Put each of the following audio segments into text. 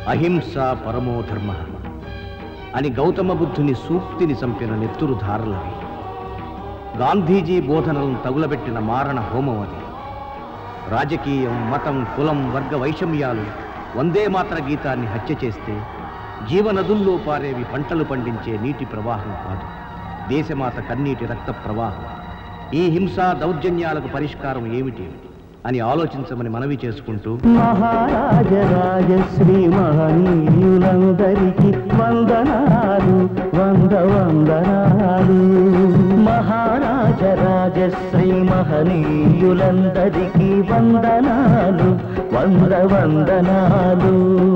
అహింస పరమో ధర్మ అని గౌతమ బుద్ధుని సూక్తిని చంపిన నెత్తురు ధారలవి గాంధీజీ బోధనలను తగులబెట్టిన మారణ హోమం అది రాజకీయం మతం కులం వర్గ వైషమ్యాలు వందే మాత్ర గీతాన్ని హత్య చేస్తే జీవనదుల్లో పారేవి పంటలు పండించే నీటి ప్రవాహం కాదు దేశమాత కన్నీటి రక్త ప్రవాహం ఈ హింసా దౌర్జన్యాలకు పరిష్కారం ఏమిటి అని ఆలోచించమని మనవి చేసుకుంటూ మహారాజ రాజశ్రీ మహనీయులందరికీ వందనాలు వంద వందనాలు మహారాజ రాజశ్రీ మహనీయులందరికీ వందనాలు వంద వందనాలు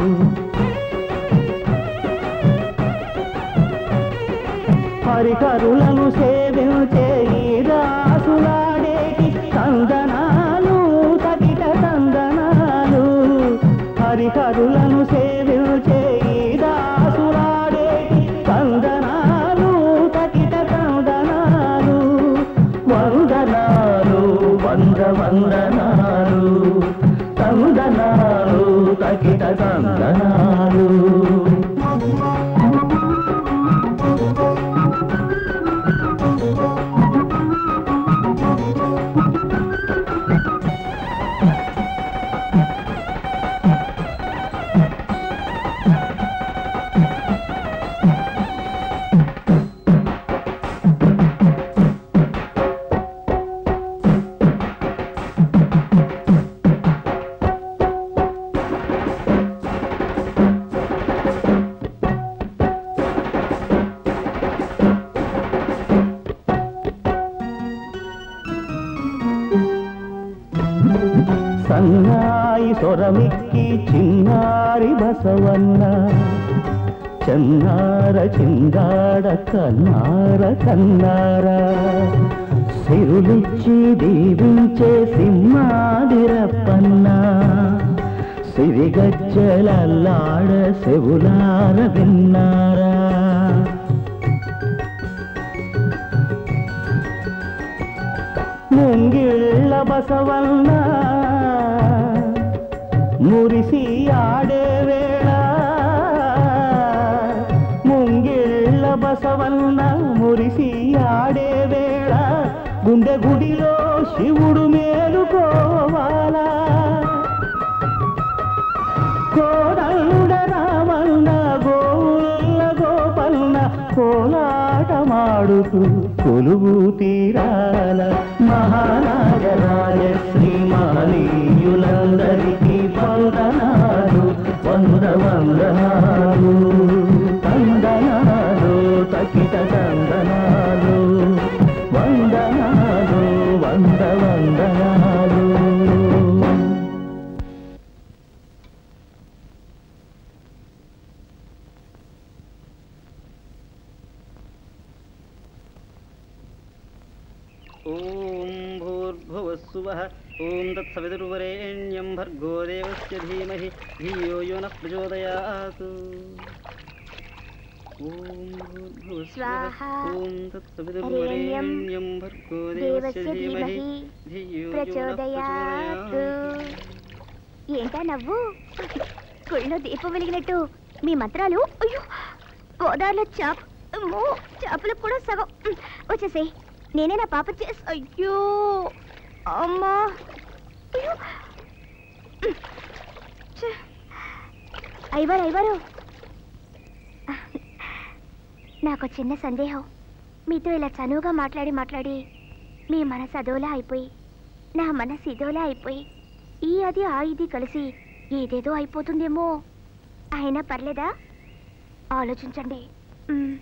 హరిహరులను సేవించే ఈ రాసులాడేటి తందనాలు తగిట తందనాలు హరిహరులను సేవించే ఈ దాసులాడేటి తందనాలు తగిట తందనాలు వందనాలు వంద వందనాలు తందనాలు తగిట తందనాలు సన్నాయి సొరమిక్కి చిన్నారి బసవన్న చెన్నార చిందాడ కన్నార కన్నార సిరులిచ్చి దీవించే సింహాదిరప్పన్న సిరిగజ్జలల్లాడ సెవులార విన్నారా ముంగిళ్ళ బసవన్న మురిసి ఆడే వేళ ముంగిళ్ళ బసవన్న మురిసి ఆడే వేళ గుండె గుడిలో శివుడు మేలుకోవాలా కోడండ రామన్న గోవుల్ల గోపన్న కోలాటమాడుతూ కొలువు తీరాల మహారాజ రాజశ్రీ మహనీయులందరికీ వందనాలు వంద వందనాలు వందనాలు తకిట వందనాలు వందనాలు వంద వందనాలు ఓం భూర్భువస్సువః ఓం తత్సవితుర్వరేణ్యం భర్గో దేవస్య ధీమహి ధియో యో నః ప్రచోదయాత్ ఓం భూర్భువస్సువః స్వాహా. ఓం తత్సవితుర్వరేణ్యం భర్గో దేవస్య దేవస్య ధీమహి ధీమహి ధియో యో నః ప్రచోదయాత్ ప్రచోదయాత్ ఏంటా నవ్వు గుళ్ళో దీపం వెలిగినట్టు మీ మంత్రాలు అయ్యో గోదావరిలో చేప అమ్మో, చేపలకు కూడా సగం వచ్చేసే నేనే నా పాప చేసి అయ్యో అమ్మా అయ్యో ఛే. అయ్యవారు అయ్యవారు నాకు చిన్న సందేహం మీతో ఇలా చనువుగా మాట్లాడి మాట్లాడి మీ మనసు అదోలా అయిపోయి నా మనసు ఇదోలా అయిపోయి ఈ అది ఆ ఇది కలిసి ఏదేదో అయిపోతుందేమో అయినా పర్లేదా ఆలోచించండి మ్.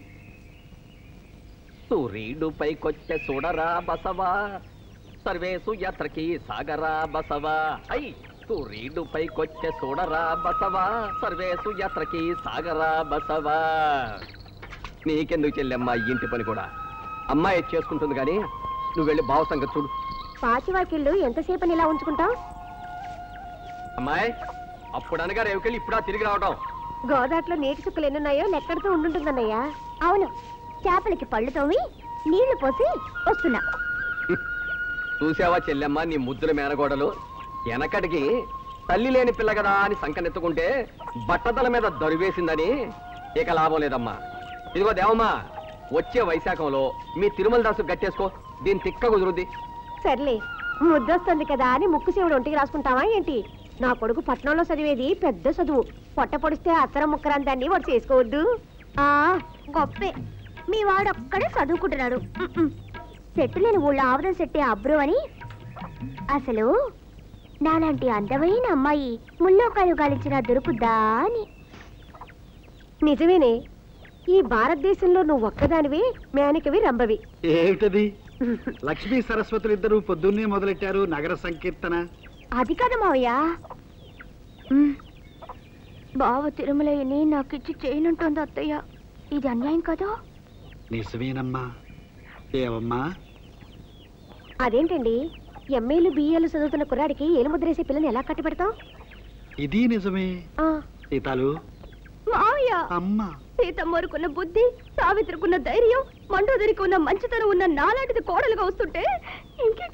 సూర్యుడు పైకొచ్చే చూడరా బసవా సర్వేసు యాత్రకి సాగరా బసవా ఐ సూర్యుడు పైకొచ్చే చూడరా బసవా సర్వేసు యాత్రకి సాగరా బసవా నీకెందుకు చెల్లెమ్మా ఈ ఇంటి పని కూడా అమ్మాయి చేసుకుంటుంది కానీ నువ్వు వెళ్ళి భావ సంగతి చూడు పాచివాకిళ్ళు ఎంతసేపని ఇలా ఉంచుకుంటాం అమ్మాయి అప్పుడు అనగా రేవుకెళ్ళి ఇప్పుడా తిరిగి రావటం గోదాట్లో నీటి చుక్కలు ఎన్నున్నాయో లెక్కడుతూ ఉంటుంటుందన్నయ్యా అవును చేపలకి పళ్ళు తోమి నీళ్లు పోసి వస్తున్నా చూసావా చెల్లెమ్మ నీ ముద్దుల మేనగోడలు వెనకటికి తల్లి లేని పిల్ల కదా అని సంకనెత్తుకుంటే బట్టతల మీద దరువేసిందని ఇక లాభం లేదమ్మా ఇదిగో దేవమ్మా వచ్చే వైశాఖంలో మీ తిరుమల దాసు గట్టేసుకో దీని తిక్క కుదురుద్ది సర్లే ముద్దొస్తుంది కదా అని ముక్కు శివుడు ఒంటికి రాసుకుంటావా ఏంటి నా కొడుకు పట్నంలో చదివేది పెద్ద చదువు పొట్ట పొడిస్తే అత్తరం ముక్కరంతాన్ని వాడు చేసుకోవద్దు ఆ గొప్పే మీ వాడొక్కడే చదువుకుంటున్నాడు మ్మ్. సెట్టు లేని ఊళ్ళో ఆవుదం సెట్టే అబ్రు అని అసలు నాలాంటి అందమైన అమ్మాయి ముల్లోకాలు గాలించిన దొరుకుద్దా అని నిజమేనే ఈ భారతదేశంలో నువ్వు ఒక్కదానివి మేనకవి రంభవి ఏమిటది లక్ష్మీ సరస్వతులు ఇద్దరు పొద్దున్నే మొదలెట్టారు నగర సంకీర్తన అది కాదు మావయ్య మ్మ్. బావ తిరుమలయ్యని నాకు ఇచ్చి చేయనుంటుంది అత్తయ్య ఇది అన్యాయం కదా నిజమేనమ్మా ఏవమ్మా అదేంటండి ఎంఏలు బిఏలు చదువుతున్న కుర్రాడికి ఏలు ముద్రేసే పిల్లని ఎలా కట్టబెడతాం ఇది నిజమే సీతాలు మావయ్య అమ్మ సీతమ్మరుకున్న బుద్ధి సావిత్రికున్న ధైర్యం మండోదరికి ఉన్న మంచితనం ఉన్న నాలాంటిది కోడలుగా వస్తుంటే ఇంకేక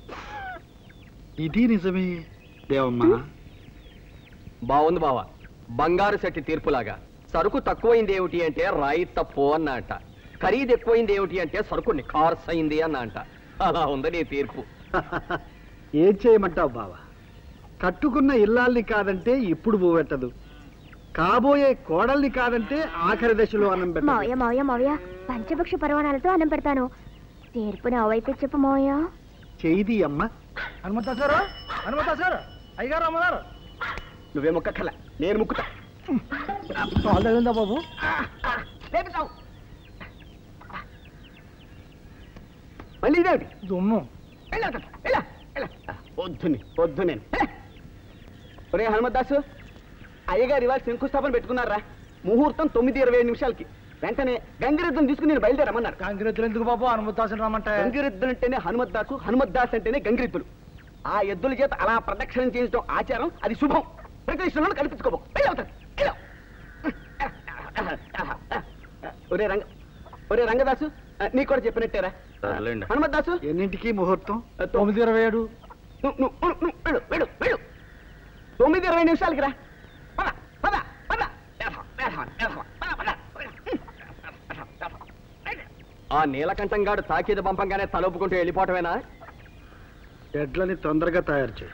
ఇది నిజమే దేవమ్మా బాగుంది బావ బంగారు శెట్టి తీర్పులాగా సరుకు తక్కువైంది ఏమిటి అంటే రాయి తప్పు అన్న అంట ఖరీదు ఎక్కువైంది ఏమిటి అంటే సరుకు నిఖార్స్ అయింది అన్న అంట అలా ఉంది నీ తీర్పు ఏం చేయమంటావు బావా కట్టుకున్న ఇల్లాల్ని కాదంటే ఇప్పుడు పోవెట్టదు కాబోయే కోడల్ని కాదంటే ఆఖరి దశలో అన్నం పెట్టదు మావయ్య మావయ్య మావయ్య పంచభక్ష పరవాణాలతో అన్నం పెడతాను తీర్పు నావైతే చెప్పు మావయ్య చేయిది అమ్మ హనుమంత సారు హనుమంత సారు అయ్యగారు అమ్మగారు నువ్వే మొక్కల నేను ముక్కుతా కాల్ తగిలిందా బాబు మళ్ళీ ఇదేమిటి దుమ్ము వెళ్ళా అక్కడ, వెళ్ళా, వెళ్ళా. వద్దుని వద్దు నేను ఒరే హనుమద్దాసు అయ్యగారు ఇవాళ శంకుస్థాపన పెట్టుకున్నారా ముహూర్తం తొమ్మిది ఇరవై ఐదు నిమిషాలకి వెంటనే గంగిరెద్దును తీసుకుని నేను బయలుదేరమన్నారు కాంగ్రెస్ ఎందుకు బాబు హనుమంతాసన రమ్మంటే గంగిరెద్దులు అంటేనే హనుమద్దాసు హనుమద్దాస్ అంటేనే గంగిరెద్దులు ఆ ఎద్దుల చేత అలా ప్రదక్షిణం చేయించడం ఆచారం అది శుభం ప్రకృష్ణులను కల్పించుకోబో వెళ్ళవుతారు ఒరే రంగ ఒరే రంగదాసు నీకు కూడా చెప్పినట్టేరా హనుమద్దాసు ఎన్నింటికి ముహూర్తం తొమ్మిది ఇరవై ఏడు నువ్వు నువ్వు నువ్వు నువ్వు వెళ్ళు వెళ్ళు వెళ్ళు తొమ్మిది ఇరవై నిమిషాలకి రా పద పద పద వేధవ, వేధవ, వేధవ. పద, పద. ఆ నీలకంఠం గాడు తాకీదు పంపంగానే తలొప్పుకుంటూ వెళ్ళిపోవటమేనా ఎడ్లని తొందరగా తయారు చేయి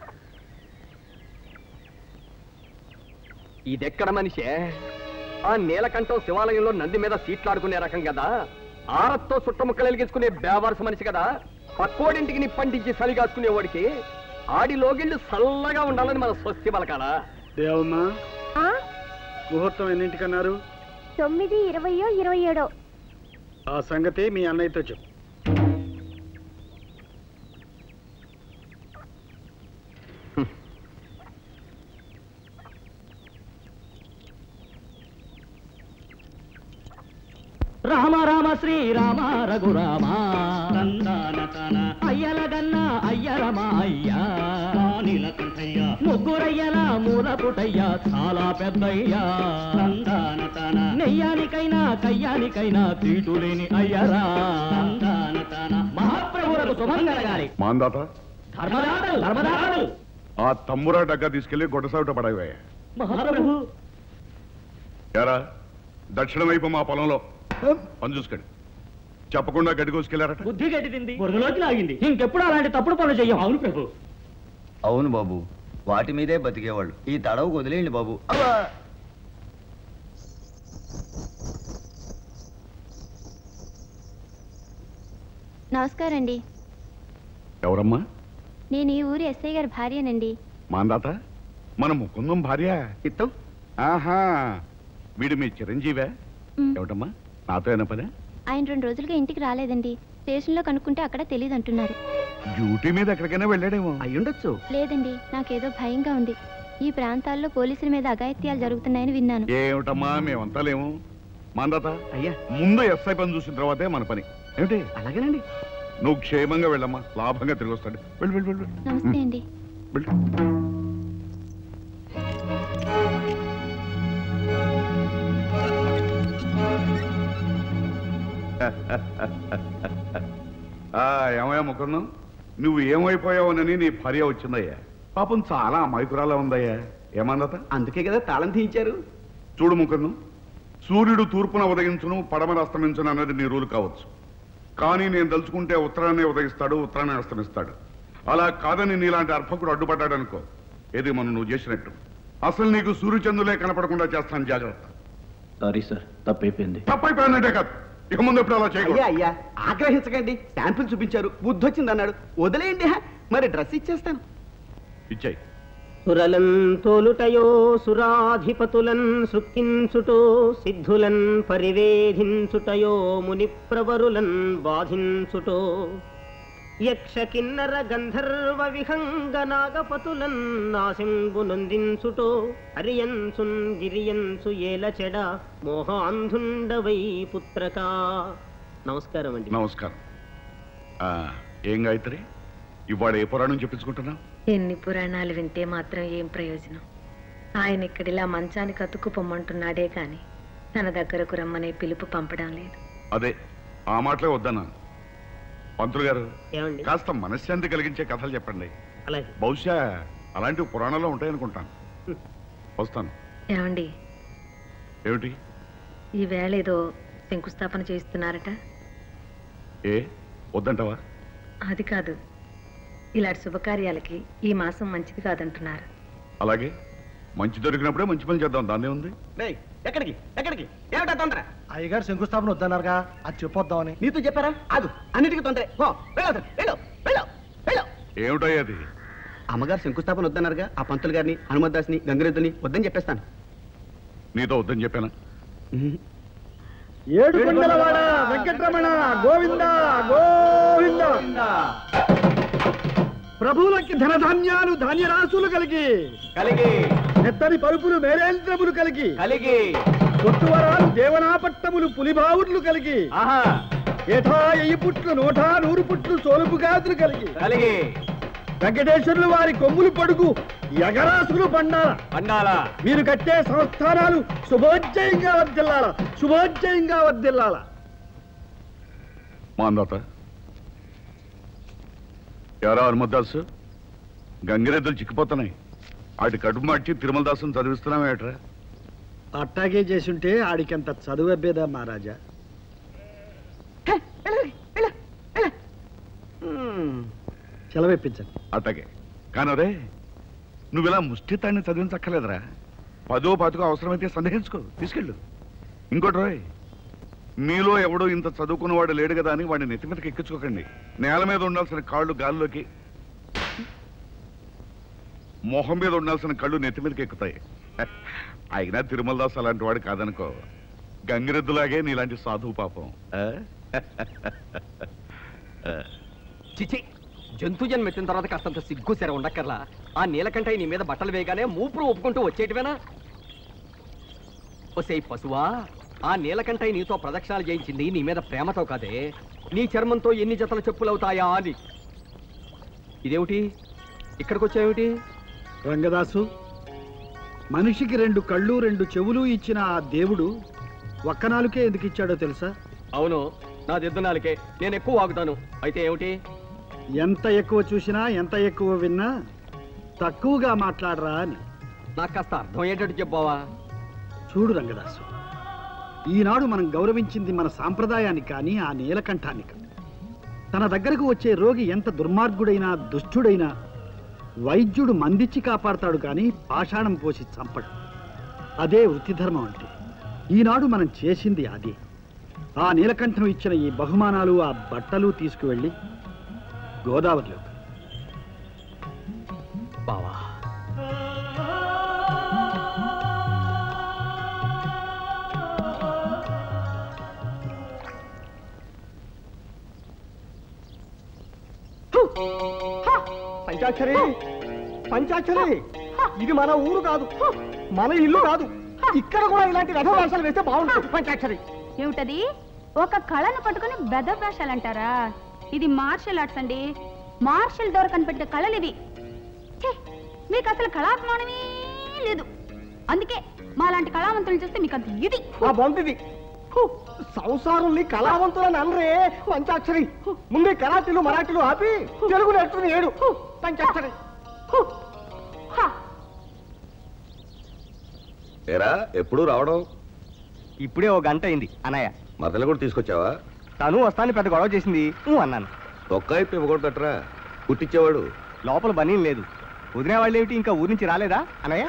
ఇదెక్కడ మనిషే ఆ నీలకంఠం శివాలయంలో నంది మీద సీట్లాడుకునే రకం కదా ఆరత్తో చుట్టముక్కలు వెలిగించుకునే బేవారస మనిషి కదా పక్కోడింటికి నిప్పంటించి సలిగాసుకునేవాడికి ఆడి లోగిళ్ళు చల్లగా ఉండాలని మన స్వస్తి పలకాలా దేవమ్మా ఆ? ముహూర్తం ఎన్నింటికన్నారు తొమ్మిది ఇరవయో ఇరవై ఏడో ఆ సంగతి మీ అన్నయ్యతో చెప్పు రామ రామ శ్రీరామ రఘురామ అయ్యల గన్న అయ్యరమ అయ్యా ముగ్గురయ్యల మూల పుటయ్యా చాలా పెద్దయ్యా నెయ్యానికైనా కయ్యానికైనా తీటు లేని అయ్యరా మహాప్రభులకు శుభం కలగాలి మాందాత ధర్మదాతలు ధర్మదాతలు ఆ తమ్మురా డగ్గా తీసుకెళ్లి గొడ్డసావిట పడవే మహాప్రభు ఎరా దక్షిణ వైపు మా పొలంలో పని చూసుకోండి చెప్పకుండా గడ్డి కోసుకెళ్లారట బుద్ధి గట్టింది బురదలోకి లాగింది ఇంకెప్పుడు అలాంటి తప్పుడు పనులు చెయ్యం అవును ప్రభు అవును బాబు వాటి మీదే బతికేవాళ్ళు ఈ తడవు వదిలేయండి బాబు అబ్బా! నమస్కారం అండి ఎవరమ్మా నేను ఈ ఊరి ఎస్ఐ గారి భార్యనండి మాందాత మన ముకుందం భార్య ఇత్తం ఆహా వీడు మీ చిరంజీవే మ్. ఏమిటమ్మా నాతో అయిన పనే ఆయన రెండు రోజులుగా ఇంటికి రాలేదండి స్టేషన్లో కనుక్కుంటే అక్కడ తెలియదు అంటున్నారు డ్యూటీ మీద ఎక్కడికైనా వెళ్ళాడేమో అయ్యుండొచ్చు లేదండి నాకేదో భయంగా ఉంది ఈ ప్రాంతాల్లో పోలీసుల మీద అఘాయిత్యాలు జరుగుతున్నాయని విన్నాను ఏమిటమ్మా మేమంతా లేము మాందాత అయ్యా ముందు ఎస్ఐ పని చూసిన తర్వాతే మన పని ఏమిటి అలాగేనండి నువ్వు క్షేమంగా వెళ్ళమ్మా లాభంగా తిరిగి వస్తాడు వెళ్ళు వెళ్ళు వెళ్ళు వెళ్ళు. నమస్తే అండి వెళ్ళు ఆ, ఏమయ్యా ముకుందం నువ్వు ఏమైపోయావునని నీ భార్య వచ్చిందయ్యా పాపం చాలా అమాయకురాలా ఉందయ్యా ఏమందత అందుకే కదా తాళం తీయించారు చూడు ముఖను సూర్యుడు తూర్పున ఉదయించును పడమర అస్తమించును అన్నది నీ రూలు కావచ్చు కానీ నేను తలుచుకుంటే ఉత్తరాన్నే ఉదయిస్తాడు ఉత్తరాన్నే అస్తమిస్తాడు అలా కాదని నీలాంటి అర్భకుడు అడ్డుపడ్డాడు అనుకో ఏది మనం నువ్వు చేసినట్టు అసలు నీకు సూర్యచంద్రులే కనపడకుండా చేస్తాను జాగ్రత్త సారీ సార్ తప్పైపోయింది తప్పైపోయినట్టే కాదు ఇక ముందు ఎప్పుడు అలా అయ్యా చేయకూడదు అయ్యా ఆగ్రహించకండి శాంపిల్ చూపించారు బుద్ధి వచ్చింది అన్నాడు వదిలేయండి హ. మరి డ్రెస్ ఇచ్చేస్తాను ఇచ్చాయి సురలన్ తోలుటయో సురాధిపతులన్ సృక్కించుటో సిద్ధులన్ పరివేధించుటయో ముని ప్రవరులన్ బాధించుటో యక్ష కిన్నర గంధర్వ విహంగ నాగపతులన్ నాశంగు నొందించుటో హరియన్సున్ గిరియన్సు ఏల చెడ మోహాంధుండవై పుత్రకా నమస్కారం అండి నమస్కారం ఆ, ఏం గాయత్రి ఇవాడు ఏ పురాణం చెప్పించుకుంటున్నావు ఎన్ని పురాణాలు వింటే మాత్రం ఏం ప్రయోజనం ఆయన ఇక్కడిలా మంచానికి అతుక్కు పొమ్మంటున్నాడే కాని తన దగ్గరకు రమ్మనే పిలుపు పంపడం లేదు అదే ఆ మాటలే వద్దన్నాను పంతులు గారు ఏమండి కాస్త మనశ్శాంతి కలిగించే కథలు చెప్పండి అలాగే బహుశా అలాంటి పురాణాలు ఉంటాయనుకుంటాను వస్తాను ఏమండి ఏమిటి ఈ వేళ ఏదో శంకుస్థాపన చేస్తున్నారట ఏ వద్దంటావా అది కాదు ఇలాంటి శుభకార్యాలకి ఈ మాసం మంచిది కాదంటున్నారు అలాగే మంచి దొరికినప్పుడే మంచి పని చేద్దాం దాన్నే ఉంది డేయ్, ఎక్కడికి ఎక్కడికి ఏమిటా తొందర అయ్యగారు శంకుస్థాపన వద్దన్నారుగా అది చెప్పొద్దామని నీతో చెప్పారా ఆగు అన్నిటికీ తొందరే పో వెళ్ళు వెళ్ళు వెళ్ళు వెళ్ళు ఏమిటయ్యేది అమ్మగారు శంకుస్థాపన వద్దన్నారుగా ఆ పంతులు గారిని హనుమద్దాస్ని గంగిరెద్దుని వద్దని చెప్పేస్తాను నీతో వద్దని చెప్పానా ఏడు కొండలవాడ వెంకటరమణ గోవింద గోవింద ప్రభువులకి ధనధాన్యాలు ధాన్యరాశులు కలిగి కలిగి మెత్తని పరుపులు మేరేంద్రములు కలిగి కలిగి కొట్టువరాలు దేవనాపట్టములు పులిబావుర్లు కలిగి ఆహా ఏఠా ఎయ్యి పుట్లు నూఠా నూరు పుట్లు సోలుపు గాజులు కలిగి కలిగి వెంకటేశ్వరులు వారి కొమ్ములు పడుగు ఎగరాసులు పండాల పండాల మీరు కట్టే సంస్థానాలు శుభోజ్జయంగా వర్దిల్లాల శుభోజ్జయంగా వర్దిల్లాల మా అందత ఎవరా హనుమద్దాసు గంగిరెద్దులు చిక్కిపోతున్నాయి వాటి కడుపు మార్చి తిరుమల దాసుని చదివిస్తున్నామేట్రా అట్టాగే చేసుంటే ఆడికంత చదువబ్బేదా మహారాజా సెలవిప్పించండి అట్టగే కానీ అదే నువ్వు ఇలా ముష్టితాన్ని చదివించక్కర్లేదురా పదో పాతికో అవసరమైతే సందేహించుకో తీసుకెళ్ళు ఇంకోటి రోయ్ మీలో ఎవడో ఇంత చదువుకున్నవాడు లేడు కదా అని వాడిని నెత్తి మీదకి ఎక్కించుకోకండి నేల మీద ఉండాల్సిన కాళ్ళు గాల్లోకి మొహం మీద ఉండాల్సిన కళ్ళు నెత్తి మీదకి ఎక్కుతాయి అయినా తిరుమల దాస్ అలాంటి వాడు కాదనుకో గంగిరెద్దులాగే నీలాంటి సాధువు పాపం ఆ? చిచి జంతు జన్మ ఎత్తిన తర్వాత కాస్తంత సిగ్గు సెర ఉండక్కర్లా ఆ నీలకంఠ నీ మీద బట్టలు వేయగానే మూపురు ఒప్పుకుంటూ వచ్చేటివేనా ఒసే పశువా ఆ నీలకంఠ నీతో ప్రదక్షిణాలు చేయించింది నీ మీద ప్రేమతో కాదే నీ చర్మంతో ఎన్ని జతల చెప్పులవుతాయా అని ఇదేమిటి ఇక్కడికి వచ్చావేమిటి రంగదాసు మనిషికి రెండు కళ్ళు రెండు చెవులు ఇచ్చిన ఆ దేవుడు ఒక్క నాలుకే ఎందుకు ఇచ్చాడో తెలుసా అవును నా దిద్దునాలికే నేను ఎక్కువ వాగుతాను అయితే ఏమిటి ఎంత ఎక్కువ చూసినా ఎంత ఎక్కువ విన్నా తక్కువగా మాట్లాడరా అని నాకు కాస్త అర్థం అయ్యేటట్టు చెప్పావా చూడు రంగదాసు ఈనాడు మనం గౌరవించింది మన సాంప్రదాయాన్ని కానీ ఆ నీలకంఠాన్ని కాదు తన దగ్గరకు వచ్చే రోగి ఎంత దుర్మార్గుడైనా దుష్టుడైనా వైద్యుడు మందిచ్చి కాపాడతాడు కానీ పాషాణం పోసి చంపడు అదే వృత్తి ధర్మం అంటే ఈనాడు మనం చేసింది అదే ఆ నీలకంఠం ఇచ్చిన ఈ బహుమానాలు ఆ బట్టలు తీసుకువెళ్ళి గోదావరిలో బావా పంచాక్షరి పంచాక్షరి ఇది మన ఊరు కాదు మన ఇల్లు కాదు ఇక్కడ కూడా ఇలాంటి రథ వేషాలు వేస్తే బాగుంటుంది పంచాక్షరి ఏమిటది ఒక కళను పట్టుకుని బెదవేషాలు అంటారా ఇది మార్షల్ ఆర్ట్స్ అండి మార్షల్ డోర్ కనిపెట్టే కళలు ఇవి ఛీ, మీకు అసలు కళాభిమానమే లేదు అందుకే మా లాంటి కళావంతులను చూస్తే మీకు అంత ఇది ఆ బాగుంటుంది సంసారుల్ని కళావంతులని అనరే పంచాక్షరి ముందే కరాటీలు మరాఠీలు ఆపి తెలుగు నేర్చుకుని ఏడు పంచాక్షరి ఏరా ఎప్పుడు రావడం ఇప్పుడే ఓ గంట అయింది అన్నయ్య మరదలు కూడా తీసుకొచ్చావా తను వస్తాను పెద్ద గొడవ చేసింది ఊ అన్నాను తొక్క అయిపోయి ఇవ్వకూడదట్రా కుట్టించేవాడు లోపల బనీ లేదు వదిలే వాళ్ళు ఏమిటి ఇంకా ఊరి నుంచి రాలేదా అన్నయ్య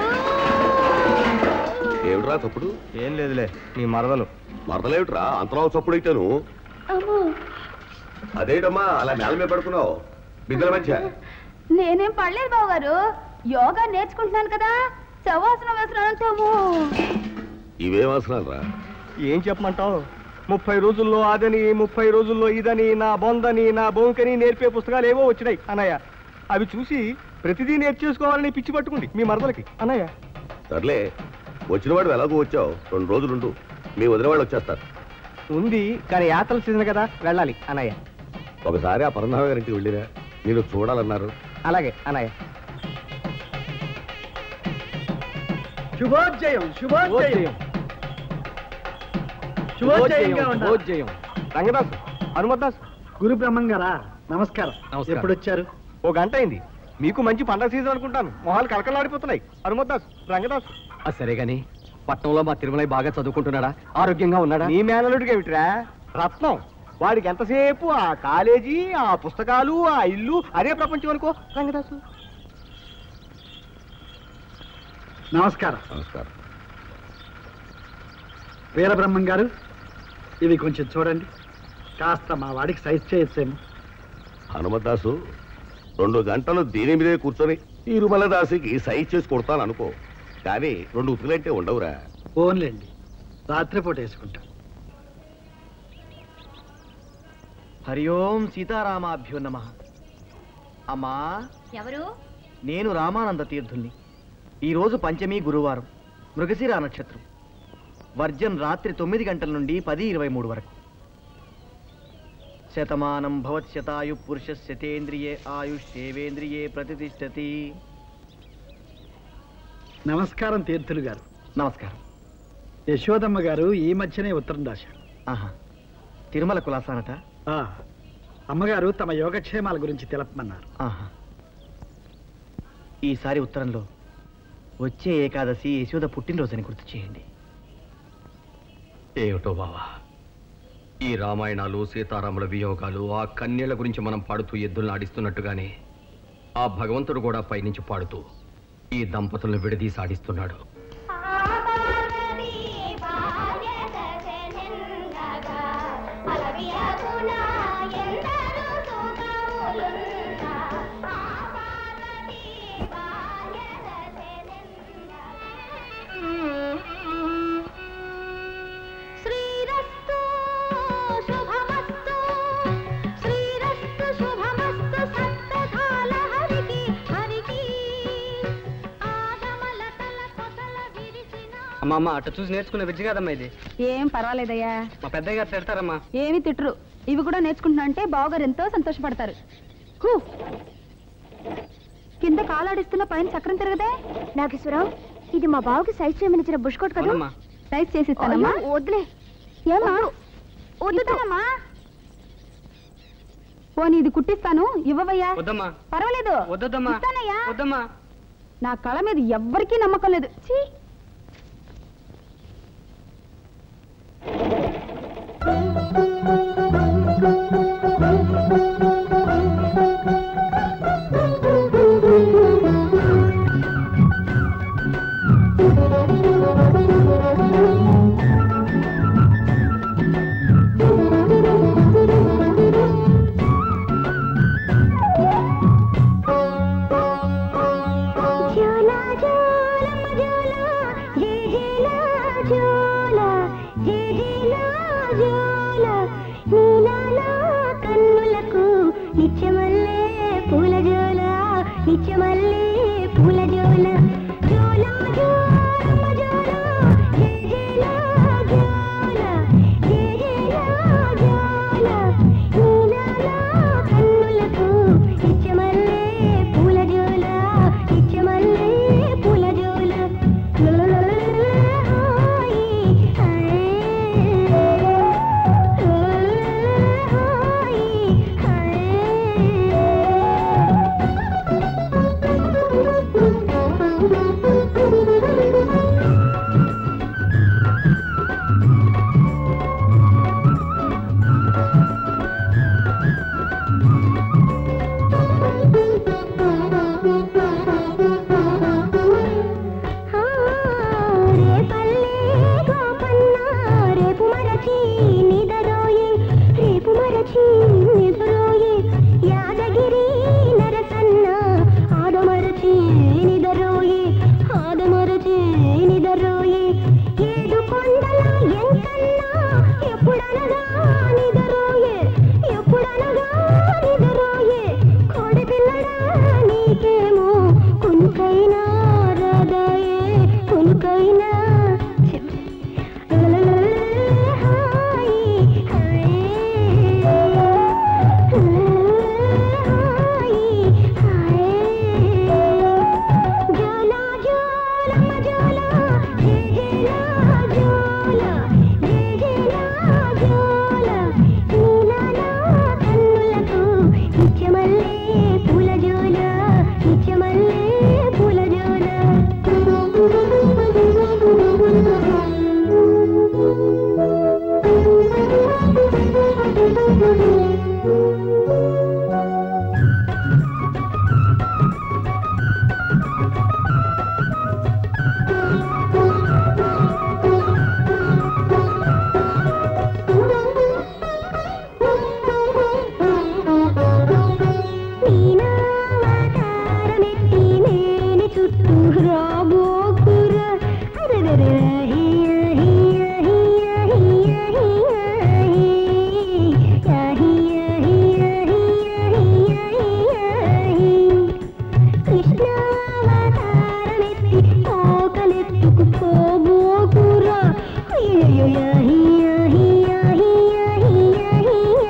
ఏమిట్రా తప్పుడు ఏం లేదులే నీ మరదలు మరదలేమిట్రా అంతరావు చప్పుడైతేను అదేటమ్మా అలా నేల మీద పడుకున్నావు బిద్దల మధ్య నేనేం పడలేదు బావగారు యోగా నేర్చుకుంటున్నాను కదా శవాసనం వేస్తున్నాను ఇవేం అవసరాలు రా ఏం చెప్పమంటావు ముప్పై రోజుల్లో అదని ముప్పై రోజుల్లో ఇదని నా బొందని నా బొంకని నేర్పే పుస్తకాలు ఏవో వచ్చినాయి అన్నయ్య అవి చూసి ప్రతిదీ నేర్చేసుకోవాలని పిచ్చి పట్టుకుంది మీ మరదలకి అన్నయ్య సర్లే వచ్చినవాడు ఎలాగో వచ్చావు రెండు రోజులుండు మీ వదిన వాళ్ళు వచ్చేస్తారు ఉంది కానీ యాత్రల సీజన్ కదా వెళ్ళాలి అన్నయ్య ఒకసారి ఆ పరంధామ గారింటికి వెళ్ళిరా నేను చూడాలన్నారు అలాగే అన్నయ్య శుభోజ్జయం శుభోజ్జయం శుభోజ్జయంగా ఉండాలి. శుభోజ్జయం రంగదాస్ హనుమద్దాస్ గురు బ్రహ్మంగారా నమస్కారం నమస్కారం. ఎప్పుడు వచ్చారు ఓ గంట అయింది మీకు మంచి పండగ సీజన్ అనుకుంటాను మొహాలు కలకలాడిపోతున్నాయి హనుమద్దాస్ రంగదాస్ సరే గాని పట్నంలో మా తిరుమల బాగా చదువుకుంటున్నాడా ఆరోగ్యంగా ఉన్నాడా నీ మేనలుడికి ఏమిట్రా రత్నం వాడికి ఎంతసేపు ఆ కాలేజీ ఆ పుస్తకాలు ఆ ఇల్లు అదే ప్రపంచం అనుకో రంగదాసు నమస్కారం నమస్కారం వీరబ్రహ్మం గారు ఇవి కొంచెం చూడండి కాస్త మా వాడికి సైజ్ చేయొచ్చేమో హనుమదాసు రెండు గంటలు దీని మీదే కూర్చొని తిరుమల దాసికి సైజ్ చేసి కొడతాను అనుకో కానీ రెండు ఉతుకులంటే ఉండవురా ఫోన్లేండి రాత్రిపూట వేసుకుంటా హరి ఓం సీతారామాభ్యో నమ అమ్మా ఎవరు నేను రామానంద తీర్థుల్ని ఈరోజు పంచమి గురువారం మృగశిర నక్షత్రం వర్జం రాత్రి తొమ్మిది గంటల నుండి పది ఇరవై మూడు వరకు శతమానం భవత్శతాయు పురుష శతేంద్రియే ఆయుష్యేవేంద్రియే ప్రతిష్టతి నమస్కారం తీర్థులు గారు నమస్కారం యశోదమ్మ గారు ఈ మధ్యనే ఉత్తరం రాశారు ఆహా తిరుమల కులాసానట ఆ, అమ్మగారు తమ యోగక్షేమాల గురించి తెలపమన్నారు ఆహా ఈసారి ఉత్తరంలో వచ్చే ఏకాదశి యశోద పుట్టినరోజుని గుర్తు చేయండి ఏమిటో బావా ఈ రామాయణాలు సీతారాముల వియోగాలు ఆ కన్యల గురించి మనం పాడుతూ ఎద్దులను ఆడిస్తున్నట్టుగానే ఆ భగవంతుడు కూడా పైనుంచి పాడుతూ ఈ దంపతులను విడదీసి ఆడిస్తున్నాడు శ్రీరస్తు శుభమస్తు శ్రీరస్తు శుభమస్తు సప్తకాల హరికి హరికి ఆగమలతల కొసల విరిసిన అమ్మా అమ్మ అట్ట చూసి నేర్చుకునే విద్య కదమ్మా ఇది ఏం పర్వాలేదయ్యా మా పెద్దయ్య గారు తిడతారమ్మా ఏమి తిట్టరు ఇవి కూడా నేర్చుకుంటున్నా అంటే బావగారు ఎంతో సంతోషపడతారు హూ. కింద కాలాడిస్తున్న పైన చక్రం తిరగదే నాగేశ్వరరావు ఇది మా బావకి సైజ్ చేయమని ఇచ్చిన బుష్ కోట్ కదా అవునమ్మా. సైజ్ చేసిస్తానమ్మా అయ్యో, వద్దులే ఏమా వద్దుతానమ్మా పోనీ ఇది కుట్టిస్తాను ఇవ్వవయ్యా వద్దమ్మా పర్వాలేదు వద్దమ్మా ఇస్తానయ్యా వద్దమ్మా నా కళ మీద ఎవ్వరికీ నమ్మకం లేదు ఛీ జోలా జోలమ్మ జోలా జే జేలా జోలా జే జేలా జోలా నీలాలా కన్నులకు నిత్యమల్లే పూల జోలా నిత్యమల్లే పూల జోలా జోలా జోలమ్మ జోలా జే జేలా జోలా జే జేలా జోలా నీలాలా కన్నులకు నిత్యమల్లే పూల జోలా నిత్యమల్లే పూల జోల హాయ్ హాయ్ కూడా నీకేమో కునుకైనా రాదాయే కునుకైనా నిత్యమల్లే పూల జోల నిత్యమల్లే పూల నీనావతారమెత్తి మేని చుట్టూ రాబోకురా అరరర హియ హియ హియ హియ హియ హియ హియ హియ హియ హియ కృష్ణావతారమెత్తి కోకలెత్తుకు పోబోకురా హియ హియ హియ హియ హియ హియ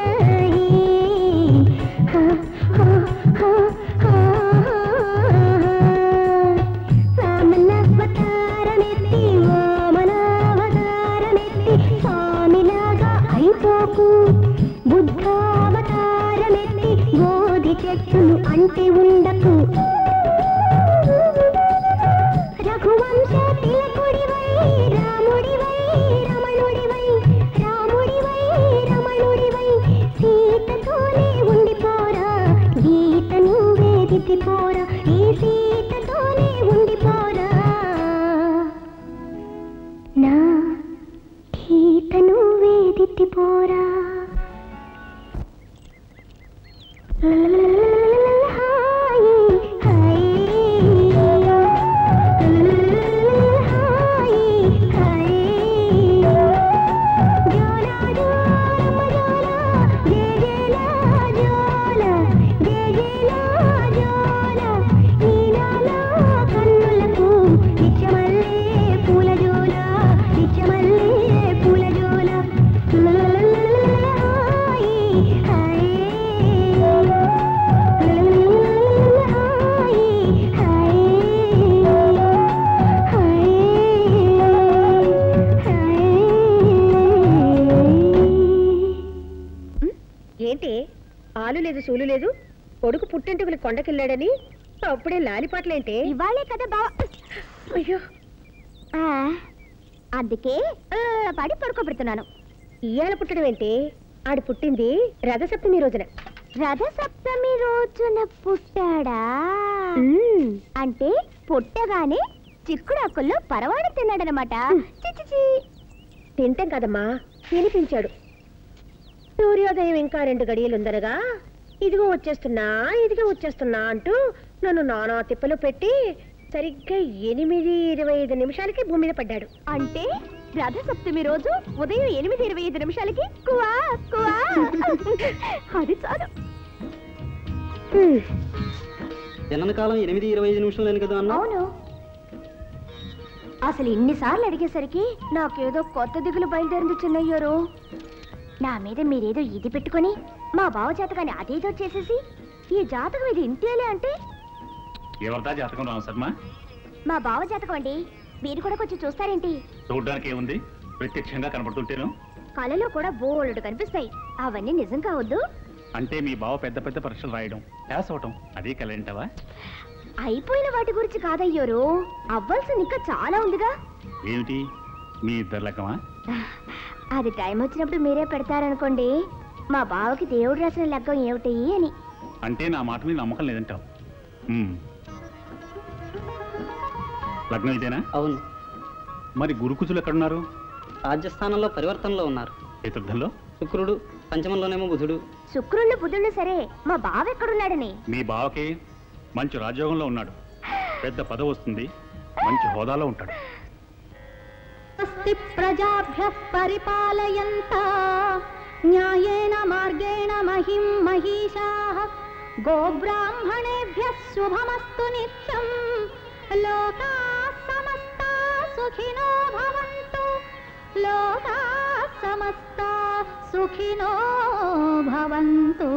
వామనావతారమెత్తి వామనావతారమెత్తి స్వామిలాగా అయిపోకు బుద్ధావతారమెత్తి బోధి చెట్టును అంటి ఉండకు రఘువంశ తిలకుడివై రాముడివై రమణుడివై రాముడివై రమణుడివై సీతతోనే ఉండిపోరా గీతను వేదితిపోరా ఈ సీతతోనే ఉండిపోరా నా గీతను వేదితిపోరా హాయి ఏంటి ఆలు లేదు సూలు లేదు కొడుకు పుట్టింటికి కొండకెళ్ళాడని అప్పుడే లాలిపాటలేంటి ఇవాళే కదా బావ అయ్యో ఆ, అందుకే ఆ, పడి పడుకోబెడుతున్నాను ఇయ్యాల పుట్టడం ఏంటి ఆడు పుట్టింది రథసప్తమి రోజున రథసప్తమి రోజున పుట్టాడా అంటే పుట్టగానే చిక్కుడాకుల్లో పరవాడు తిన్నాడనమాట చిచిచి తింటాం కదమ్మా వినిపించాడు సూర్యోదయం ఇంకా రెండు గడియలుందనగా ఇదిగో వచ్చేస్తున్నా ఇదిగో వచ్చేస్తున్నా అంటూ నన్ను నానా తిప్పలు పెట్టి సరిగ్గా ఎనిమిది ఇరవై ఐదు నిమిషాలకి భూమి మీద పడ్డాడు అంటే రథసప్తమి రోజు ఉదయం ఎనిమిది ఇరవై ఐదు నిమిషాలకి కువా కువా అది చాలు జనన కాలం ఎనిమిది ఇరవై ఐదు నిమిషం లేని కదా అన్న అవును అసలు ఇన్నిసార్లు అడిగేసరికి నాకేదో కొత్త దిగులు బయలుదేరింది చిన్నయ్యారు నా మీద మీరేదో ఇది పెట్టుకొని మా బావ జాతకాన్ని అదేదో చేసేసి ఈ జాతకం ఇది ఇంతేలే అంటే ఎవరిదా జాతకం రామశర్మ మా బావ జాతకం అండి మీరు కూడా కొంచెం చూస్తారేంటి చూడడానికి ఏముంది ప్రత్యక్షంగా కనబడుతుంటేను కళలో కూడా బోల్డ్ కనిపిస్తాయి అవన్నీ నిజం కావద్దు అంటే మీ బావ పెద్ద పెద్ద పరీక్షలు రాయడం పాస్ అవటం అదే కలంటావా అయిపోయిన వాటి గురించి కాదయ్యోరు అవ్వాల్సింది ఇంకా చాలా ఉందిగా ఏమిటి మీ ఇద్దరు లెక్కమా అది టైం వచ్చినప్పుడు మీరే పెడతారనుకోండి మా బావకి దేవుడు రాసిన లగ్గం ఏమిటి అని అంటే నా మాట మీద నమ్మకం లేదంటావు ఉమ్. లగ్నం ఇదేనా అవును మరి గురుకుజులు ఎక్కడున్నారు రాజ్యస్థానంలో పరివర్తనలో ఉన్నారు చతుర్థంలో శుక్రుడు పంచమంలోనేమో బుధుడు శుక్రుళ్ళు బుధుళ్ళు సరే మా బావ ఎక్కడున్నాడని మీ బావకి మంచి రాజ్యోగంలో ఉన్నాడు పెద్ద పదవి వస్తుంది మంచి హోదాలో ఉంటాడు अस्ति प्रजाभ्यः परिपालयन्ता न्यायेन मार्गेण महिं महिषाः గోబ్రాహ్మణేభ్యः శుభమస్తు నిత్యం లోకా సమస్తా సుఖినో భవంతు లోకా సమస్తా సుఖినో భవంతు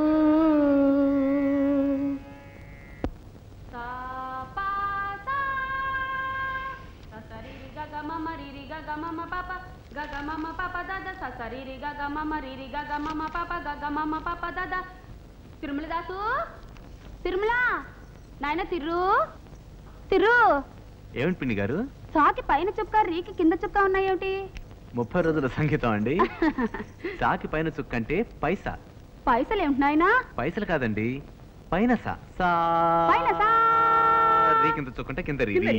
ససరిరి గగ మమ రిరి గగ మమ పప గగ మమ పప దద ససరిరి గగ మమ రిరి గగ మమ పప గగ మమ పప దద తిరుమల దాసు తిరుమల నాయన తిర్రు తిర్రు ఏమిటి పిన్ని గారు సాకి పైన చుక్క రీకి కింద చుక్క ఉన్నాయేమిటి ముప్పై రోజుల సంగీతం అండి సాకి పైన చుక్క అంటే పైసా పైసలు ఏమిటి నాయనా పైసలు కాదండి పైన సా సా పైన సా రీ కింద చుక్కంటే కింద రీ కింద రీ.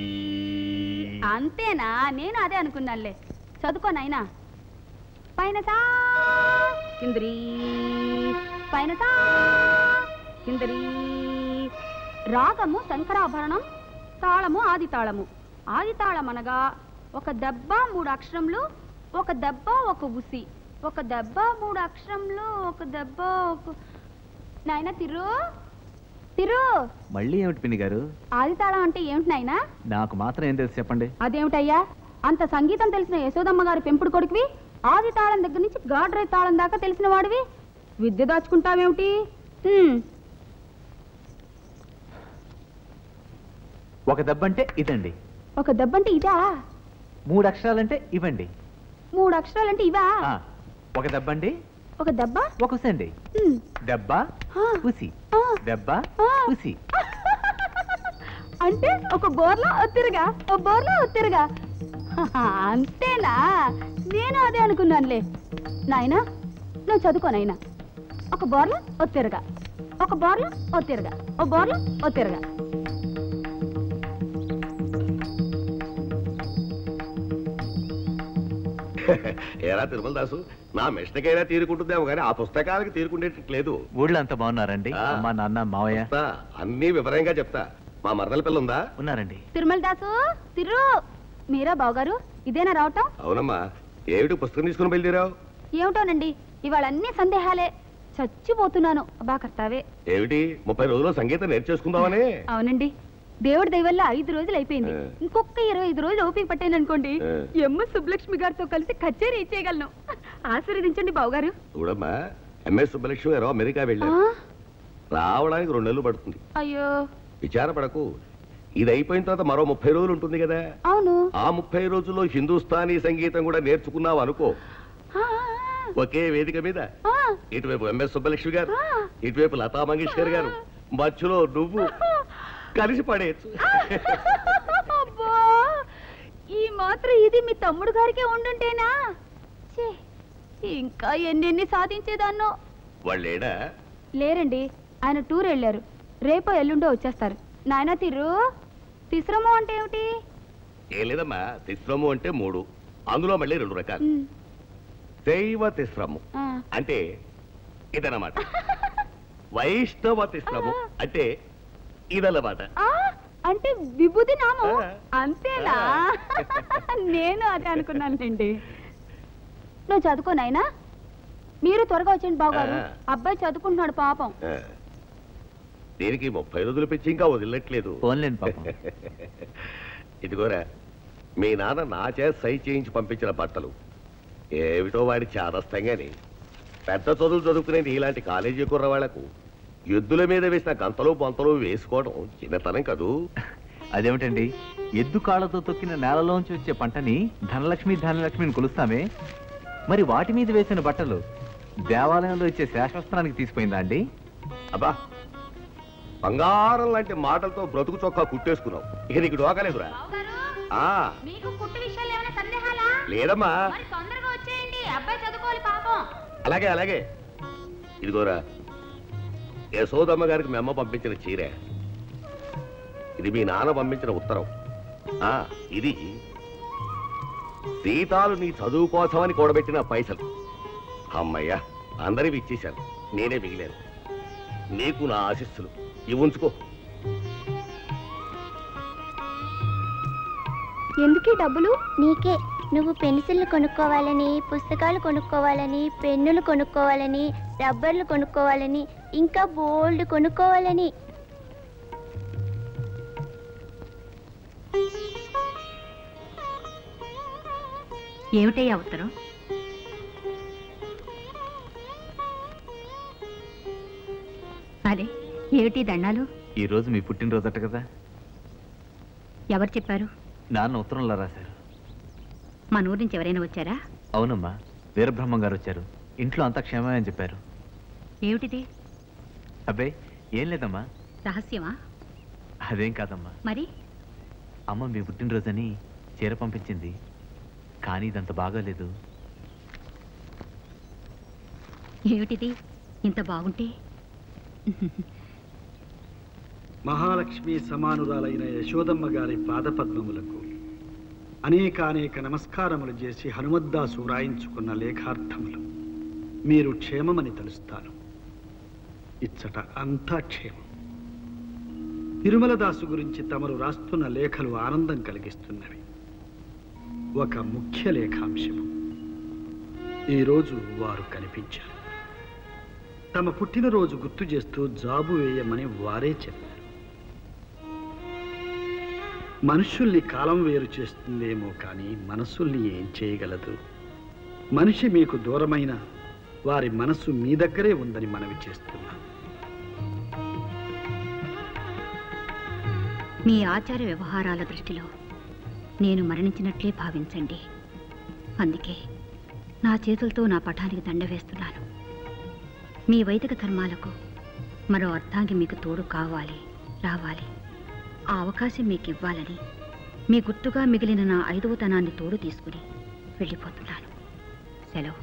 అంతేనా నేను అదే అనుకున్నానులే చదువుకో నాయనా పైన సా కిందరి పైన సా కిందరి రాగము శంకరాభరణం తాళము ఆది తాళము ఆది తాళం అనగా ఒక దెబ్బ మూడు అక్షరములు ఒక దెబ్బ ఒక ఉసి ఒక దెబ్బ మూడు అక్షరములు ఒక దెబ్బ ఒక నాయన తిరు తిరు మళ్ళీ ఏమిటి పిన్ని గారు ఆది తాళం అంటే ఏమిటి నాయనా నాకు మాత్రం ఏం తెలుసు చెప్పండి అదేమిటయ్యా అంత సంగీతం తెలిసిన యశోదమ్మ గారి పెంపుడు కొడుకువి ఆది తాళం దగ్గర నుంచి గాడ్రే తాళం దాకా తెలిసిన వాడివి విద్య దాచుకుంటావేమిటి హ్మ్, ఒక దెబ్బ అంటే ఇదండి ఒక దెబ్బంటే ఇదా మూడు అక్షరాలంటే ఇవ్వండి మూడు అక్షరాలంటే ఇవా ఆ, ఒక దెబ్బ అండి ఒక దెబ్బ ఒక ఉసండి హ్మ్, దెబ్బ ఉసి దెబ్బ ఉసి అంటే ఒక బోర్లో ఒత్తిరుగా ఒక బోర్లో ఒత్తిరుగా హహ, అంతేనా నేను అదే అనుకున్నానులే నాయనా నువ్వు చదువుకో నాయనా ఒక బోర్లో ఒత్తిరుగా ఒక బోర్లో ఒత్తిరుగా ఒక బోర్లో ఒత్తిరుగా ఏరా తిరుమల దాసు నా మిషన్కైనా తీరుకుంటుందేమో కానీ ఆ పుస్తకాలకి తీరుకుండేటట్లేదు ఊళ్ళో అంతా బాగున్నారండి అమ్మా నాన్న మావయ్య చెప్తా అన్ని వివరంగా చెప్తా మా మరదల పిల్ల ఉందా ఉన్నారండి తిరుమల దాసు తిరు మీరా బావగారు ఇదేనా రావటం అవునమ్మా ఏమిటి పుస్తకం తీసుకుని బయలుదేరావు ఏమిటోనండి ఇవాళ అన్ని సందేహాలే చచ్చిపోతున్నాను బా కర్తావే ఏమిటి ముప్పై రోజుల్లో సంగీతం నేర్చేసుకుందామని అవునండి దేవుడి దయ వల్ల ఐదు రోజులు అయిపోయింది ఇంకొక ఇరవై ఐదు రోజులు ఓపిక పట్టాను అనుకోండి ఆ. ఎమ్మ సుబ్బలక్ష్మి గారితో కలిసి కచేరీ ఇచ్చేయగలను ఆశీర్వదించండి బావగారు చూడమ్మా ఎంఎస్ సుబ్బలక్ష్మి గారు అమెరికా ఆ, వెళ్ళారు రావడానికి రెండు నెలలు పడుతుంది అయ్యో విచారపడకు ఇది అయిపోయిన తర్వాత మరో ముప్పై రోజులు ఉంటుంది కదా అవును ఆ ముప్పై రోజుల్లో హిందుస్థానీ సంగీతం కూడా నేర్చుకున్నావు అనుకో ఆ, ఒకే వేదిక మీద ఆ, ఇటువైపు ఎంఎస్ సుబ్బలక్ష్మి గారు ఆ. ఇటువైపు లతా మంగేష్కర్ గారు మధ్యలో నువ్వు కలిసి పడేయచ్చు అబ్బా ఈ మాత్రం ఇది మీ తమ్ముడు గారికే ఉండుంటేనా ఛీ, ఇంకా ఎన్నెన్ని సాధించేదాన్నో వాళ్ళేడా లేరండి ఆయన టూర్ వెళ్ళారు రేపో ఎల్లుండో వచ్చేస్తారు నాయనా తిరు తిశ్రమం అంటే ఏమిటి ఏం లేదమ్మా తిస్రము అంటే మూడు అందులో మళ్ళీ రెండు రకాలు ఉమ్, దైవ తిస్రము ఆ. అంటే ఇదన్నమాట వైష్ణవ తిస్రము అంటే ఇదన్నమాట ఆ, అంటే విభూతి నామం అంతేనా నేను అదే అనుకున్నానులేండి నువ్వు చదువుకో నాయనా మీరు త్వరగా వచ్చేయండి బావగారు ఆ. అబ్బాయి చదువుకుంటున్నాడు పాపం ఆ. దీనికి ముప్పై రోజులు పెంచి ఇంకా వదిలట్లేదు ఫోన్లేండి పాపం ఇదిగోరా మీ నాన్న నా చేత సై చేయించి పంపించిన బట్టలు ఏమిటో వాడి చాదస్తంగాని పెద్ద చదువులు చదువుకునే ఇలాంటి కాలేజీ కుర్రవాళ్లకు ఎద్దుల మీద వేసిన గంతలు బొంతలు వేసుకోవడం చిన్నతనం కదూ అదేమిటండి ఎద్దు కాళ్ళతో తొక్కిన నేలలోంచి వచ్చే పంటని ధనలక్ష్మి ధనలక్ష్మిని కొలుస్తామే మరి వాటి మీద వేసిన బట్టలు దేవాలయంలో ఇచ్చే శాశ్వస్త్రానికి తీసిపోయిందా అండి అబ్బా బంగారం లాంటి మాటలతో బ్రతుకు చొక్కా కుట్టేసుకున్నావు ఇక నీకు డోకలేదురా ఆ, మీకు కుట్టు విషయాలు ఏమైనా సందేహాలా లేదమ్మా మరి తొందరగా వచ్చేయండి అబ్బాయి చదువుకోవాలి పాపం అలాగే అలాగే ఇదిగోరా యశోదమ్మ గారికి మీ అమ్మ పంపించిన చీర ఇది మీ నాన్న పంపించిన ఉత్తరం ఆ ఇది సీతాలు నీ చదువు కోసమని కూడబెట్టిన పైసలు అమ్మయ్యా అందరివి ఇచ్చేశాను నేనే మిగిలాను నీకు నా ఆశిస్సులు ఇవి ఉంచుకో ఎందుకీ డబ్బులు నీకే నువ్వు పెన్సిళ్ళు కొనుక్కోవాలని పుస్తకాలు కొనుక్కోవాలని పెన్నులు కొనుక్కోవాలని రబ్బర్లు కొనుక్కోవాలని ఇంకా బోల్డ్ కొనుక్కోవాలని ఏమిటయ్యా ఉత్తరం అదే ఏమిటి దండాలు ఈ రోజు మీ పుట్టినరోజట కదా ఎవరు చెప్పారు నాన్న ఉత్తరంలో రాశారు మన ఊరి నుంచి ఎవరైనా వచ్చారా అవునమ్మా వీరబ్రహ్మం గారు వచ్చారు ఇంట్లో అంతా క్షేమమే అని చెప్పారు ఏమిటిది అబ్బే ఏం లేదమ్మా రహస్యమా అదేం కాదమ్మా మరి అమ్మ మీ పుట్టినరోజని చీర పంపించింది కానీ ఇదంత బాగాలేదు ఏమిటిది ఇంత బాగుంటే మహాలక్ష్మి సమానురాలైన యశోదమ్మ గారి పాదపద్మములకు అనేక అనేక నమస్కారములు చేసి హనుమద్దాసు వ్రాయించుకున్న లేఖార్థములు మీరు క్షేమమని తలుస్తాను ఇచ్చట అంతా క్షేమం తిరుమలదాసు గురించి తమరు రాస్తున్న లేఖలు ఆనందం కలిగిస్తున్నవి ఒక ముఖ్య లేఖాంశము ఈరోజు వారు కనిపించారు తమ పుట్టినరోజు గుర్తు చేస్తూ జాబు వేయమని వారే చెప్పారు మనుషుల్ని కాలం వేరు చేస్తుందేమో కానీ మనసుల్ని ఏం చేయగలదు మనిషి మీకు దూరమైన వారి మనసు మీ దగ్గరే ఉందని మనవి చేస్తున్నా మీ ఆచార వ్యవహారాల దృష్టిలో నేను మరణించినట్లే భావించండి అందుకే నా చేతులతో నా పఠానికి దండ వేస్తున్నాను మీ వైదిక ధర్మాలకు మరో అర్థాంగి మీకు తోడు కావాలి రావాలి ఆ అవకాశం మీకు ఇవ్వాలని మీ గుర్తుగా మిగిలిన నా ఐదవతనాన్ని తోడు తీసుకుని వెళ్ళిపోతున్నాను సెలవు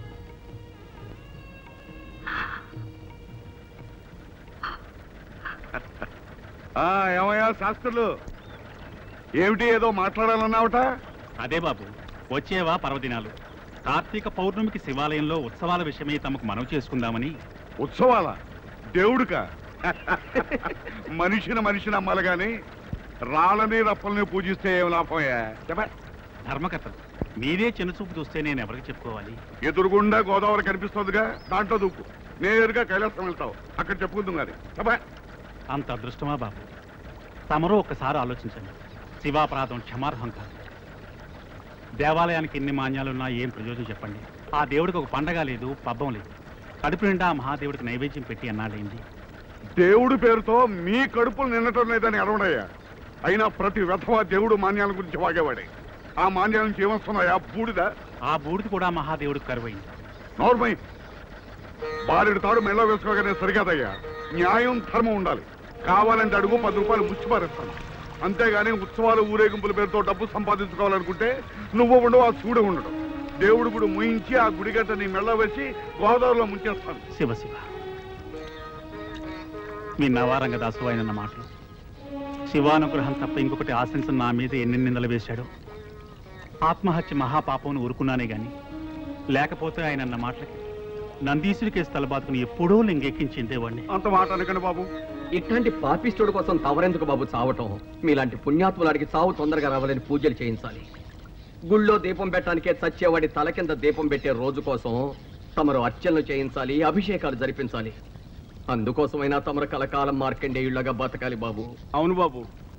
ఆ, ఏమయ్యా శాస్త్రులు ఏమిటి ఏదో మాట్లాడాలన్నావట అదే బాబు వచ్చేవా పర్వదినాలు కార్తీక పౌర్ణమికి శివాలయంలో ఉత్సవాల విషయమై తమకు మనవి చేసుకుందామని ఉత్సవాల దేవుడుక మనిషిని మనిషిని అమ్మాలి గాని రాళ్ళని రప్పల్ని పూజిస్తే ఏం లాభమయ్యా చెప్ప ధర్మకర్తలు మీరే చిన్నచూపు చూస్తే నేను ఎవరికి చెప్పుకోవాలి ఎదురుగుండా గోదావరి కనిపిస్తుందిగా దాంట్లో దూకు నేరుగా కైలాసం వెళ్తావు అక్కడ చెప్పుకుందాం గాని చెప్ప అంత అదృష్టమా బాబు తమరూ ఒక్కసారి ఆలోచించండి శివాపరాధం క్షమార్హం కాదు దేవాలయానికి ఎన్ని మాన్యాలున్నా ఏం ప్రయోజనం చెప్పండి ఆ దేవుడికి ఒక పండగ లేదు పబ్బం లేదు కడుపు నిండా ఆ మహాదేవుడికి నైవేద్యం పెట్టి అన్నాడైంది దేవుడి పేరుతో మీ కడుపులు నిన్నటం లేదని అడవడయ్యా అయినా ప్రతి వ్యధవ దేవుడు మాన్యాల గురించి వాగేవాడే ఆ మాన్యాల నుంచి ఏమొస్తున్నాయా బూడిద ఆ బూడిది కూడా మహాదేవుడికి కరువైంది నోర్మై బాలుడి తాడు మెళ్ళ వేసుకోగానే సరికాదయ్యా న్యాయం ధర్మం ఉండాలి కావాలంటే అడుగు పది రూపాయలు ముచ్చి పారేస్తాను అంతేగాని ఉత్సవాలు ఊరేగింపుల పేరుతో డబ్బు సంపాదించుకోవాలనుకుంటే నువ్వు ఉండవు ఆ శివుడు ఉండడు దేవుడు గుడి ముయించి ఆ గుడిగట్ట నీ మెళ్ళ వేసి గోదావరిలో ముంచేస్తాను శివ శివ విన్నావా రంగదాసు ఆయన మాటలు శివానుగ్రహం తప్ప ఇంకొకటి ఆశించిన నా మీద ఎన్ని నిందలు వేశాడు ఆత్మహత్య మహాపాపం ఊరుకున్నానే గాని లేకపోతే ఆయన అన్న మాటలకి నందీశుడి కేసు తలబాతుకుని ఎప్పుడో లింగెక్కించిందేవాడిని అంత మాట అనకండి బాబు ఇట్లాంటి పాపిస్టుడు కోసం తవరెందుకు బాబు చావటం మీలాంటి పుణ్యాత్ములాడికి చావు తొందరగా రావాలని పూజలు చేయించాలి గుళ్ళో దీపం పెట్టడానికే చచ్చేవాడి తల కింద దీపం పెట్టే రోజు కోసం తమరు అర్చనలు చేయించాలి అభిషేకాలు జరిపించాలి అందుకోసమైనా తమరు కలకాలం మార్కండేయుళ్ళగా బతకాలి బాబు అవును బాబు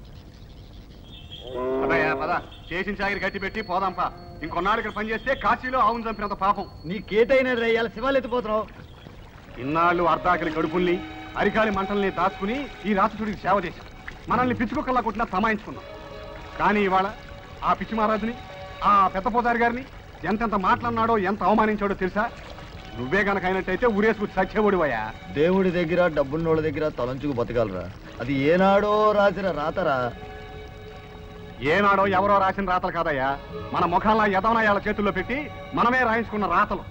పదయ్యా పద చేసిన చాగిరి గట్టి పెట్టి పోదాంపా ఇంకొన్నాళ్ళు ఇక్కడ పని చేస్తే కాశీలో ఆవును చంపినంత పాపం నీకేటైనా రేయాలి శివాలు ఎత్తిపోతున్నావు ఇన్నాళ్ళు అర్ధాకలి కడుపుల్ని అరికాలి మంటల్ని దాచుకుని ఈ రాక్షసుడికి సేవ చేశాం మనల్ని పిచ్చుకొక్కలా కొట్టినా సమాయించుకున్నాం కానీ ఇవాళ ఆ పిచ్చి మహారాజుని ఆ పెద్ద పోతారి గారిని ఎంతెంత మాట్లాడినాడో ఎంత అవమానించాడో తెలుసా నువ్వే గనక అయినట్టయితే ఊరేసుకు చచ్చేవాడివయ్యా దేవుడి దగ్గర డబ్బున్నోళ్ళ దగ్గర తలంచుకు బతకాలరా అది ఏనాడో రాసిన రాతరా ఏనాడో ఎవరో రాసిన రాతలు కాదయ్యా మన ముఖాల్లో యదవనాయాల చేతుల్లో పెట్టి మనమే రాయించుకున్న రాతలు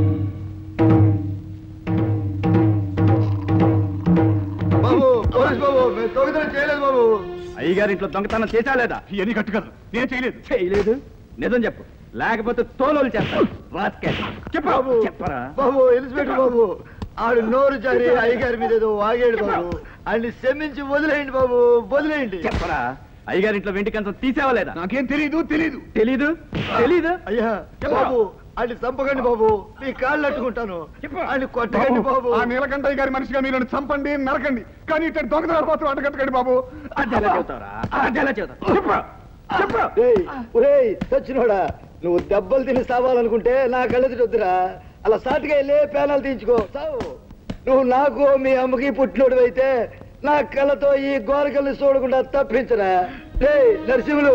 బాబు పోలీస్ బాబు మేము దొంగతనం చేయలేదు బాబు అయ్యగారి ఇంట్లో దొంగతనం చేశా లేదా ఇవన్నీ కట్టు కదా నేను చేయలేదు చేయలేదు నిజం చెప్పు లేకపోతే తోలోలు చేస్తాను బాబు బాబు ఇన్స్పెక్టర్ బాబు ఆడు నోరు జారి అయ్యగారి మీద ఏదో వాగాడు బాబు ఆయన్ని క్షమించి వదిలేయండి బాబు వదిలేయండి చెప్పరా అయ్యగారింట్లో వెంటి కంచం తీసేవా లేదా నాకేం తెలీదు తెలీదు తెలీదు తెలీదు అయ్యా బాబు అది చంపకండి బాబు మీ కాళ్ళు అట్టుకుంటాను అది కొట్టకండి బాబు ఆ నీలకంఠయ్య గారి మనిషిగా మీరు నన్ను చంపండి నరకండి కానీ ఇట్లా దొంగతనాలు మాత్రం అడ్డగట్టకండి బాబు అది ఎలా చెబుతావురా అది ఎలా చెబుతావు చెప్పు ఏయ్, ఒరేయ్ సచ్చినోడా నువ్వు దెబ్బలు తిని సావాలనుకుంటే నా కళ్ళెదుటి వద్దురా అలా సాటుగా వెళ్ళి పేనాలు తీయించుకో సావు నువ్వు నాకు మీ అమ్మకి పుట్టినోడు అయితే నా కళ్ళతో ఈ గోరకల్ని చూడకుండా తప్పించరా ఏయ్ నరసింహులు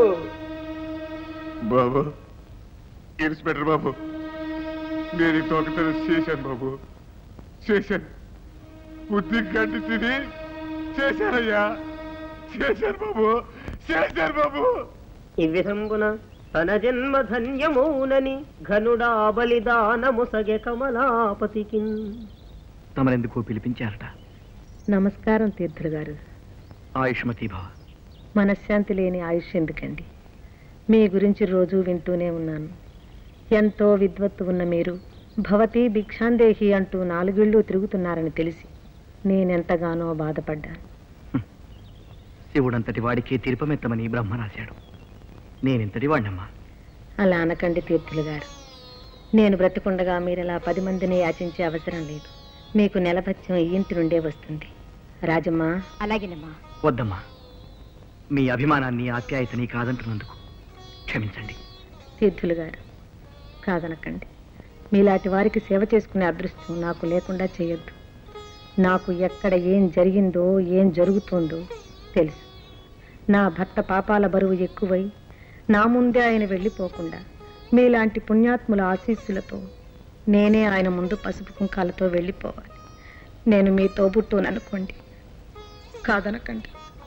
బాబు ఇన్స్పెక్టర్ బాబు నేను ఈ తోకతనం చేశాను బాబు చేశాను బుద్ధి గడ్డి తిని చేశానయ్యా చేశాను బాబు చేశాను బాబు ఈ విధంబున తన జన్మ ధన్యమౌనని ఘనుడా బలిదానము సగె కమలాపతికి తమరెందుకు పిలిపించారట నమస్కారం తీర్థులు గారు ఆయుష్మతి భవ మనశ్శాంతి లేని ఆయుష్ ఎందుకండి మీ గురించి రోజు వింటూనే ఉన్నాను ఎంతో విద్వత్తు ఉన్న మీరు భవతి భిక్షాందేహి అంటూ నాలుగిళ్ళు తిరుగుతున్నారని తెలిసి నేనెంతగానో బాధపడ్డాను శివుడంతటి వాడికి తీర్పమెత్తమని బ్రహ్మ రాశాడు నేనెంతటి వాడినమ్మా అలా అనకండి తీర్థులు గారు నేను బ్రతికుండగా మీరలా పది మందిని యాచించే అవసరం లేదు మీకు నెలభత్యం ఈ ఇంటి నుండే వస్తుంది రాజమ్మ అలాగేనమ్మా వద్దమ్మా మీ అభిమానాన్ని ఆప్యాయతని కాదంటున్నందుకు క్షమించండి తీర్థులు గారు కాదనకండి మీలాంటి వారికి సేవ చేసుకునే అదృష్టం నాకు లేకుండా చేయొద్దు నాకు ఎక్కడ ఏం జరిగిందో ఏం జరుగుతుందో తెలుసు నా భర్త పాపాల బరువు ఎక్కువై నా ముందే ఆయన వెళ్ళిపోకుండా మీలాంటి పుణ్యాత్ముల ఆశీస్సులతో నేనే ఆయన ముందు పసుపు కుంకాలతో వెళ్ళిపోవాలి నేను మీ తోబుట్టుననుకోండి కాదనకండి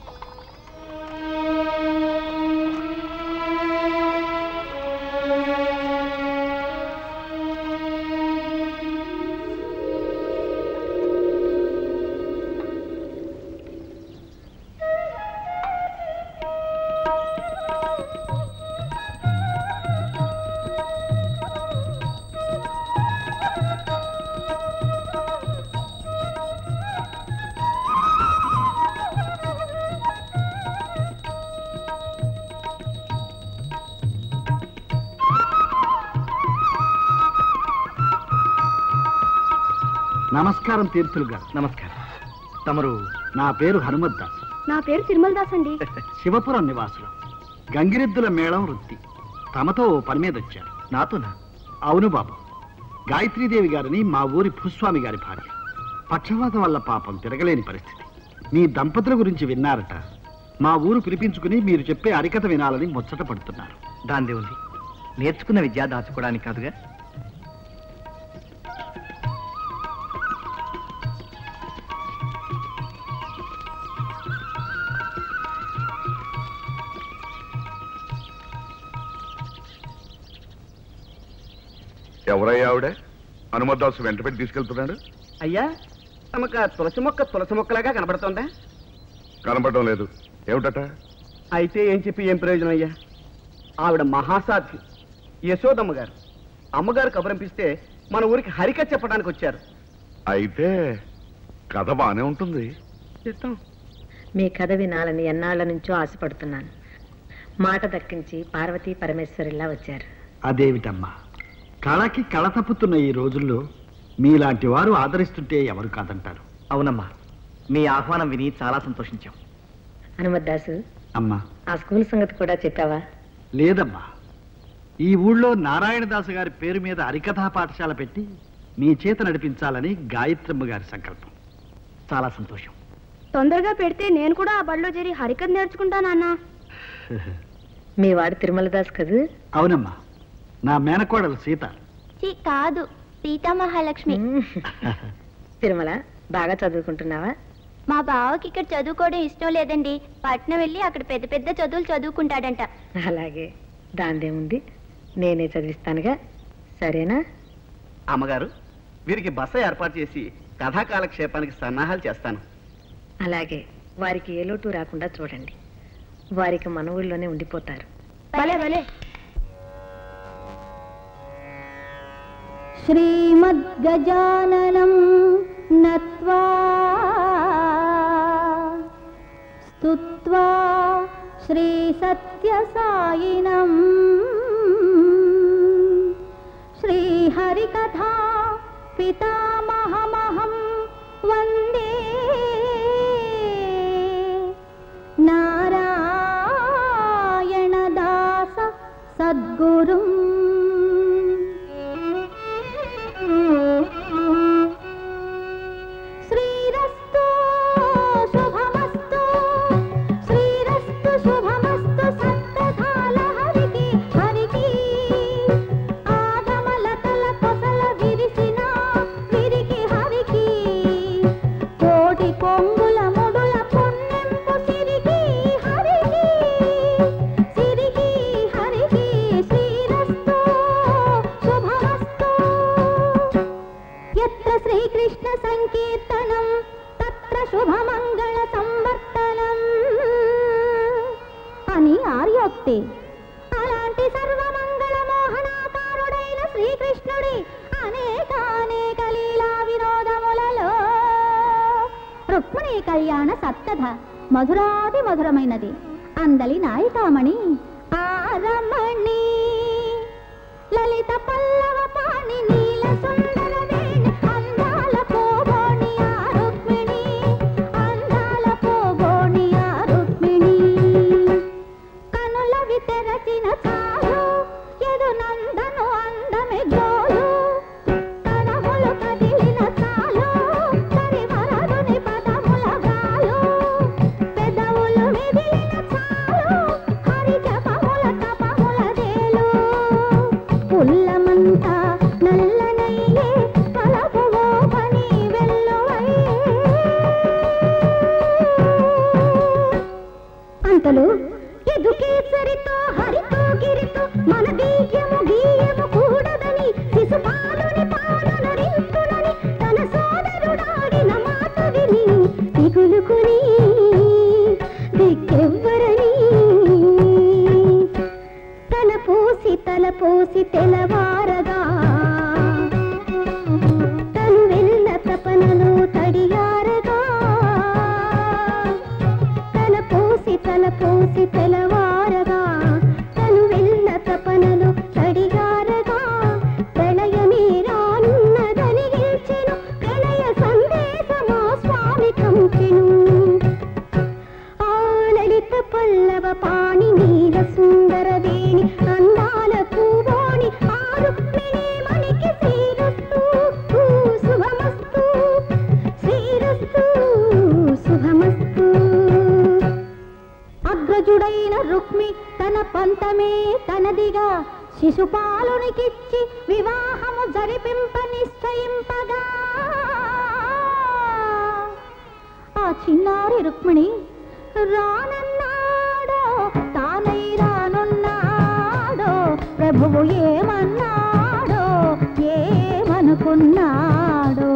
నమస్కారం తీర్థులు గారు నమస్కారం తమరు నా పేరు హనుమత్ దాస్ నా పేరు తిరుమల దాస్ అండి శివపురం నివాసులు గంగిరెద్దుల మేళం వృత్తి తమతో ఓ పని మీద వచ్చారు నాతోనా అవును బాబు గాయత్రీదేవి గారిని మా ఊరి భూస్వామి గారి భార్య పక్షవాతం వల్ల పాపం తిరగలేని పరిస్థితి మీ దంపతుల గురించి విన్నారట మా ఊరు పిలిపించుకుని మీరు చెప్పే అరికథ వినాలని ముచ్చట పడుతున్నారు దాందే ఉంది నేర్చుకున్న విద్య దాచుకోవడానికి కాదుగా ఎవరయ్యా ఆవిడ హనుమద్దాసు వెంట పెట్టి తీసుకెళ్తున్నాడు అయ్యా తమకు ఆ తులసి మొక్క తులసి మొక్కలాగా కనబడుతోందా కనపడడం లేదు ఏమిటట అయితే ఏం చెప్పి ఏం ప్రయోజనం అయ్యా ఆవిడ మహాసాధ్వి యశోదమ్మ గారు అమ్మగారు కబురంపిస్తే మన ఊరికి హరిక చెప్పడానికి వచ్చారు అయితే కథ బానే ఉంటుంది చిత్తం మీ కథ వినాలని ఎన్నాళ్ల నుంచో ఆశపడుతున్నాను మాట దక్కించి పార్వతీ పరమేశ్వరిలా వచ్చారు అదేమిటమ్మా కళకి కళ తప్పుతున్న ఈ రోజుల్లో మీలాంటి వారు ఆదరిస్తుంటే ఎవరు కాదంటారు అవునమ్మా మీ ఆహ్వానం విని చాలా సంతోషించాం హనుమద్దాసు అమ్మా ఆ స్కూల్ సంగతి కూడా చెప్పావా లేదమ్మా ఈ ఊళ్ళో నారాయణదాసు గారి పేరు మీద హరికథా పాఠశాల పెట్టి మీ చేత నడిపించాలని గాయత్రమ్మ గారి సంకల్పం చాలా సంతోషం తొందరగా పెడితే నేను కూడా ఆ బడిలో చేరి హరికథ నేర్చుకుంటానన్నా మీ వాడు తిరుమలదాస్ కదూ అవునమ్మా నా మేనకోడలు సీత ఛీ, కాదు సీతామహాలక్ష్మి తిరుమల బాగా చదువుకుంటున్నావా మా బావకి ఇక్కడ చదువుకోవడం ఇష్టం లేదండి పట్నం వెళ్ళి అక్కడ పెద్ద పెద్ద చదువులు చదువుకుంటాడంట అలాగే దాందేముంది నేనే చదివిస్తానుగా సరేనా అమ్మగారు వీరికి బస ఏర్పాటు చేసి కథా కాలక్షేపానికి సన్నాహాలు చేస్తాను అలాగే వారికి ఏ లోటు రాకుండా చూడండి వారికి మన ఊళ్ళోనే ఉండిపోతారు భలే భలే श्रीमद्गजाननं नत्वा स्तुत्वा श्रीसत्यसायिनम् श्रीहरिकथा पितामहमहं वन्दे नारायणदास सद्गुरुम् श्रीरस्तु शुभमस्तु श्रीरस्तु शुभमस्तु సత్కథాల హరికి హరికి ఆగమలతల కొసల విరిసిన విరికి హరికి కోటి కొంగుల ముడుల పున్నెంపు సిరికి హరికి సిరికి హరికి శ్రీరస్తు శుభమస్తు ఎత్ర శ్రీకృష్ణ సంకీర్తనం తత్ర శుభమంగళ సంవర్తనం అని ఆర్యోక్తి అలాంటి సర్వమంగళ మోహనాకారుడైన శ్రీకృష్ణుడి అనేక అనేక లీలా వినోదములలో రుక్మిణీ కళ్యాణ సప్తధ మధురాది మధురమైనది అందలి నాయికామణి ఆరమణి లలిత పల్లవ పాణి నీల సుందర వేణి అందాల పోగోణి ఆ రుక్మిణి అందాల పోగోణి ఆ రుక్మిణి కనులవి తెరచిన చాలు ఎదు నందను అందమె జోలు కణములు కదిలిన చాలు కరివరదుని పదముల గాలు పెదవులు మెదిలిన చాలు హరి జపముల తపముల దేలు పుల్లమంతా నల్లనయ్యే పలపువో పని అంతలు ఎదుకేసరితో హరితో గిరితో మన బీయము గీయము కూడదని శిశుపాలుని పాలన రింతులని తన సోదరుడాడిన మాట విని దిగులుకుని దిక్కెవ్వరని తల పోసి తల పోసి తెలవారగా తను వెళ్ళ తపనలో తడియారగా తల పోసి తల పోసి తెలవారగా తను వెళ్ళ తపనలో తడియారగా ప్రళయమే రానున్నదని గెలిచెను ప్రళయ సందేశమా స్వామి కంచెను ఆ లలిత పల్లవ పాణి నీల సుందర వేణి అందాల పూవాణి ఆ రుక్మిణి మణికి శ్రీరస్తు శుభమస్తు శ్రీరస్తు శుభమస్తు అగ్రజుడైన రుక్మి తన పంతమే తనదిగా శిశుపాలునికిచ్చి వివాహము జరిపింప నిశ్చయింపగా ఆ చిన్నారి రుక్మిణి రానన్నాడో తానై రానున్నాడో ప్రభువు ఏమన్నాడో ఏమనుకున్నాడో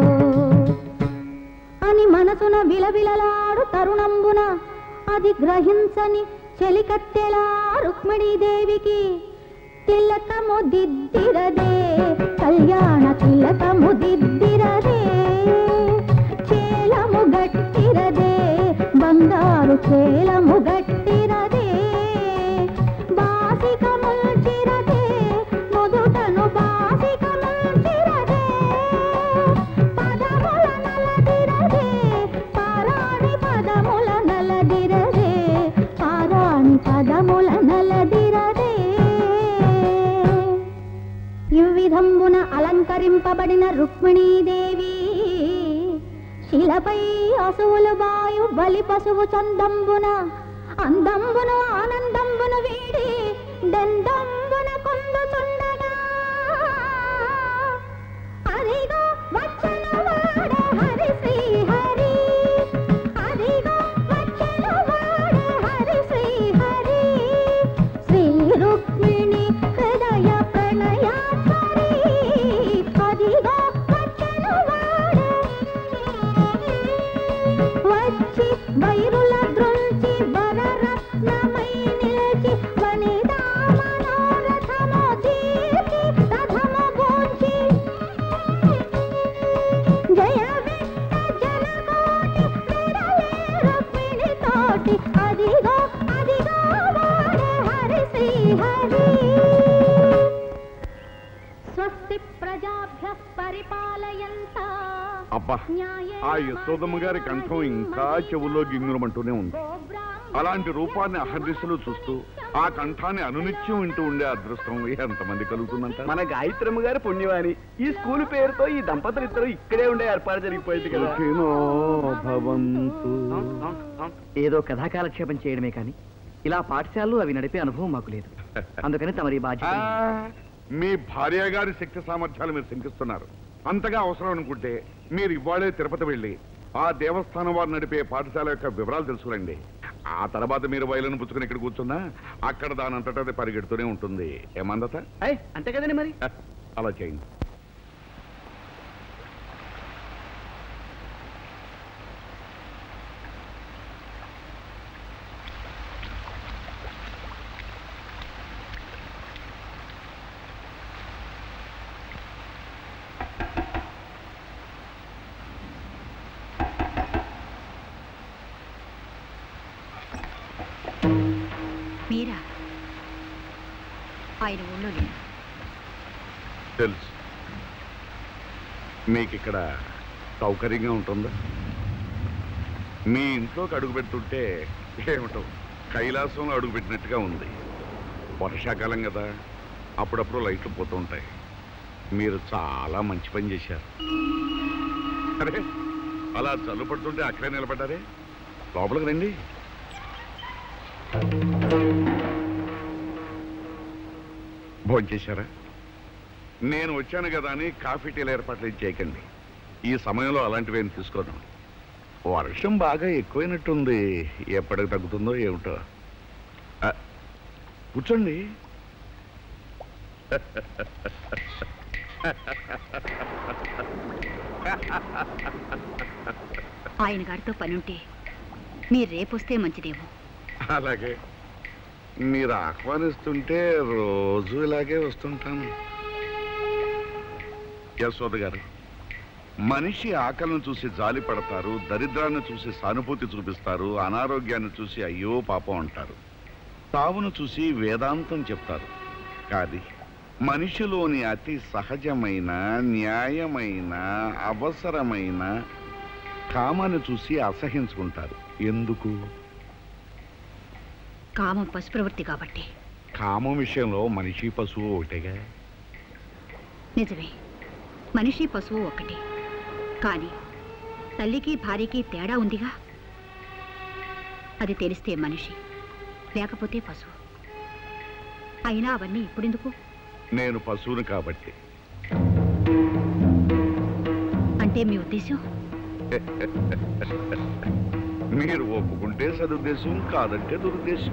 అని మనసున విలవిలలాడు తరుణంబున అది గ్రహించని చెలికత్తెలా రుక్మిణీదేవికి తిలకము దిద్దిరదే కళ్యాణ తిలకము దిద్దిరదే చేలము గట్టిరదే బంగారు చేలము గట్టిరదే బాసిక ముల్చిరదే మొదుటను బాసిక ముల్చిరదే పదముల నలదిరదే పారాణి పదముల నలదిరదే పారాణి పదముల నలదిరదే ఇవ్విధంబున అలంకరింపబడిన రుక్మిణీదేవి శిలపై అసువులు బాయు బలి పశువు చందంబున అందంబును ఆనందంబును వీడి దందంబున కొందుచుండగా అదిగో వచ్చెను వాడే హరి శ్రీ హరి అదిగో వచ్చెను వాడే హరి శ్రీ హరి శ్రీ రుక్మిణి హృదయ ప్రణయాత్మరి అదిగో వచ్చెను వాడే వచ్చి వైరుల ద్రుంచి వరరత్నమై నిలిచి వనితా మనోరథము తీర్చి రథము గూంచి జయ విట్ట జనకోటి విడలే రుక్మిణి తోటి అదిగో అదిగో యశోదమ్మ గారి కంఠం ఇంకా చెవుల్లో గింగురమంటూనే ఉంది అలాంటి రూపాన్ని అహర్దిశలు చూస్తూ ఆ కంఠాన్ని అనునిత్యం వింటూ ఉండే అదృష్టం ఎంతమంది కలుగుతుందంట మన గాయత్రమ్మ గారి పుణ్యవాణి ఈ స్కూల్ పేరుతో ఈ దంపతులు ఇద్దరు ఇక్కడే ఉండే ఏర్పాటు జరిగిపోయింది కదా సుఖినో భవంతు. ఏదో కథాకాలక్షేపం చేయడమే కానీ ఇలా పాఠశాలలు అవి నడిపే అనుభవం మాకు లేదు అందుకని తమరి బాధ్యత ఆ, మీ భార్య గారి శక్తి సామర్థ్యాలు మీరు శంకిస్తున్నారు అంతగా అవసరం అనుకుంటే మీరు ఇవాళే తిరుపతి వెళ్ళి ఆ దేవస్థానం వారు నడిపే పాఠశాల యొక్క వివరాలు తెలుసుకురండి ఆ తర్వాత మీరు వైలను పుచ్చుకుని ఇక్కడ కూర్చున్నా అక్కడ దాని అంతటా అది పరిగెడుతూనే ఉంటుంది ఏమందత అంతే కదండి మరి అలా చేయండి మీరా ఆయన ఊళ్ళో లేరు తెలుసు మీకు ఇక్కడ సౌకర్యంగా ఉంటుందా మీ ఇంట్లోకి అడుగు పెడుతుంటే ఏమిటో కైలాసంలో అడుగు పెట్టినట్టుగా ఉంది వర్షాకాలం కదా అప్పుడప్పుడు లైట్లు పోతూ ఉంటాయి మీరు చాలా మంచి పని చేశారు అరే అలా చల్లు పడుతుంటే అక్కడే నిలబడ్డారే లోపలికి రండి భోంచేశారా నేను వచ్చాను కదా అని కాఫీ టీల ఏర్పాట్లు ఏం చేయకండి ఈ సమయంలో అలాంటివి ఏం తీసుకోను వర్షం బాగా ఎక్కువైనట్టుంది ఎప్పటికి తగ్గుతుందో ఏమిటో ఆ, కూర్చోండి ఆయన గారితో పనుంటే మీరు రేపొస్తే మంచిదేమో అలాగే మీరు ఆహ్వానిస్తుంటే రోజు ఇలాగే వస్తుంటాను యశోద గారు మనిషి ఆకలిని చూసి జాలి పడతారు దరిద్రాన్ని చూసి సానుభూతి చూపిస్తారు అనారోగ్యాన్ని చూసి అయ్యో పాపం అంటారు తావును చూసి వేదాంతం చెప్తారు కానీ మనిషిలోని అతి సహజమైన న్యాయమైన అవసరమైన కామాన్ని చూసి అసహించుకుంటారు ఎందుకు కామం పశుప్రవృత్తి కాబట్టి కామం విషయంలో మనిషి పశువు ఒకటేగా నిజమే మనిషి పశువు ఒకటి కానీ తల్లికి భార్యకి తేడా ఉందిగా అది తెలిస్తే మనిషి లేకపోతే పశువు అయినా అవన్నీ ఇప్పుడెందుకు నేను పశువుని కాబట్టి అంటే మీ ఉద్దేశం మీరు ఒప్పుకుంటే సదుద్దేశం కాదంటే దురుద్దేశం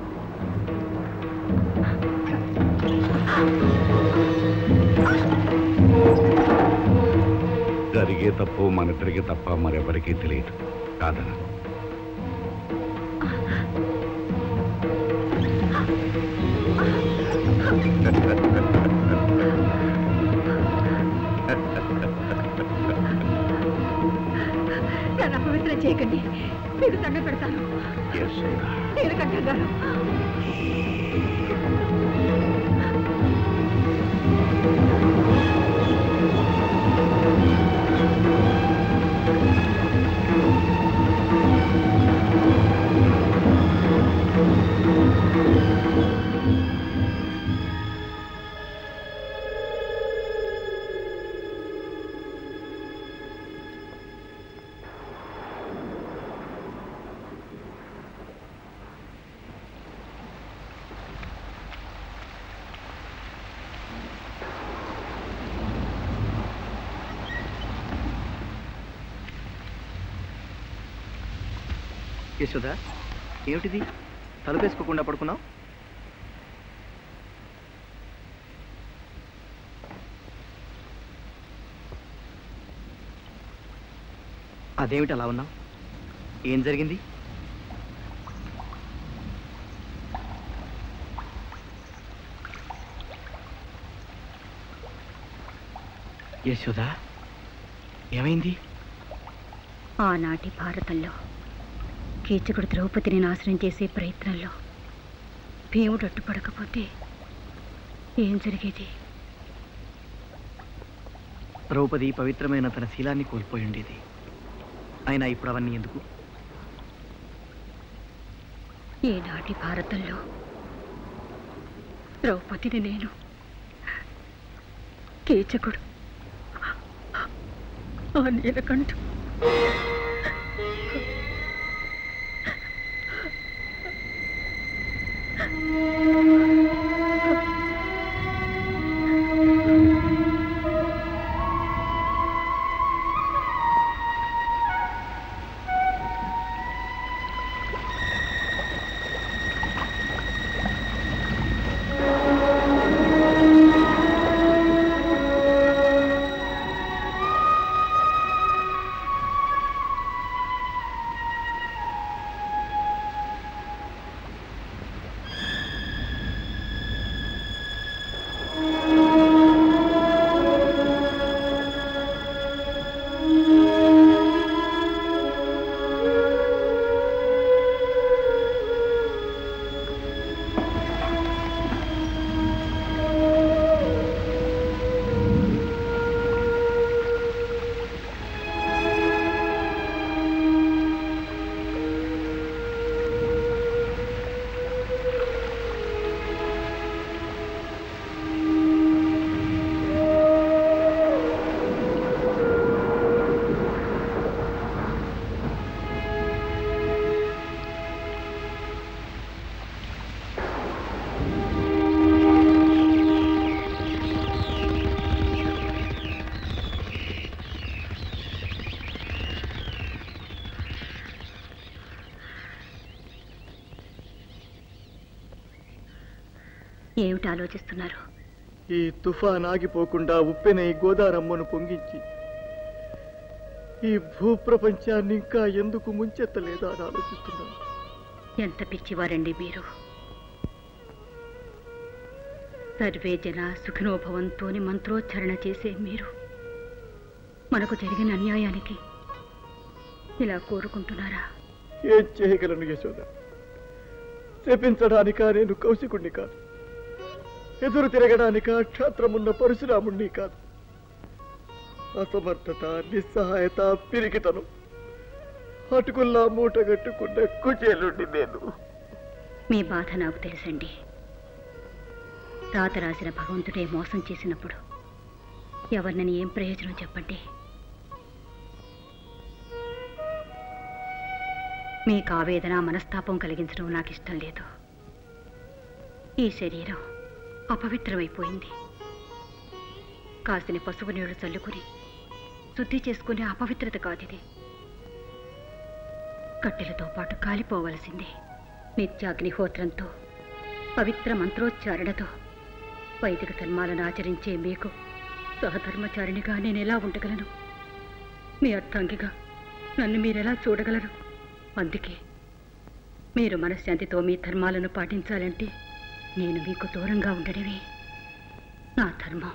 జరిగే తప్పు మనిద్దరికి తప్ప మరెవరికీ తెలియదు కాదన నన్ను అపవిత్రం చేయకండి మీకు దండ పెడతాను నీలకంఠ గారు యశోద ఏమిటిది తలుపేసుకోకుండా పడుకున్నావు అదేమిటి అలా ఉన్నావు ఏం జరిగింది యశోద ఏమైంది ఆనాటి భారతంలో కీచకుడు ద్రౌపదిని నాశనం చేసే ప్రయత్నంలో భీముడు అడ్డుపడకపోతే ఏం జరిగేది ద్రౌపది పవిత్రమైన తన శీలాన్ని కోల్పోయి ఉండేది అయినా ఇప్పుడు అవన్నీ ఎందుకు ఈనాటి భారతంలో ద్రౌపదిని నేను కీచకుడు ఆ నీలకంఠు ఏమిటి ఆలోచిస్తున్నారు ఈ తుఫాన్ ఆగిపోకుండా ఉప్పెన ఈ గోదారమ్మను పొంగించి ఈ భూప్రపంచాన్ని ఇంకా ఎందుకు ముంచెత్తలేదా అని ఆలోచిస్తున్నాను ఎంత పిచ్చివారండి మీరు సర్వే జన సుఖినోభవంతోని మంత్రోచ్చారణ చేసే మీరు మనకు జరిగిన అన్యాయానికి ఇలా కోరుకుంటున్నారా ఏం చేయగలను యశోద శపించడానికా నేను కౌశికుణ్ణి కాదు ఎదురు తిరగడానిక క్షాత్రమున్న పరశురాముణ్ణి కాదు అసమర్థత నిస్సహాయత పిరికితను అటుకుల్లా మూటగట్టుకున్న కుచేలుండి నేను మీ బాధ నాకు తెలుసండి తాత రాసిన భగవంతుడే మోసం చేసినప్పుడు ఎవరినని ఏం ప్రయోజనం చెప్పండి మీకు ఆవేదన మనస్తాపం కలిగించడం నాకు ఇష్టం లేదు ఈ శరీరం అపవిత్రమైపోయింది కాసిన పసుపు నీళ్లు చల్లుకుని శుద్ధి చేసుకునే అపవిత్రత కాదు ఇది కట్టెలతో పాటు కాలిపోవలసిందే నిత్యాగ్నిహోత్రంతో పవిత్ర మంత్రోచ్చారణతో వైదిక ధర్మాలను ఆచరించే మీకు సహధర్మచారిణిగా నేను ఎలా ఉండగలను మీ అర్థంగిగా నన్ను మీరెలా చూడగలరు అందుకే మీరు మనశ్శాంతితో మీ ధర్మాలను పాటించాలంటే నేను మీకు దూరంగా ఉండడమే నా ధర్మం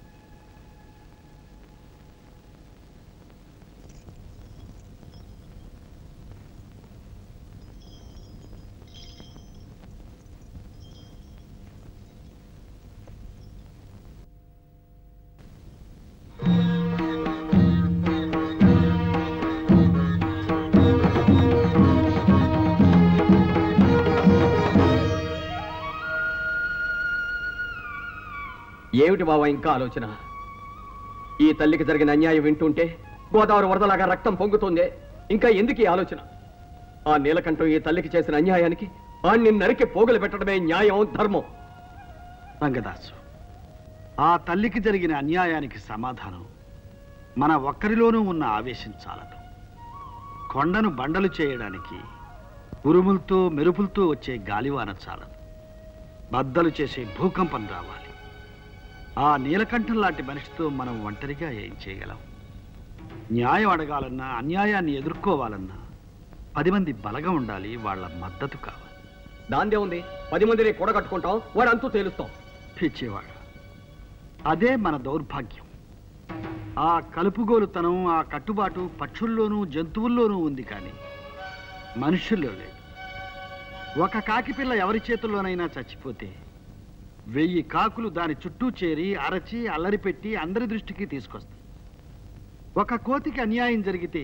ఏమిటి బావా ఇంకా ఆలోచన ఈ తల్లికి జరిగిన అన్యాయం వింటుంటే గోదావరి వరదలాగా రక్తం పొంగుతుంది ఇంకా ఎందుకు ఈ ఆలోచన ఆ నీలకంఠం ఈ తల్లికి చేసిన అన్యాయానికి వాణ్ణి నరికి పోగులు పెట్టడమే న్యాయం ధర్మం రంగదాసు ఆ తల్లికి జరిగిన అన్యాయానికి సమాధానం మన ఒక్కరిలోనూ ఉన్న ఆవేశం చాలదు కొండను బండలు చేయడానికి ఉరుములతో మెరుపులతో వచ్చే గాలివాన చాలదు బద్దలు చేసే భూకంపం రావాలి ఆ నీలకంఠం లాంటి మనిషితో మనం ఒంటరిగా ఏం చేయగలం న్యాయం అడగాలన్నా అన్యాయాన్ని ఎదుర్కోవాలన్నా పది మంది బలగా ఉండాలి వాళ్ళ మద్దతు కావాలి దాందే ఉంది పది మందిని కూడగట్టుకుంటాం వాడు అంతూ తేలుస్తాం పిచ్చేవాడు అదే మన దౌర్భాగ్యం ఆ కలుపుగోలుతనం ఆ కట్టుబాటు పక్షుల్లోనూ జంతువుల్లోనూ ఉంది కానీ మనుషుల్లో లేదు ఒక కాకి పిల్ల ఎవరి చేతుల్లోనైనా చచ్చిపోతే వెయ్యి కాకులు దాని చుట్టూ చేరి అరచి అల్లరి పెట్టి అందరి దృష్టికి తీసుకొస్తాయి ఒక కోతికి అన్యాయం జరిగితే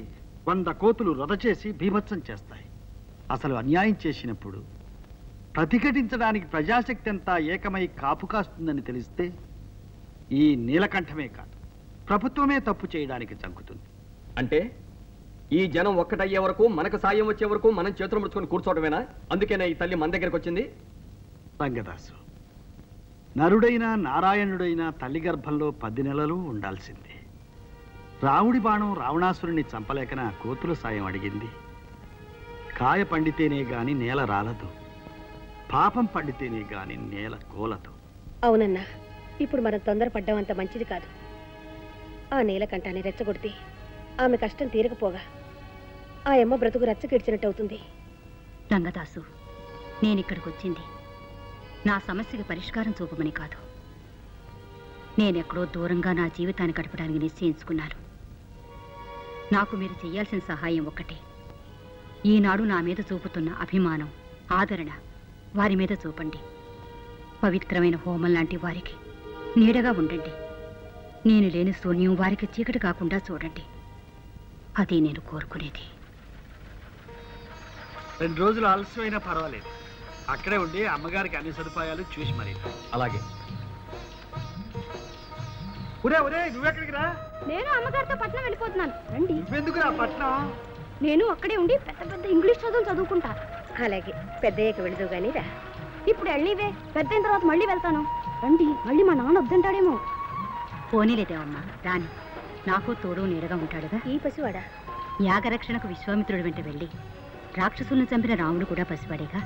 వంద కోతులు రొద చేసి బీభత్సం చేస్తాయి అసలు అన్యాయం చేసినప్పుడు ప్రతిఘటించడానికి ప్రజాశక్తి అంతా ఏకమై కాపు కాస్తుందని తెలిస్తే ఈ నీలకంఠమే కాదు ప్రభుత్వమే తప్పు చేయడానికి చంకుతుంది అంటే ఈ జనం ఒక్కటయ్యే వరకు మనకు సాయం వచ్చే వరకు మనం చేతులు ముడుచుకొని కూర్చోవడమేనా అందుకేనా ఈ తల్లి మన దగ్గరికి వచ్చింది రంగదాసు నరుడైనా నారాయణుడైనా తల్లి గర్భంలో పది నెలలు ఉండాల్సిందే రావుడి బాణం రావణాసురుణ్ణి చంపలేకన కోతుల సాయం అడిగింది కాయ పండితేనే గాని నేల రాలదు పాపం పండితేనే గాని నేల కోలదు అవునన్నా ఇప్పుడు మనం తొందరపడ్డం అంత మంచిది కాదు ఆ నీలకంఠాన్ని రెచ్చగొడితే ఆమె కష్టం తీరకపోగా ఆ అమ్మ బ్రతుకు రచ్చకిడ్చినట్టు అవుతుంది రంగదాసు నేనిక్కడికి వచ్చింది నా సమస్యకి పరిష్కారం చూపమని కాదు నేనెక్కడో దూరంగా నా జీవితాన్ని గడపడానికి నిశ్చయించుకున్నాను నాకు మీరు చేయాల్సిన సహాయం ఒక్కటే ఈనాడు నా మీద చూపుతున్న అభిమానం ఆదరణ వారి మీద చూపండి పవిత్రమైన హోమం లాంటి వారికి నీడగా ఉండండి నేను లేని శూన్యం వారికి చీకటి కాకుండా చూడండి అది నేను కోరుకునేది రెండు రోజులు ఆలస్యమైనా పర్వాలేదు అక్కడే ఉండి అమ్మగారికి అన్ని సదుపాయాలు చూసి మరి అలాగే ఒరే ఒరే నువ్వెక్కడికి రా నేను అమ్మగారితో పట్నం వెళ్ళిపోతున్నాను రండి నువ్వెందుకు రా పట్నం నేను అక్కడే ఉండి పెద్ద పెద్ద ఇంగ్లీష్ చదువులు చదువుకుంటా అలాగే పెద్దయ్యకి వెళదు గాని రా ఇప్పుడు వెళ్ళివే పెద్ద అయిన తర్వాత మళ్ళీ వెళ్తాను రండి మళ్ళీ మా నాన్న వద్దంటాడేమో పోనీలేదేవమ్మా రాని నాకు తోడు నీడగా ఉంటాడుగా ఈ పసివాడా యాగరక్షణకు విశ్వామిత్రుడి వెంట వెళ్ళి రాక్షసులను చంపిన రాముడు కూడా పసివాడేగా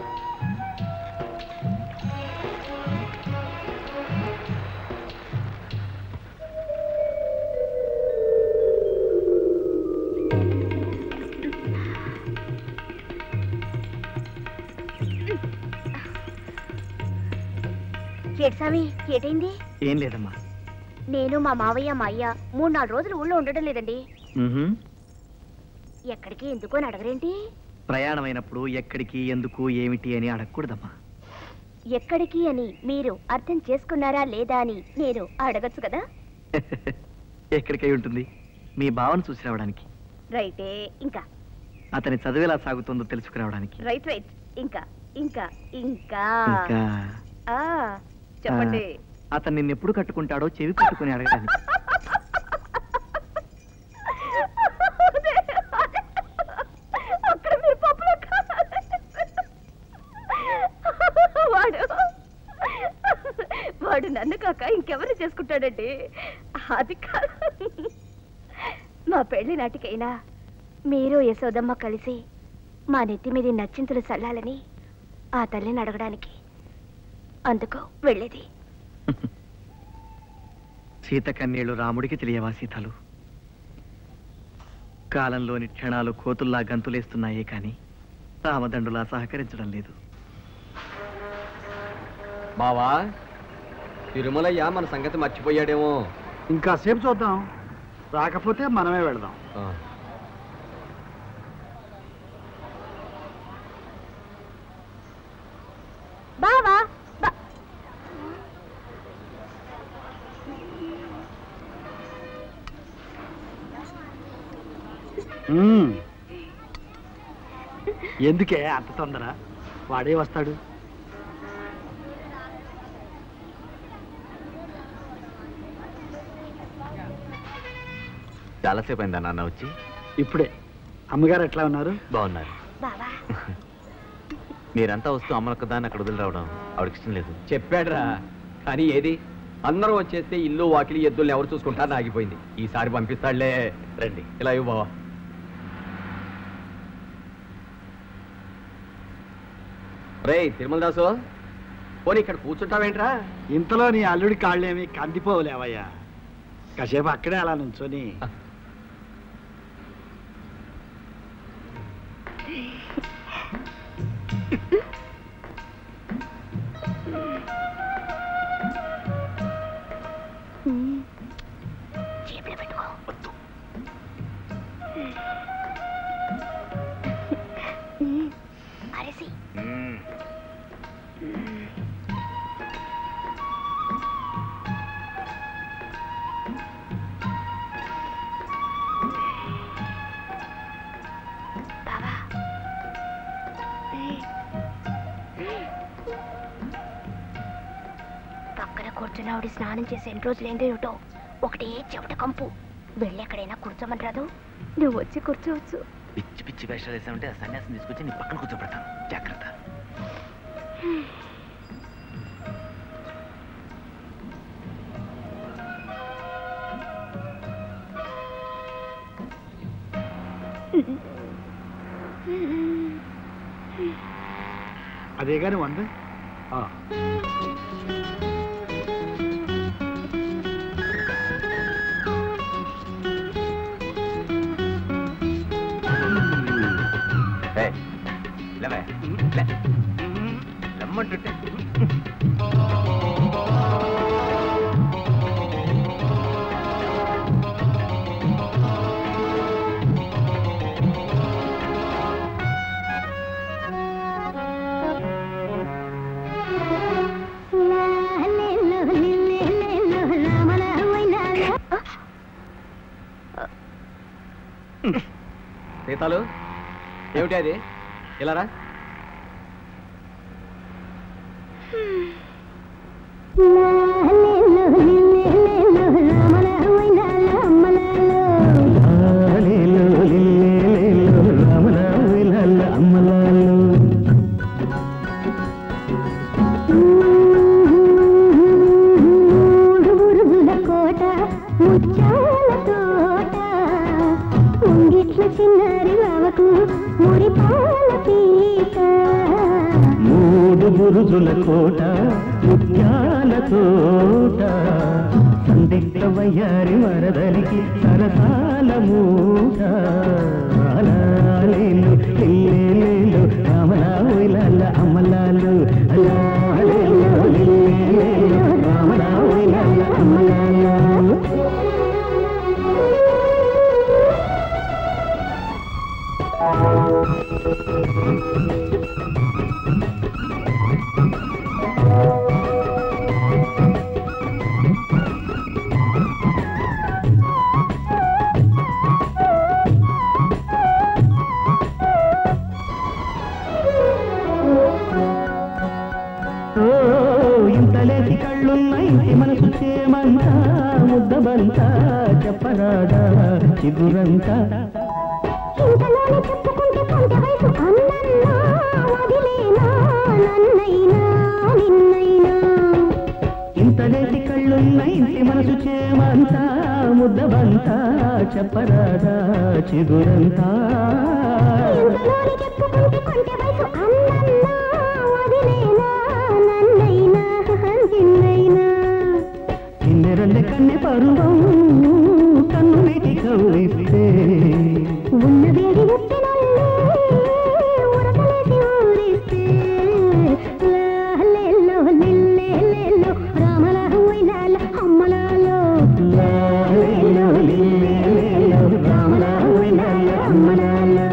ఏడు స్వామి ఏటైంది ఏం లేదమ్మా నేను మా మావయ్య మా అయ్య మూడు నాలుగు రోజులు ఊళ్ళో ఉండడం లేదండి మ్మ్హ్మ్. ఎక్కడికి ఎందుకు అని అడగరేంటి ప్రయాణమైనప్పుడు ఎక్కడికి ఎందుకు ఏమిటి అని అడగకూడదమ్మా ఎక్కడికి అని మీరు అర్థం చేసుకున్నారా లేదా అని నేను అడగచ్చు కదా ఎక్కడికై ఉంటుంది మీ భావన చూసి రావడానికి రైటే ఇంకా అతని చదువు ఎలా సాగుతుందో తెలుసుకురావడానికి రైట్ రైట్ ఇంకా ఇంకా ఇంకా ఇంకా ఆ చెప్పండి ఆ, అతను నిన్ను ఎప్పుడు కట్టుకుంటాడో చెవి కట్టుకుని అడగడానికి అక్కడ మీరు పప్పులో వాడు వాడు నన్ను కాక ఇంకెవరు చేసుకుంటాడండి అది కాదు మా పెళ్లి నాటికైనా మీరు యశోదమ్మ కలిసి మా నెత్తి మీద ఈ నచ్చింతలు చల్లాలని ఆ తల్లిని అడగడానికి అందుకు వెళ్ళేది సీత కన్నీళ్లు రాముడికి తెలియవా సీతలు కాలంలోని క్షణాలు కోతుల్లా గంతులేస్తున్నాయే కాని రామదండులా సహకరించడం లేదు బావా తిరుమలయ్య మన సంగతి మర్చిపోయాడేమో ఇంకా సేపు చూద్దాం రాకపోతే మనమే వెళదాం బావా బా- మ్మ్. ఎందుకే అంత తొందర వాడే వస్తాడు చాలాసేపు అయిందా నాన్న వచ్చి ఇప్పుడే అమ్మగారు ఎట్లా ఉన్నారు బాగున్నారు బావా మీరంతా వస్తూ అమ్మనొక్క దాన్ని అక్కడ వదిలి రావడం ఆవిడకి ఇష్టం లేదు చెప్పాడురా కానీ ఏది అందరూ వచ్చేస్తే ఇల్లు వాకిలి ఎద్దుల్ని ఎవరు చూసుకుంటారని ఆగిపోయింది ఈసారి పంపిస్తాడులే రండి ఇలా ఇవ్వు బావా రే తిరుమల దాసు పోనీ ఇక్కడ కూర్చుంటావేంట్రా ఇంతలో నీ అల్లుడి కాళ్ళేమి కందిపోలేవయ్యా కాసేపు అక్కడే అలా నుంచొని జేబులో పెట్టుకో మ్మ్. అరసి కూర్చున్న ఆవిడ స్నానం చేసి ఎన్ని రోజులు ఏందో ఏమిటో ఒకటే చెమట కంపు వెళ్ళి ఎక్కడైనా కూర్చోమని రాదు నువ్వు వచ్చి కూర్చోవచ్చు పిచ్చి పిచ్చి వేషాలు వేసామంటే ఆ సన్యాసం తీసుకొచ్చి నీ పక్కన కూర్చోబెడతాను జాగ్రత్త అదే కానీ వంద ఏయ్, లేవే, లే. లమ్మంటుంటే సీతాలు ఏమిటి అది ఇలా రా బురుగుల కోట ముచ్చాల తోట ముంగిట్ల చిన్నారి బావకు మురిపాల పీట మూడు బురుజుల కోట ముత్యాల తోట సందిగ్ధ వయ్యారి వరదలికి సరసాల మూట అలాలేలు ఇల్లేలేలు రామలాలు ఇలాల అమ్మలాలు అలాలేలు ఇల్లేలేలు రామలాలు ఇలాల అమ్మలాలు ఓ ఇంతలేసి కళ్ళున్న ఇంటి మనసు చేమంతా ముద్దబంతా చెప్పరాదా చిగురంతా ఇంతలోనే చెప్పుకుంటే కొంచె వయసు అందన్నా వదిలేనా నన్నైనా నిన్నైనా ఇంతలేసి కళ్ళున్న ఇంటి మనసు చేమంతా ముద్దబంతా చెప్పరాదా చిగురంతా ఇంతలోనే చెప్పుకుంటే కొంచె వయసు అందన్నా వదిలేనా నన్నైనా నిన్నైనా కిన్నెరల్లె కన్నె పరువం కన్ను నీటి కవ్విస్తే ఉన్న వేడి ఉప్పినల్లే ఉరకలేసి ఊరిస్తే లాలెల్లో లిల్లెలెల్లో రామల హుయిలాల అమ్మలాలో లాలేలో లిల్లేలేలో రామలా ఉయ్యాల అమ్మలాలా.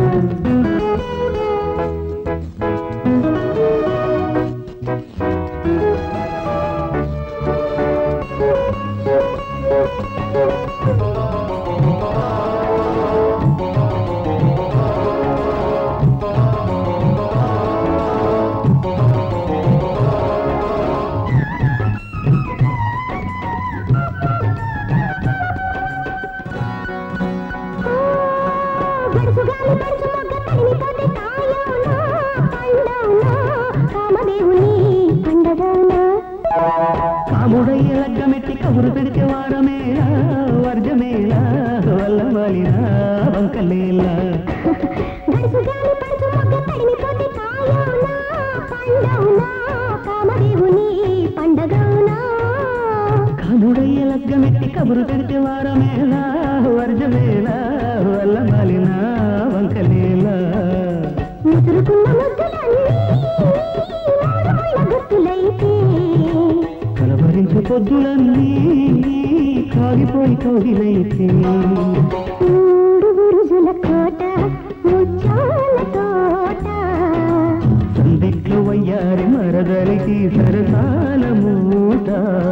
గడుసుగాలి పడుచు మొగ్గ తడిమిపోతే కాయోనా పండవునా కామదేవుని పండగనా కాముడయ్య లగ్గమెట్టి కబురు పెడితే వారమేలా వర్జమేలా వల్లవలినా వంకలేలా గడుసుగాలి పడుచు మొగ్గ తడిమిపోతే కాయోనా పండవునా కామదేవుని పండగనా కాముడయ్య లగ్గమెట్టి కబురు పెడితే వారమేలా వర్జమేలా వల్లవలినా వంకలేలా ముసురుకున్న ముద్దులన్నీ మూడుముళ్ళ గుర్తులైతే కలవరించు పొద్దులన్నీ కాగిపోయి కౌగిలైతే మూడు బురుజుల కోట ముచ్చాల తోట సందిట్లు వయ్యారి మరదలికి సరసాల మూట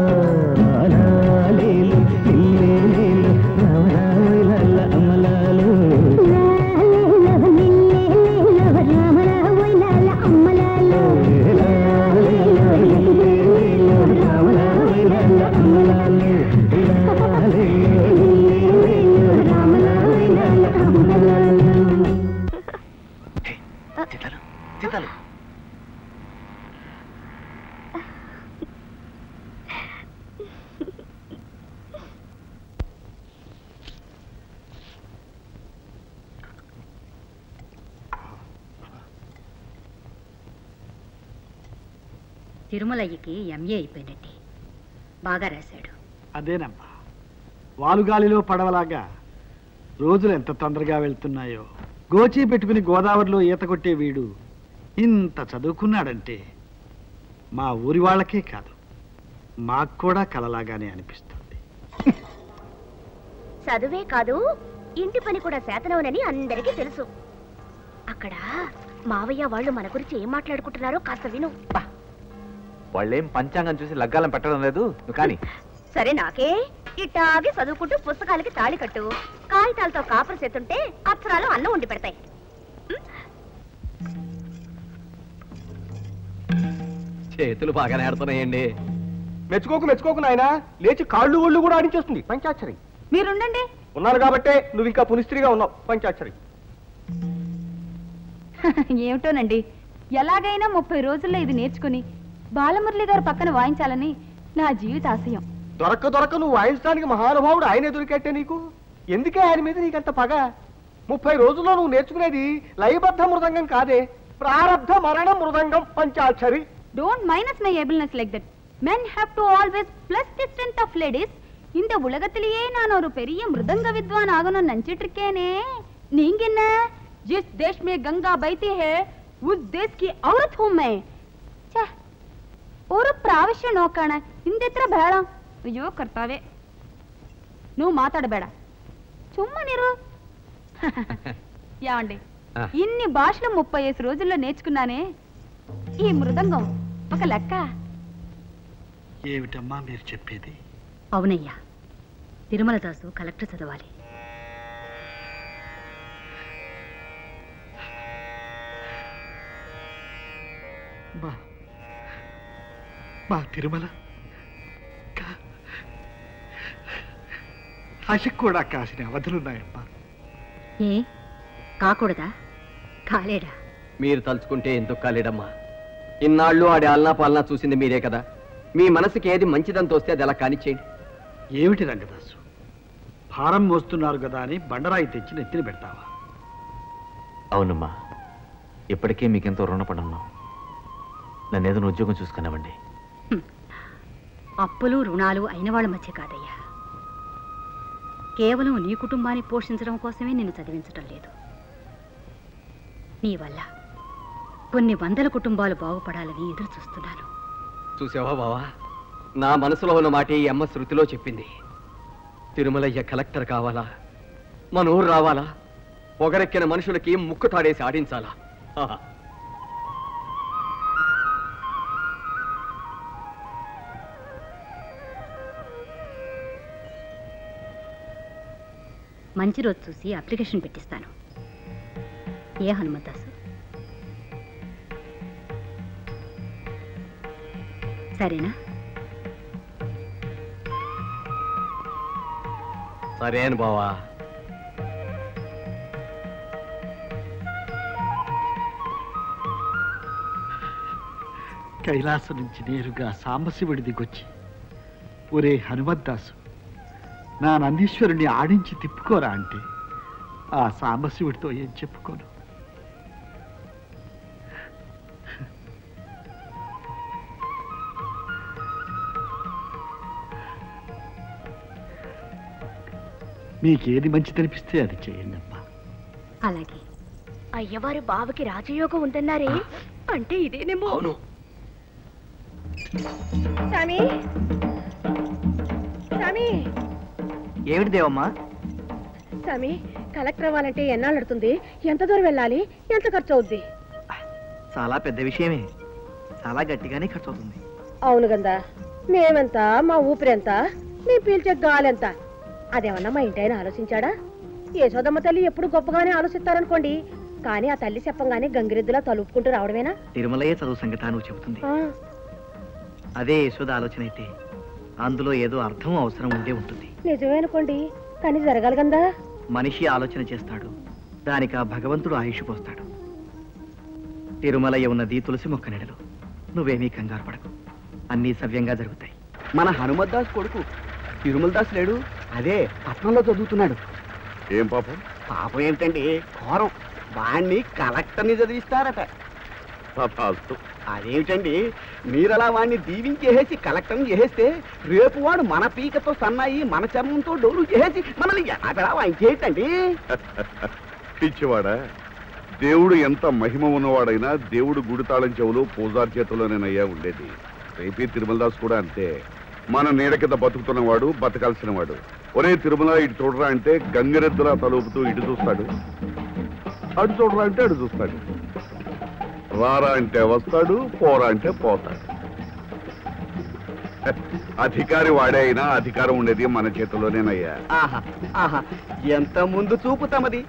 అలాలేలు ఇల్లేలేలు రామరావులల్ల అమలాలు అమ్మలాలో లాలేలు ఇల్లేలేలు రామరావులల్ల తిరుమలయ్యకి ఎంఏ అయిపోయినట్టే బాగా రాశాడు అదేనమ్మా వాలుగాలిలో పడవలాగా రోజులు ఎంత తొందరగా వెళ్తున్నాయో గోచి పెట్టుకుని గోదావరిలో ఈత కొట్టే వీడు ఇంత చదువుకున్నాడంటే మా ఊరి వాళ్ళకే కాదు మాకు కూడా కలలాగానే అనిపిస్తుంది చదువే కాదు ఇంటి పని కూడా శాతనవునని అందరికీ తెలుసు అక్కడ మావయ్య వాళ్ళు మన గురించి ఏం మాట్లాడుకుంటున్నారో కాస్త విను వాళ్ళేం పంచాంగం చూసి లగ్గాలం పెట్టడం లేదు నువ్వు కానీ సరే నాకే ఇట్టాగే చదువుకుంటూ పుస్తకాలకి తాళి కట్టు కాగితాలతో కాపరు చేతుంటే అక్షరాలు అన్నం ఉండి పెడతాయి చేతులు బాగానే ఆడుతున్నాయండి మెచ్చుకోకు మెచ్చుకోకు నాయనా లేచి కాళ్ళు ఒళ్ళు కూడా ఆడించేస్తుంది పంచాక్షరి మీరుండండి ఉన్నాను కాబట్టే నువ్వు ఇంకా పునిస్త్రీగా ఉన్నావు పంచాక్షరి ఏమిటోనండి ఎలాగైనా ముప్పై రోజుల్లో ఇది నేర్చుకుని బాలమురళి గారు పక్కన వాయించాలని నా జీవిత ఆశయం దొరక్క దొరక్క నువ్వు వాయించడానికి మహానుభావుడు ఆయనే దొరికట్టే నీకు ఎందుకే ఆయన మీద నీకంత పగ ముప్పై రోజుల్లో నువ్వు నేర్చుకునేది లయబద్ధ మృదంగం కాదే ప్రారబ్ధ మరణ మృదంగం పంచాక్షరి don't minus my ableness like that men have to always plus the strength of ladies இந்த உலகத்திலேயே நான் ஒரு பெரிய மிருதங்க வித்வான் ஆகணும்னு நினைச்சிட்டு இருக்கேனே நீங்க என்ன जिस देश में गंगा बहती है उस देश की औरत हूं मैं ಛೆ, ஒரு ಪ್ರಾವಿಶ್ಯ ನೋಕೋಣ ಹಿಂದೆತ್ರ ಬೇಡ ಅಯ್ಯೋ ಕರ್ತಾವೆ నువ్వు మాట్లాడಬೇಡ సుమ్మనిరు యాండి ఆ. ఇన్ని భాషలు ముప్పై ఐదు రోజుల్లో నేర్చుకున్నానే ఈ మృదంగం ఒక లెక్క ఏమిటమ్మా మీరు చెప్పేది అవునయ్యా తిరుమల దాసు కలెక్టర్ చదవాలి మా మా తిరుమల కా- ఆశకు కూడా కాసిన అవధులున్నాయమ్మా ఏ కాకూడదా కాలేడా మీరు తలుచుకుంటే ఎందుకు కాలేడమ్మా ఇన్నాళ్ళు ఆడి ఆలనా పాలనా చూసింది మీరే కదా మీ మనసుకి ఏది మంచిదని తోస్తే అది అలా కానిచ్చేయండి ఏమిటి రంగదాసు భారం మోస్తున్నారు కదా అని బండరాయి తెచ్చి నెత్తిన పెడతావా అవునమ్మా ఇప్పటికే మీకెంతో రుణపడున్నాం నన్ను ఏదైనా ఉద్యోగం చూసుకున్నామండి అప్పులు రుణాలు అయిన వాళ్ళ మధ్య కాదయ్యా కేవలం నీ కుటుంబాన్ని పోషించడం కోసమే నిన్ను చదివించటం లేదు నీ వల్ల కొన్ని వందల కుటుంబాలు బాగుపడాలని ఎదురు చూస్తున్నాను చూసావా బావా నా మనసులో ఉన్న మాట ఈ అమ్మ శృతిలో చెప్పింది తిరుమలయ్య కలెక్టర్ కావాలా మన ఊరు రావాలా పొగరెక్కిన మనుషులకి ముక్కు తాడేసి ఆడించాలా ఆహా. మంచి రోజు చూసి అప్లికేషన్ పెట్టిస్తాను ఏ హనుమదాసు సరేనా సరేను బావా కైలాసం నుంచి నేరుగా సాంబశివుడి దిగొచ్చి ఒరే హనుమద్దాసు నా నందీశ్వరుని ఆడించి తిప్పుకోరా అంటే ఆ సాంబశివుడితో ఏం చెప్పుకోను మీకేది మంచి తెలిపిస్తే అది చేయండి అమ్మా అలాగే అయ్యవారు బావకి రాజయోగం ఉందన్నారే అంటే ఇదేనేమో అవును స్వామి స్వామి ఏమిటి దేవమ్మా స్వామి కలెక్టర్ అవ్వాలంటే ఎన్నాళ్ళు పడుతుంది ఎంత దూరం వెళ్ళాలి ఎంత ఖర్చు అవుద్ది చాలా పెద్ద విషయమే చాలా గట్టిగానే ఖర్చు అవుతుంది అవును గందా మేమెంత మా ఊపిరెంత నీ పీల్చే గాలెంత అదేమన్నా మా ఇంటి ఆయన ఆలోచించాడా యశోదమ్మ తల్లి ఎప్పుడు గొప్పగానే ఆలోచిస్తారనుకోండి కానీ ఆ తల్లి చెప్పంగానే గంగిరెద్దులా తలుపుకుంటూ రావడమేనా తిరుమలయ్య చదువు సంగతి నువ్వు చెబుతుంది ఆ, అదే యశోద ఆలోచన అయితే అందులో ఏదో అర్థం అవసరం ఉండే ఉంటుంది నిజమే అనుకోండి కానీ జరగాలి గందా మనిషి ఆలోచన చేస్తాడు దానికి ఆ భగవంతుడు ఆయుష్ పోస్తాడు తిరుమలయ్య ఉన్నది తులసి మొక్క నెడలు నువ్వేమీ కంగారు పడకు అన్నీ సవ్యంగా జరుగుతాయి మన హనుమద్దాస్ కొడుకు తిరుమల దాస్ లేడు అదే పట్నంలో చదువుతున్నాడు ఏం పాపం పాపం ఏంటండి ఘోరం వాణ్ణి కలెక్టర్ని చదివిస్తారట తథాస్తు అదేమిటండి మీరలా వాడిని దీవించేసి కలెక్టర్ చేసేస్తే రేపు వాడు మన పీకతో సన్నాయి మన చర్మంతో డోలు చేసేసి మనల్ని ఎలా వాయించేటండి పిచ్చివాడా దేవుడు ఎంత మహిమ ఉన్నవాడైనా దేవుడు గుడితాళం చెవులు పూజారి చేతుల్లోనేనయ్యా ఉండేది రేపీ తిరుమలదాస్ కూడా అంతే మన నీడ కింద బతుకుతున్నవాడు బతకాల్సిన వాడు ఒరే తిరుమల ఇటు చూడరా అంటే గంగిరెద్దులా తలుపుతూ ఇటు చూస్తాడు అటు చూడరా అంటే అటు చూస్తాడు రారా అంటే వస్తాడు పోరా అంటే పోతాడు అధికారి వాడే అయినా అధికారం ఉండేది మన చేతిలోనేనయ్యా ఆహా ఆహా ఎంత ముందు చూపు తమది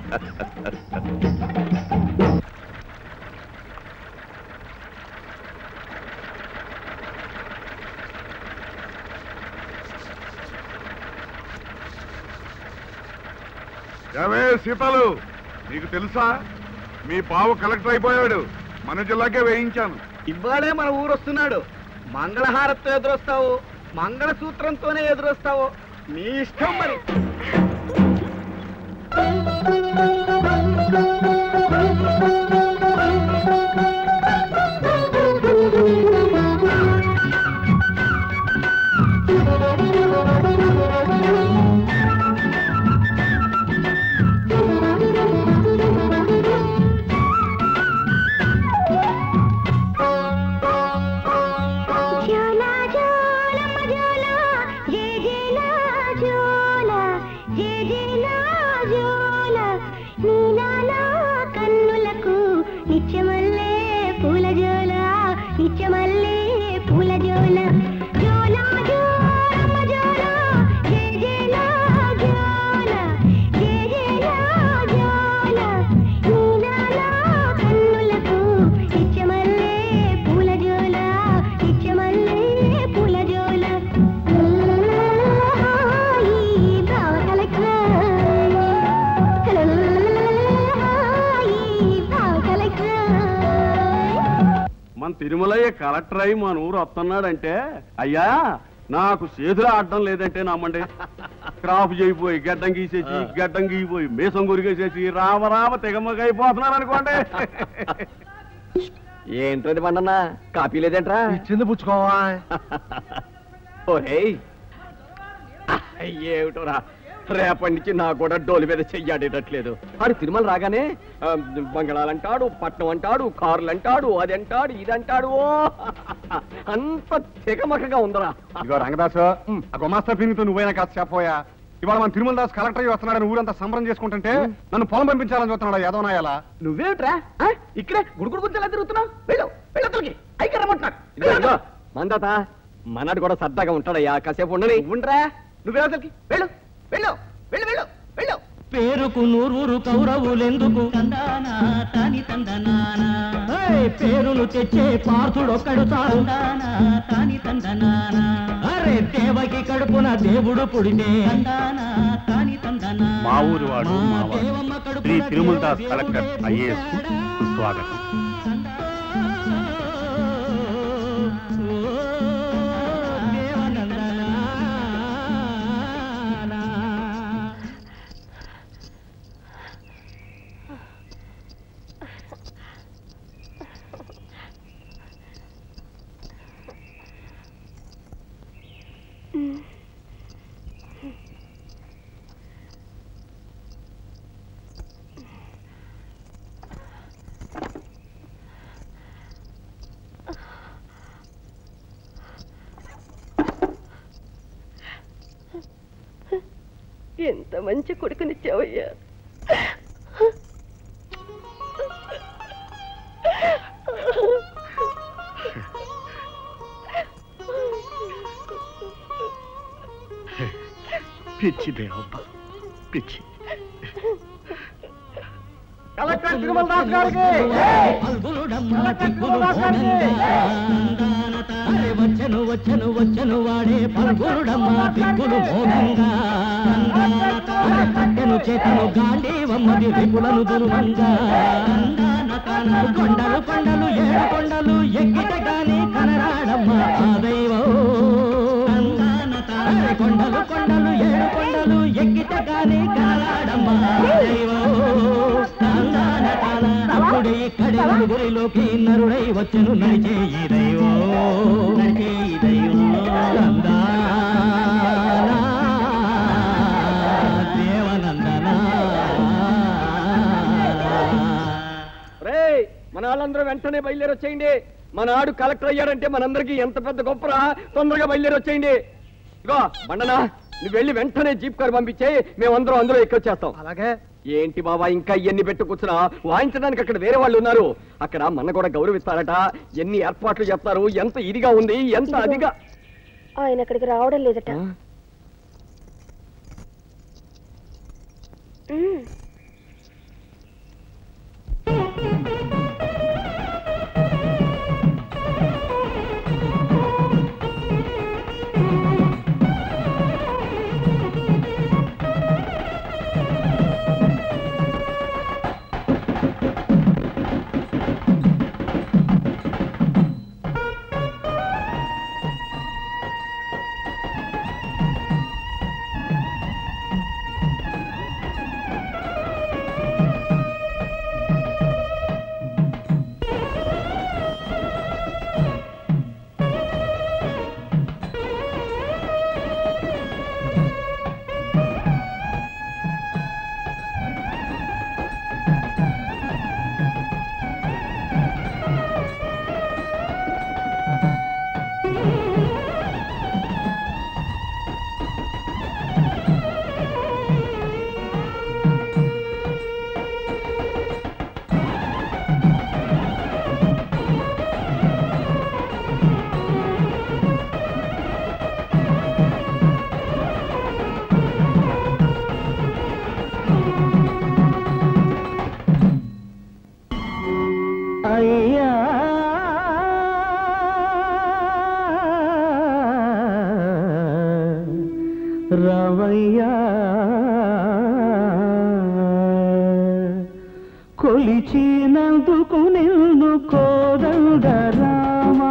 ఏమే సీతాలు నీకు తెలుసా మీ బావ కలెక్టర్ అయిపోయాడు మన జిల్లాకే వేయించాను ఇవాళే మన ఊరు వస్తున్నాడు మంగళహారత్తో ఎదురొస్తావు మంగళసూత్రంతోనే ఎదురొస్తావు నీ ఇష్టం మరి జోల జోలమ్మ జోల జే జేల జోల జే జేల జోల నీలాల కన్నులకు నిత్యమల్లే పూల జోల నిత్యమల్లే పూల జోల జోల జోలమ్మ జోల జే జేల జోల జే జేల జోల నీలాల కన్నులకు నిత్యమల్లే పూల జోల నిత్యమల్లే పూల జోల ఈ భావ కలెక్టర్ ఈ భావ కలెక్టర్ మన తిరుమలయ్య కలెక్టర్ అయి మన ఊరు వస్తున్నాడంటే అయ్యా నాకు చేతులు ఆడడం లేదంటే నమ్మండి క్రాప్ చేయిపోయి గడ్డం గీసేసి గడ్డం గీయిపోయి మీసం గురిగేసేసి రామ రామ తెగమ్మగైపోతున్నారు అనుకోండి ఏంటది బండన్న కాపీ లేదేంట్రా ఇచ్చింది పుచ్చుకోవా ఓహే ఏమిటోరా రేపటి నుంచి నాకు కూడా డోలు మీద చెయ్యాడేటట్లేదు ఆడు తిరుమల రాగానే ఆ, బంగళాలు అంటాడు పట్నం అంటాడు కార్లు అంటాడు అది అంటాడు ఇది అంటాడు ఓ అంత తెగమకగా ఉందరా ఇదిగో రంగదాసు ఆ గుమాస్తా పిన్నితో నువ్వైనా కాస్త చెప్పోయా ఇవాళ మన తిరుమల దాస్ కలెక్టర్ అయ్యి వస్తున్నాడని ఊరంతా సంబరం చేసుకుంటుంటే నన్ను పొలం పంపించాలని చూస్తున్నాడు యాదవనాయాల నువ్వేమిట్రా ఆ? ఇక్కడే గుడుగుడు గుంచెలా తిరుగుతున్నావు వెళ్ళు వెళ్ళతలకి ఐకి రమ్మంటున్నాడు ఇదిగో, ఇదిగో, మందత మన్నాడు కూడా సరదాగా ఉంటాడయ్యా కాసేపు ఉండని ఉండరా నువ్వేవతలకి వెళ్ళు వెళ్ళు వెళ్ళు వెళ్ళు వెళ్ళు పేరుకు నూరూరు కౌరవులెందుకు తాని పేరును తెచ్చే పార్థుడొక్కడు చాలు తాని అరే దేవకి కడుపున దేవుడు పుడితే తాని మా ఊరి వాడు మావాడు శ్రీ తిరుమల దాస్ కలెక్టర్ ఐఏఎస్ స్వాగతం ఎంత మంచి కొడుకునిచ్చావయ్యా పిచ్చి దేవమ్మ పిచ్చి కలెక్టర్ తిరుమల దాస్ గారికి అరే వచ్చను వచ్చను వచ్చను వాడే పల్గురుడమ్మ దిక్కులు మోగంగా అరే కట్టెను చేతను గాంధీవమ్మది విపులను దుర్వంగా కొండలు కొండలు ఏడు కొండలు ఎక్కిట గాని కనరాడమ్మ ఆ దైవం అరే కొండలు కొండలు ఏడు కొండలు ఎక్కిట గాని కనరాడమ్మ ఆ దైవం తందాన తాన నరుడే ఇక్కడే నలుగురిలోకి నరుడై వచ్చను నడిచే ఈ దైవం నడిచే ఈ దైవం నందనా దేవనందనా రేయ్ మన వాళ్ళందరూ వెంటనే బయలుదేరి వచ్చేయండి మన ఆడు కలెక్టర్ అయ్యాడంటే మనందరికీ ఎంత పెద్ద గొప్పరా తొందరగా బయలుదేరి వచ్చేయండి ఇగో బండనా నువ్వు వెళ్ళి వెంటనే జీప్ కార్ పంపించే మేమందరం అందులో ఎక్కొచ్చేస్తాం అలాగే ఏంటి బాబా ఇంకా ఇవన్నీ పెట్టు కూర్చున్నా వాయించడానికి అక్కడ వేరే వాళ్ళు ఉన్నారు అక్కడ మన కూడా గౌరవిస్తారట ఎన్ని ఏర్పాట్లు చెప్తారు ఎంత ఇదిగా ఉంది ఎంత అదిగా ఆయన అక్కడికి రావడం లేదట ఉమ్. అయ్యా రవయ్యా కొలిచినందుకు నిన్ను కోదండ రామా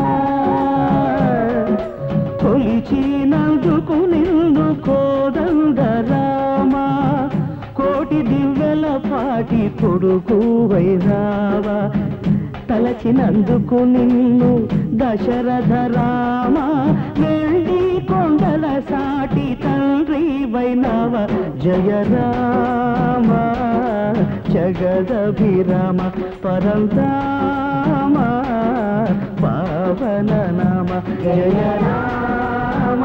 కొలిచినందుకు నిన్ను కోదండ రామా కోటి దివ్యల పాటి కొడుకు వైరావా తలచినందుకు నిన్ను దశరథ రామ వెళ్ళి కొండల సాటి తండ్రి వైనవ జయ రామ జగదభిరామ పరంధామ పావన నామ జయ రామ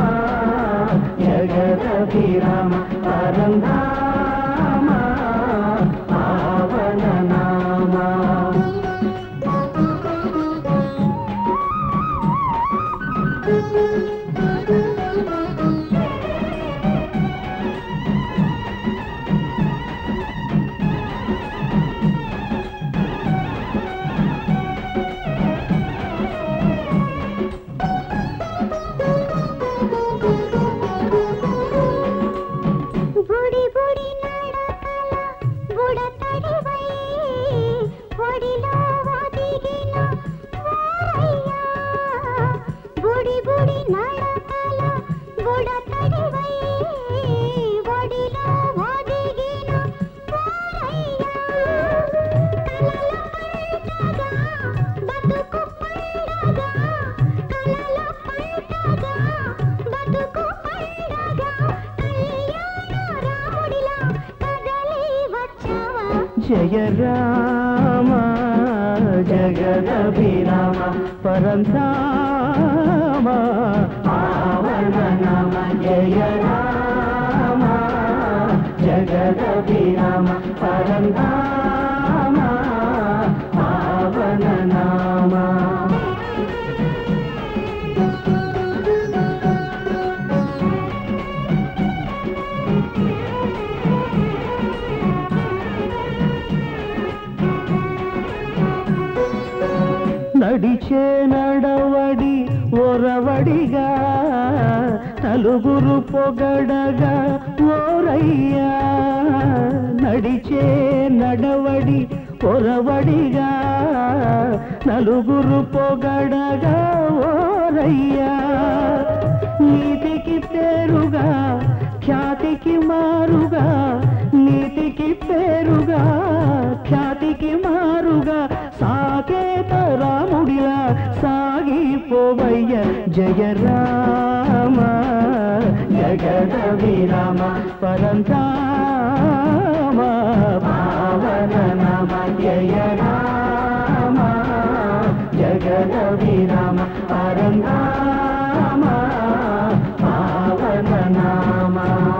జగదభిరామ పరంధామ పావన నామ బుడి బుడి నడకల బుడతడివై ఒడిలో ఒదిగిన వారయ్యా బుడి బుడి నడకల బుడతడివై ఒడిలో ఒదిగిన వారయ్యా బతుకు పండగా కలల పండగా బతుకు పండగా రాముడిలా కదలి వచ్చావా జయ రామ జగదభిరామ పరంధామ పావన నామ జయ రామ జగదభిరామ పరంధామ పావన నామ నడిచే నడవడి ఒరవడిగా నలుగురు పొగడగా ఓరయ్యా నడిచే నడవడి ఒరవడిగా నలుగురు పొగడగా ఓరయ్యా నీతికి పేరుగా ఖ్యాతికి మారుగా నీతికి పేరుగా ఖ్యాతికి సాటికి మారుగా సాకేత రాముడిలా సాగిపోవయ్య జయ రామ జగద విరామ పరంధామ పావన నామ జయ రామ జగద విరామ పరంధామ పావన నామ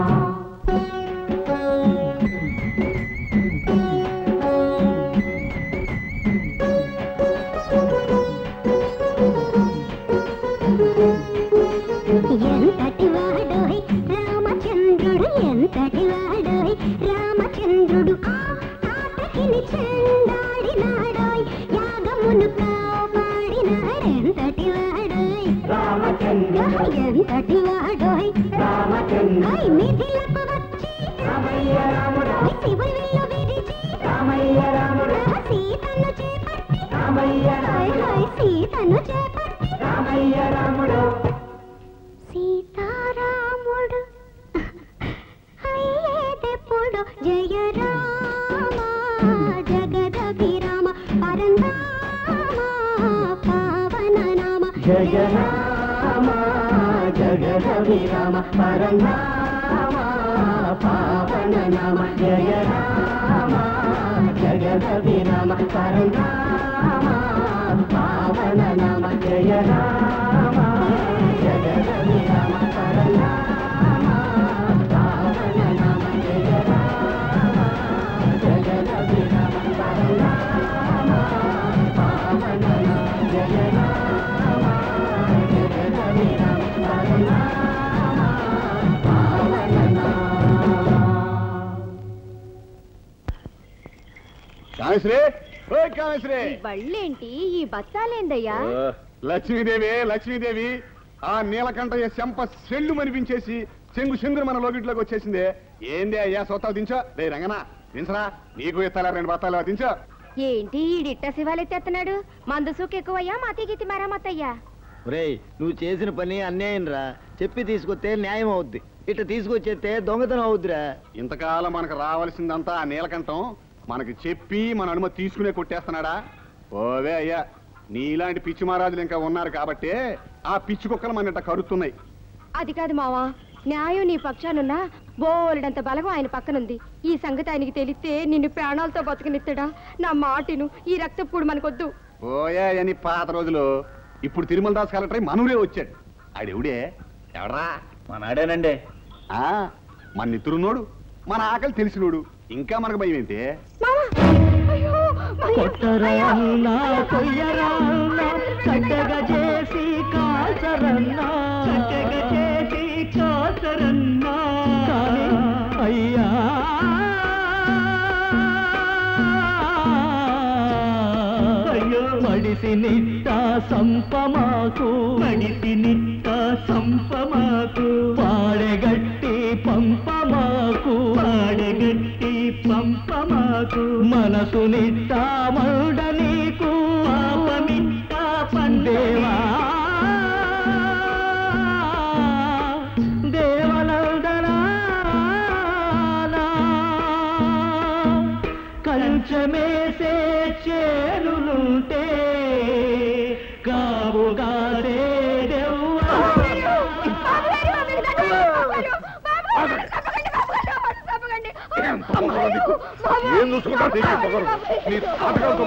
ఎంతటి వాడోయ్ రామచంద్రుడు ఎంతటి వాడోయ్ రామచంద్రుడు ఆ తాతకిని చెండాడినాడోయ్ యాగమును కాపాడినాడెంతటి వాడోయ్ రామచంద్రుడు ఎంతటి వాడోయ్ రామచంద్రుడు మిథిలకు వచ్చి రామయ్య రాముడు శివుని విల్లు విరిచి రామయ్య రాముడు సీతను చేపట్టి రామయ్య రాముడు సీతను చేపట్టి రామయ్య రాముడు సీతారాముడు అయ్యేదెప్పుడు జయ రామ జగదభిరామ పరంధామ పావన నామ జయ రామ జగద విరామ పరంధామ పావన నామ జయ రామ జగద విరామ పరంధామ పావన నామ జయ రామ జగద విరామ పరంధామ పావన నామ జయ రామ జగద విరామ పరంధామ పావన నామ జయ రామ జగద విరామ పరంధామ పావన కామేశ్వరి ఓ కామేశ్వరి బళ్ళేంటి ఈ బత్తాలేందయ్యా ఓ, లక్ష్మీదేవి లక్ష్మీదేవి ఆ నీలకంఠయ్య చెంప సెల్లు మనిపించేసి చెంగు చెంగురు మన లోగిట్లోకి వచ్చేసింది ఏంది అయ్యా సొత్తాలు దించో రే రంగనా దించరా నీకు ఇస్తారా రెండు బత్తాలు దించో ఏంటి ఈడిట్ట శివాలెత్తేస్తున్నాడు మందు సూకు ఎక్కువయ్యా మాతి గీతి మరామత్తయ్యా ఒరేయ్ నువ్వు చేసిన పని అన్యాయం రా చెప్పి తీసుకొస్తే న్యాయం అవుద్ది ఇట్ట తీసుకొచ్చేస్తే దొంగతనం అవుద్దిరా ఇంతకాలం మనకు రావాల్సిందంతా ఆ నీలకంఠం మనకి చెప్పి మన అనుమతి తీసుకునే కొట్టేస్తున్నాడా ఓవే అయ్యా నీలాంటి పిచ్చి మహారాజులు ఇంకా ఉన్నారు కాబట్టి ఆ పిచ్చి కుక్కలు మన ఇట్ట కరుతున్నాయి అది కాదు మావా న్యాయం నీ పక్షానున్నా బోలెడంత బలగం ఆయన పక్కనుంది ఈ సంగతి ఆయనకి తెలిస్తే నిన్ను ప్రాణాలతో బతకనిత్తడా నా మాటిను ఈ రక్తప్పుడు మనకొద్దు ఓయా అని పాత రోజులు ఇప్పుడు తిరుమల దాస్ కలెక్టర్ మనూరే వచ్చాడు ఆడెవడే ఎవడరా మనాడేనండి ఆ మన నిద్రున్నోడు మన ఆకలి తెలిసినోడు ఇంకా మనకు భయం ఏంటి కొట్టరాన్నా కొయ్యరాన్నా చక్కగా చేసి కాచరన్నా చక్కగా చేసి కాచరన్నా కానీ అయ్యా అయ్యో మడిసి నిట్ట సంపమాకు మడిసి నిట్ట సంపమాకు పాడెగట్టి పంపమాకు పాడెగట్టి పంపమాకు మనసు నిట్ట మరుడ నీకు పాపమిట్ట పందేవా దేవనందనా కంచమేసే చేనులుంటే కావుగారే ఏం చూసుకుంటా నీకు పొగరు నీ తాతగారితో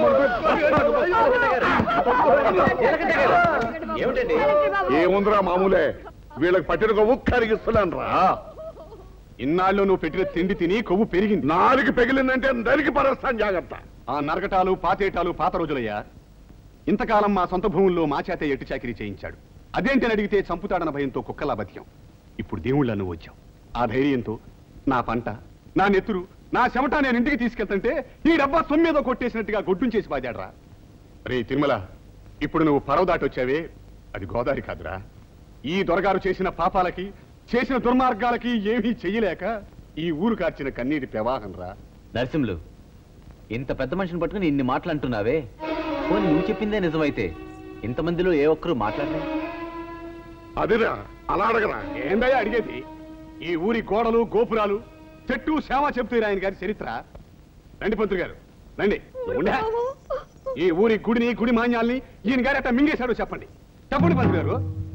ఏమిటండి ఏముందిరా మామూలే వీళ్ళకి పట్టిన కొవ్వు కరిగిస్తున్నాను రా ఇన్నాళ్ళు నువ్వు పెట్టిన తిండి తిని కొవ్వు పెరిగింది నాలుగు పెగిలిందంటే నరికి పరేస్తాను జాగ్రత్త ఆ నరకటాలు పాతేటాలు పాత రోజులయ్యా ఇంతకాలం మా సొంత భూముల్లో మా చేత ఎట్టు చాకిరీ చేయించాడు అదేంటని అడిగితే చంపుతాడన్న భయంతో కుక్కలా బతికాం ఇప్పుడు దేవుళ్ళ నువ్వు వచ్చావు ఆ ధైర్యంతో నా పంట నా నెత్తురు నా చెమట నేను ఇంటికి తీసుకెళ్తుంటే ఈ డబ్బా సొమ్మేదో కొట్టేసినట్టుగా గొడ్డుం చేసి బాదాడరా రే తిరుమల ఇప్పుడు నువ్వు పరవ దాటి వచ్చావే అది గోదావరి కాదురా ఈ దొరగారు చేసిన పాపాలకి చేసిన దుర్మార్గాలకి ఏమీ చెయ్యలేక ఈ ఊరు కార్చిన కన్నీటి ప్రవాహం రా నరసింహులు ఇంత పెద్ద మనిషిని పట్టుకుని ఇన్ని మాటలు అంటున్నావే పోనీ నువ్వు చెప్పిందే నిజమైతే ఇంతమందిలో ఏ ఒక్కరు మాట్లాడలే అదిరా అలా అడగరా ఏందయ్యా అడిగేది ఈ ఊరి గోడలు గోపురాలు చెట్టు సేవ చెప్తారు ఆయన గారి చరిత్ర రండి పంతులు గారు రండి ఉండే. ఈ ఊరి గుడిని గుడి మాన్యాల్ని ఈయన గారు అట్లా మింగేశాడో చెప్పండి చెప్పండి పంతులు గారు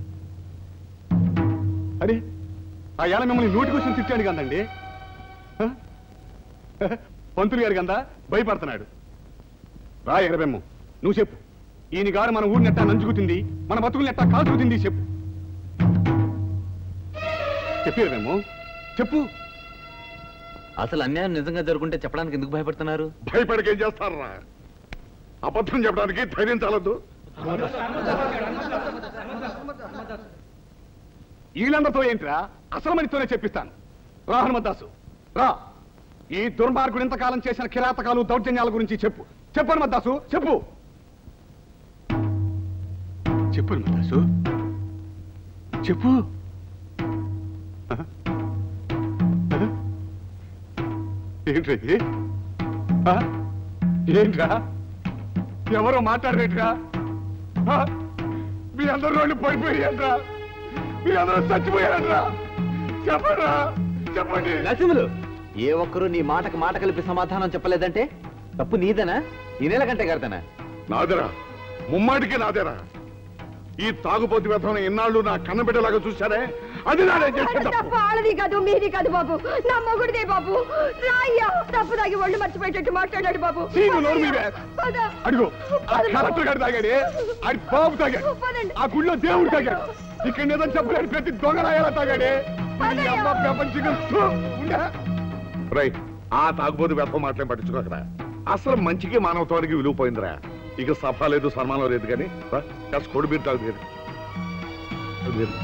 అరే ఆ ఏళ మిమ్మల్ని నోటికొచ్చి తిట్టాడు కదండి హ? పంతులు గారు కదా భయపడుతున్నాడు రా ఎగరబెమ్ము నువ్వు చెప్పు ఈయన గారు మన ఊరిని ఎట్టా నంచుకుతుంది మన బతుకుని ఎట్టా కాల్చుకుతుంది చెప్పు చెప్పు ఎగరబెమ్ము చెప్పు అసలు అన్యాయం నిజంగా జరుగుంటే చెప్పడానికి ఎందుకు భయపడుతున్నారు భయపడికేం చేస్తారా అబద్ధం చెప్పడానికి ధైర్యం చాలదు వీళ్ళందరితో ఏంట్రా అసలు మనతోనే చెప్పిస్తాను రా హనుమద్దాసు రా ఈ దుర్మార్గుడు ఇంతకాలం చేసిన కిరాతకాలు దౌర్జన్యాల గురించి చెప్పు చెప్పు హనుమద్దాసు చెప్పు చెప్పు హనుమద్దాసు చెప్పు ఆ? ఆ? ఏంట్రా ఇది? ఆ? ఏంట్రా ఎవరో మాట్లాడరేట్రా ఆ? మీ అందరూ రోడ్లు పడిపోయారా మీ అందరూ చచ్చిపోయారా చెప్పండి చెప్పండి నరసింహులు ఏ ఒక్కరూ నీ మాటకు మాట కలిపి సమాధానం చెప్పలేదంటే తప్పు నీదేనా ఈ నెల కంటే గారిదేనా నాదేరా ముమ్మాటికి నాదేరా ఈ తాగుబోతు వ్యర్థం ఎన్నాళ్ళు నా కన్నబిడ్డలాగా చూశారే అది నాదే చేసే తప్పు తప్పు వాళ్ళది కాదు మీది కాదు బాబు నా మొగుడిదే బాబు రాయ్యా తప్పు తాగి ఒళ్ళు మర్చిపోయేటట్టు మాట్లాడాడు బాబు సీను నోరు మీవే. పద. అడుగు ఆ పద బాబు. కలెక్టర్ గారు తాగాడే ఆడి బాబు తాగాడు పదండి. ఆ గుళ్ళో దేవుడు తాగాడు ఇక్కడ ఏదో చెప్పలేడు ప్రతి దొంగ రాయాలా తాగాడే ఈ అమ్మ ప్రపంచం రై ఆ తాగుబోతు వ్యర్థం మాటలేం పట్టించుకోకరా అసలు మంచికి మానవత్వానికి విలువ పోయిందిరా ఇక సభ లేదు సన్మానం లేదు కానీ రా, కాస్త కొడు బీరు తాగు బీరు. కొడు బీరు.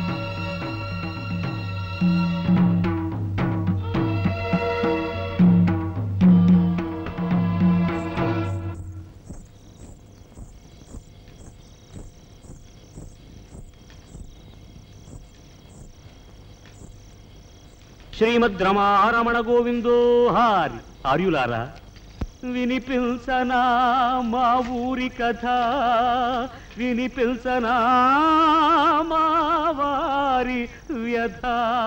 శ్రీమద్ రమారమణ గోవిందో హారి ఆర్యులారా వినిపించనా మా ఊరి కథ వినిపించనా మా వారి వ్యధ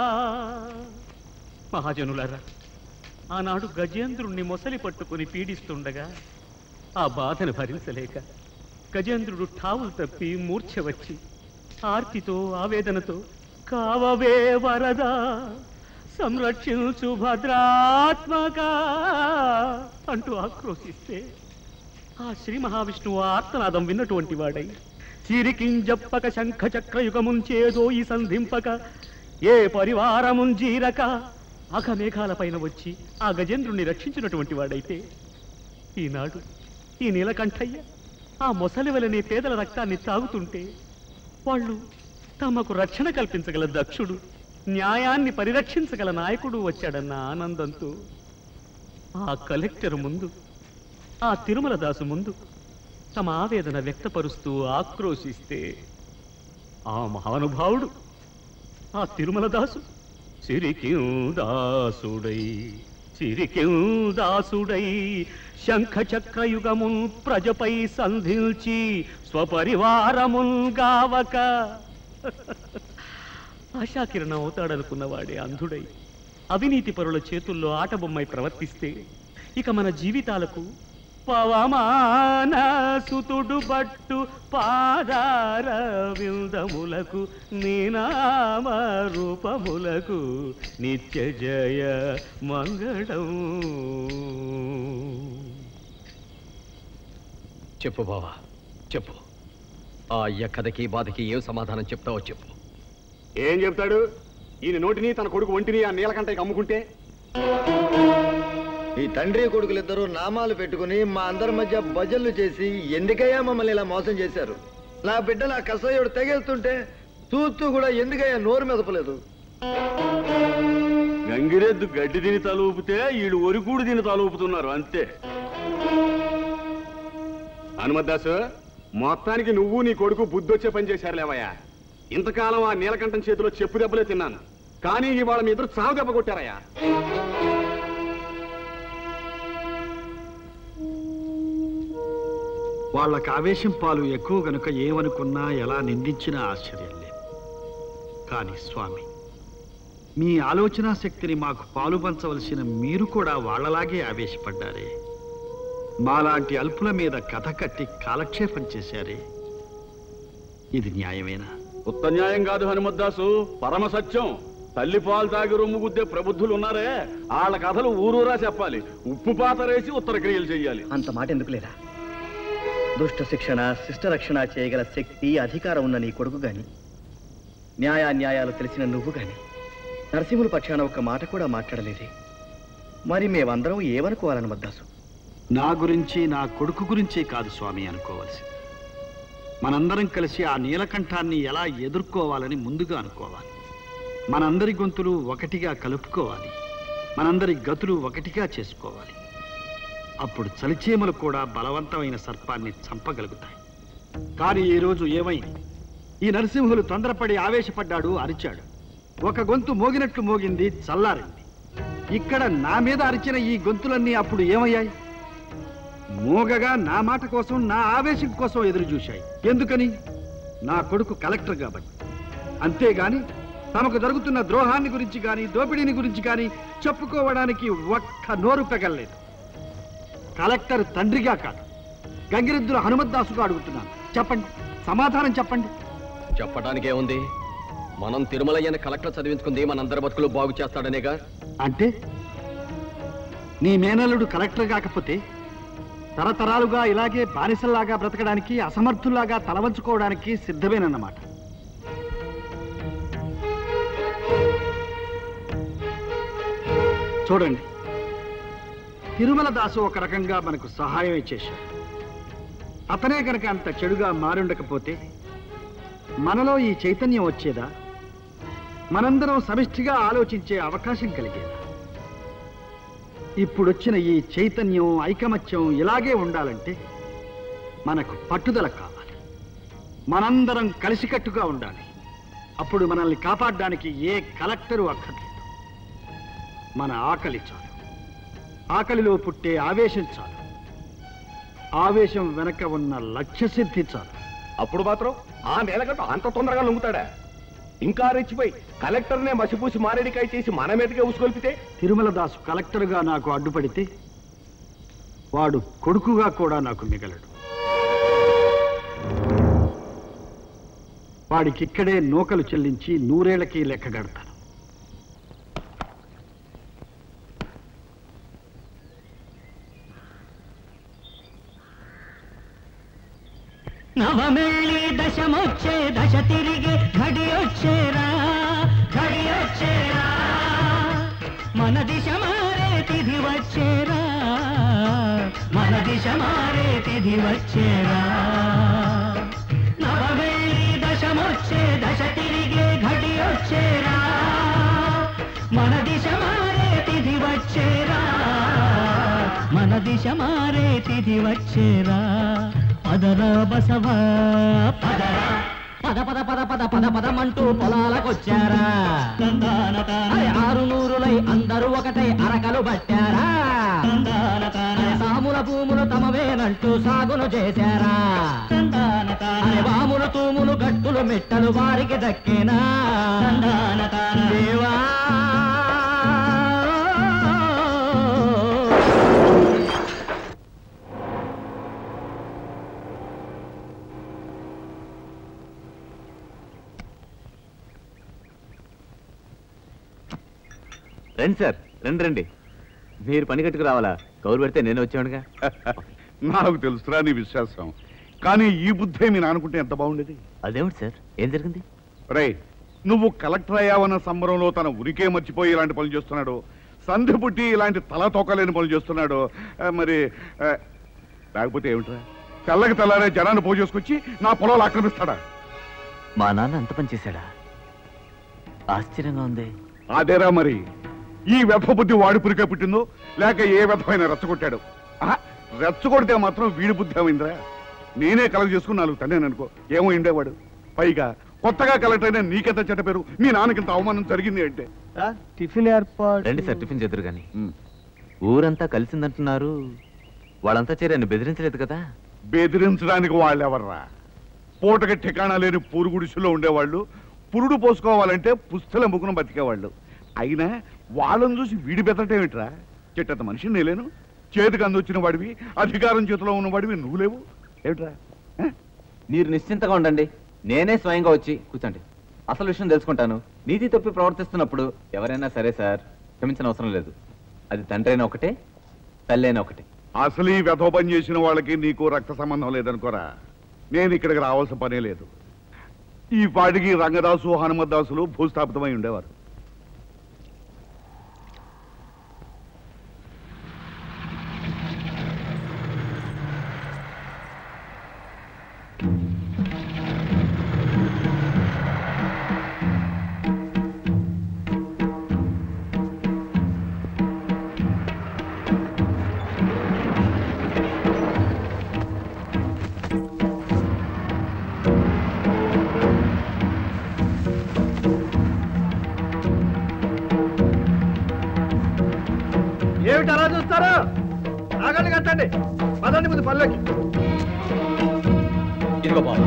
మహాజనులారా ఆనాడు గజేంద్రుణ్ణి మొసలి పట్టుకుని పీడిస్తుండగా ఆ బాధను భరించలేక గజేంద్రుడు ఠావులు తప్పి మూర్ఛ వచ్చి ఆర్తితో ఆవేదనతో కావవే వరదా సంరక్షించు భద్రాత్మక అంటూ ఆక్రోశిస్తే ఆ శ్రీ మహావిష్ణువు ఆర్తనాదం విన్నటువంటి వాడై చిరికింజప్పక శంఖ చక్రయుగముంచేదో ఈ సంధింపక ఏ పరివారముంజీరక అఘమేఘాలపైన వచ్చి ఆ గజేంద్రుణ్ణి రక్షించినటువంటి వాడైతే ఈనాడు ఈ నీలకంఠయ్య ఆ మొసలి వలనే పేదల రక్తాన్ని తాగుతుంటే వాళ్ళు తమకు రక్షణ కల్పించగల దక్షుడు న్యాయాన్ని పరిరక్షించగల నాయకుడు వచ్చాడన్న ఆనందంతో ఆ కలెక్టర్ ముందు ఆ తిరుమల దాసు ముందు తమ ఆవేదన వ్యక్తపరుస్తూ ఆక్రోశిస్తే ఆ మహానుభావుడు ఆ తిరుమల దాసు సిరికిం దాసుడై సిరికిం దాసుడై శంఖ చక్రయుగమున్ ప్రజపై సంధించి స్వపరివారమున్ గావక ఆశాకిరణం అవుతాడనుకున్నవాడే అంధుడై అవినీతి పరుల చేతుల్లో ఆటబొమ్మై ప్రవర్తిస్తే ఇక మన జీవితాలకు పవమాన సుతుడు బట్టు పాదార విందములకు నీనామ రూపములకు నిత్య జయ మంగళం చెప్పు బావా చెప్పు ఆ అయ్య కథకి బాధకి ఏం సమాధానం చెప్తావో చెప్పు ఏం చెప్తాడు ఈయన నోటిని తన కొడుకు ఒంటిని ఆ నీలకంటకి అమ్ముకుంటే ఈ తండ్రి కొడుకులిద్దరూ నామాలు పెట్టుకుని మా అందరి మధ్య భజన్లు చేసి ఎందుకయ్యా మమ్మల్ని ఇలా మోసం చేశారు నా బిడ్డ నా కసయ్యుడు తెగేస్తుంటే చూస్తూ కూడా ఎందుకయ్యా నోరు మెదపలేదు గంగిరెద్దు గడ్డి తిని తలూపితే వీళ్ళు ఒరికూడు తిని తలూపుతున్నారు అంతే హనుమద్దాసు మొత్తానికి నువ్వు నీ కొడుకు బుద్ధొచ్చే పని చేశారు లేవయ్యా ఇంతకాలం ఆ నీలకంఠం చేతిలో చెప్పు దెబ్బలే తిన్నాను కానీ ఇవాళ మీ ఇద్దరు చావు దెబ్బ కొట్టారయ్యా వాళ్ళకి ఆవేశం పాలు ఎక్కువ గనుక ఏమనుకున్నా ఎలా నిందించినా ఆశ్చర్యం లేదు కానీ స్వామి మీ ఆలోచనా శక్తిని మాకు పాలు పంచవలసిన మీరు కూడా వాళ్ళలాగే ఆవేశపడ్డారే మాలాంటి అల్పుల మీద కథ కట్టి కాలక్షేపం చేశారే ఇది న్యాయమేనా ఉత్త న్యాయం కాదు హనుమద్దాసు పరమ సత్యం తల్లి పాలు తాగి రొమ్ము గుద్దే ప్రబుద్ధులు ఉన్నారే వాళ్ళ కథలు ఊరూరా చెప్పాలి ఉప్పు పాతరేసి ఉత్తర క్రియలు చెయ్యాలి అంత మాట ఎందుకు లేదా దుష్ట శిక్షణ శిష్ట రక్షణ చేయగల శక్తి అధికారం ఉన్న నీ కొడుకు గాని న్యాయాన్యాయాలు తెలిసిన నువ్వు గాని నరసింహుల పక్షాన ఒక్క మాట కూడా మాట్లాడలేదే మరి మేమందరం ఏమనుకోవాలని మద్దాసు నా గురించి నా కొడుకు గురించే కాదు స్వామి అనుకోవలసి మనందరం కలిసి ఆ నీలకంఠాన్ని ఎలా ఎదుర్కోవాలని ముందుగా అనుకోవాలి మనందరి గొంతులు ఒకటిగా కలుపుకోవాలి మనందరి గతులు ఒకటిగా చేసుకోవాలి అప్పుడు చలిచీమలు కూడా బలవంతమైన సర్పాన్ని చంపగలుగుతాయి కానీ ఈ రోజు ఏమైంది ఈ నరసింహులు తొందరపడి ఆవేశపడ్డాడు అరిచాడు ఒక గొంతు మోగినట్లు మోగింది చల్లారింది ఇక్కడ నా మీద అరిచిన ఈ గొంతులన్నీ అప్పుడు ఏమయ్యాయి మోగగా నా మాట కోసం నా ఆవేశం కోసం ఎదురు చూశాయి ఎందుకని నా కొడుకు కలెక్టర్ కాబట్టి అంతేగాని తమకు జరుగుతున్న ద్రోహాన్ని గురించి కానీ దోపిడీని గురించి కానీ చెప్పుకోవడానికి ఒక్క నోరు పెగల్లేదు కలెక్టర్ తండ్రిగా కాదు గంగిరెద్దుల హనుమద్దాసుగా అడుగుతున్నాను చెప్పండి సమాధానం చెప్పండి చెప్పడానికే ఉంది మనం తిరుమలయ్యని కలెక్టర్ చదివించుకుంది మనందరి బతుకులు బాగు చేస్తాడనేగా అంటే నీ మేనల్లుడు కలెక్టర్ కాకపోతే తరతరాలుగా ఇలాగే బానిసల్లాగా బ్రతకడానికి అసమర్థుల్లాగా తలవంచుకోవడానికి సిద్ధమేనన్నమాట చూడండి తిరుమల దాసు ఒక రకంగా మనకు సహాయమే చేశాడు అతనే కనుక అంత చెడుగా మారుండకపోతే మనలో ఈ చైతన్యం వచ్చేదా మనందరం సమిష్టిగా ఆలోచించే అవకాశం కలిగేదా ఇప్పుడొచ్చిన ఈ చైతన్యం ఐకమత్యం ఇలాగే ఉండాలంటే మనకు పట్టుదల కావాలి మనందరం కలిసికట్టుగా ఉండాలి అప్పుడు మనల్ని కాపాడడానికి ఏ కలెక్టరు అక్కర్లేదు మన ఆకలి చాలు ఆకలిలో పుట్టే ఆవేశం చాలు ఆవేశం వెనక ఉన్న లక్ష్య సిద్ధి చాలు అప్పుడు మాత్రం ఆ నేలగట్టు అంత తొందరగా లొంగుతాడా ఇంకా రెచ్చిపోయి కలెక్టర్నే మసిపూసి మారేడికాయ చేసి మన మీదకే ఉసుకొల్పితే తిరుమల దాసు కలెక్టర్గా నాకు అడ్డుపడితే వాడు కొడుకుగా కూడా నాకు మిగలడు వాడికిక్కడే నూకలు చెల్లించి నూరేళ్లకి లెక్కగడతాను నవమెళ్ళి దశమొచ్చే దశ తిరిగి ఘడియొచ్చేరా ఘడియొచ్చేరా మన దిశ మారే తిథి వచ్చేరా మన దిశ మారే తిథి వచ్చేరా నవమెళ్ళి దశమొచ్చే దశ తిరిగి ఘడియొచ్చేరా మన దిశ మారే తిథి వచ్చేరా మన దిశ మారే తిథి వచ్చేరా పదరా బసవా పదరా పద పద పద పద పద పదమంటూ పొలాలకొచ్చారా అరే ఆరు నూరులై అందరూ ఒకటై అరకలు పట్టారా అరే సాముల భూములు తమవేనంటూ సాగును చేశారా అరే వాములు తూములు గట్టులు మిట్టలు వారికి దక్కేనా దేవా రండి సార్ రండి రండి మీరు పని కట్టుకు రావాలా కౌరు పెడితే నేను వచ్చానుగా నాకు తెలుసురా నీ విశ్వాసం కానీ ఈ బుద్ధే మీ నానుకుంటే ఎంత బాగుండేది అదేమిటి సార్ ఏం జరిగింది రే నువ్వు కలెక్టర్ అయ్యావన్న సంబరంలో తన ఉరికే మర్చిపోయి ఇలాంటి పనులు చేస్తున్నాడు సంధి పుట్టి ఇలాంటి తల తోకలేని పనులు చేస్తున్నాడు ఆ, మరి ఆ, లేకపోతే ఏమిట్రా తెల్లకి తెల్లారే జనాన్ని పోజేసుకొచ్చి నా పొలాలు ఆక్రమిస్తాడా మా నాన్న అంత పని చేశాడా ఆశ్చర్యంగా ఉంది అదేరా మరి ఈ వెధ బుద్ధి వాడి పురికే పుట్టిందో లేక ఏ వెధమైన రెచ్చగొట్టాడు ఆహా, రెచ్చగొడితే మాత్రం వీడి బుద్ధి ఏమైందిరా నేనే కలెక్ట్ చేసుకుని నాలుగు తండ్రి అనుకో ఏమో ఉండేవాడు పైగా కొత్తగా కలెక్టర్ అయినా నీకెంత చెడ్డ పేరు మీ నాన్నకింత అవమానం జరిగింది అంటే టిఫిన్ ఏర్పాటు రండి సార్ టిఫిన్ చేద్దరు కానీ ఊరంతా కలిసిందంటున్నారు వాళ్ళంతా చేరాన్ని బెదిరించలేదు కదా బెదిరించడానికి వాళ్ళెవర్రా పూటకి ఠికాణా లేని పూరుగుడిసులో ఉండేవాళ్ళు పురుడు పోసుకోవాలంటే పుస్తల ముగ్గున బతికేవాళ్ళు అయినా వాళ్ళని చూసి వీడి బెదటేమిట్రా చెట్టంత మనిషిని నేలేను చేతికి అందొచ్చిన వాడివి అధికారం చేతిలో ఉన్న వాడివి నువ్వు లేవు ఏమిట్రా మీరు నిశ్చింతగా ఉండండి నేనే స్వయంగా వచ్చి కూర్చోండి అసలు విషయం తెలుసుకుంటాను నీతి తప్పి ప్రవర్తిస్తున్నప్పుడు ఎవరైనా సరే సార్ క్షమించిన అవసరం లేదు అది తండ్రి అయినా ఒకటే తల్లి అయినా ఒకటే అసలు ఈ వ్యధోపం చేసిన వాళ్ళకి నీకు రక్త సంబంధం లేదనుకోరా నేను ఇక్కడికి రావాల్సిన పనే లేదు ఈ పాటికి రంగదాసు హనుమద్దాసులు భూస్థాపితమై ఉండేవారు ఏమిటి అలా చూస్తారు ఆగండి కట్టండి పదండి ముందు పల్లెకి ఇదిగో బాబు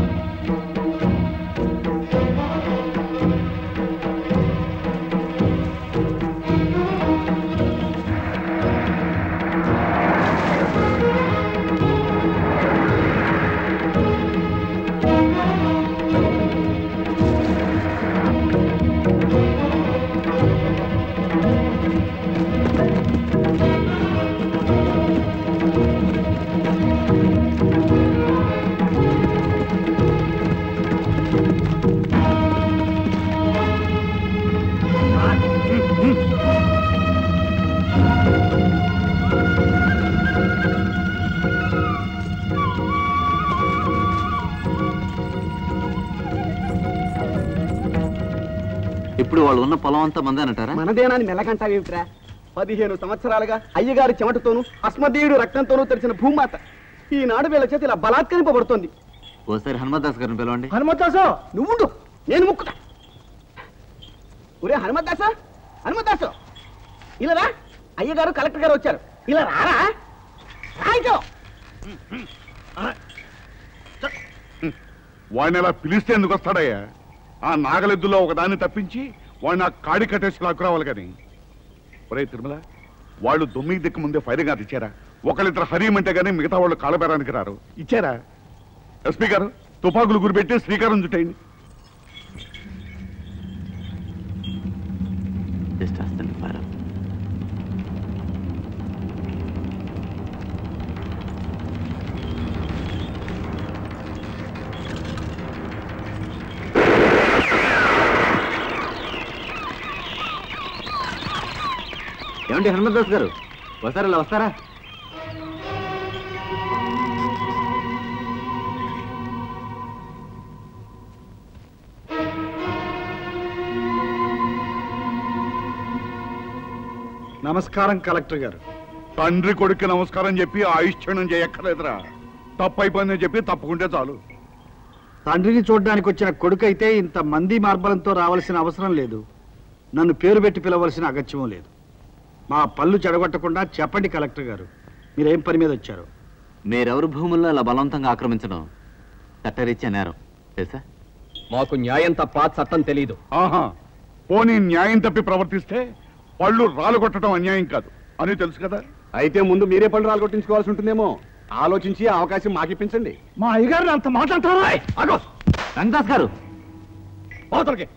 ఇప్పుడు వాళ్ళు ఉన్న పొలం అంతా మందేనంటారా మనదేనాన్ని మెల్లకంటావేమిట్రా పదిహేను సంవత్సరాలుగా అయ్యగారి చెమటతోనూ అస్మదీయుడు రక్తంతోనూ తెరిచిన భూమాత ఈనాడు వీళ్ళ చేతి ఇలా బలాత్కరింపబడుతోంది ఓసారి హనుమదాస్ గారిని పిలవండి హనుమద్దాసు నువ్వుండు నేను ముక్కుతా ఒరే హనుమద్దాసు హనుమద్దాసు ఇలా రా అయ్యగారు కలెక్టర్ గారు వచ్చారు ఇలా రారా రాయితో వాడిని అలా పిలిస్తే ఎందుకు వస్తాడయ్యా ఆ నాగలెద్దులో ఒకదాన్ని తప్పించి వాడిని ఆ కాడి కట్టేసి లాక్కురావాలి కానీ ఒరే తిరుమల వాళ్ళు దొమ్మిది దిక్కు ముందే ఫైరింగ్ అది ఇచ్చారా ఒకళ్ళిద్దరు హరీమంటే గానీ మిగతా వాళ్ళు కాళ్ళబేరానికి రారు ఇచ్చారా ఎస్పీ గారు తుపాకులు గురిపెట్టి శ్రీకారం చుట్టేయండి జస్ట్ వస్తుంది ఫారం ఏమండి హనుమంతదాస్ గారు వస్తారా ఇలా వస్తారా నమస్కారం కలెక్టర్ గారు తండ్రి కొడుక్కి నమస్కారం చెప్పి ఆయుష్క్షణం చేయక్కర్లేదురా తప్పు అయిపోయిందని చెప్పి తప్పుకుంటే చాలు తండ్రిని చూడ్డానికి వచ్చిన కొడుకైతే ఇంత మంది మార్బలంతో రావాల్సిన అవసరం లేదు నన్ను పేరు పెట్టి పిలవలసిన అగత్యమూ లేదు మా పళ్ళు చెడగొట్టకుండా చెప్పండి కలెక్టర్ గారు మీరేం పని మీద వచ్చారు మీరెవరు భూముల్లో అలా బలవంతంగా ఆక్రమించడం చట్టరీత్యా నేరం తెలుసా మాకు న్యాయం తప్ప చట్టం తెలీదు ఆహా పోనీ న్యాయం తప్పి ప్రవర్తిస్తే పళ్ళు రాలు కొట్టడం అన్యాయం కాదు అని తెలుసు కదా అయితే ముందు మీరే పళ్ళు రాలగొట్టించుకోవాల్సి ఉంటుందేమో ఆలోచించి ఆ అవకాశం మాకిప్పించండి మా అయ్యగారు అంత మాట్లాడతారా రంగదాస్ గారు అవతలకి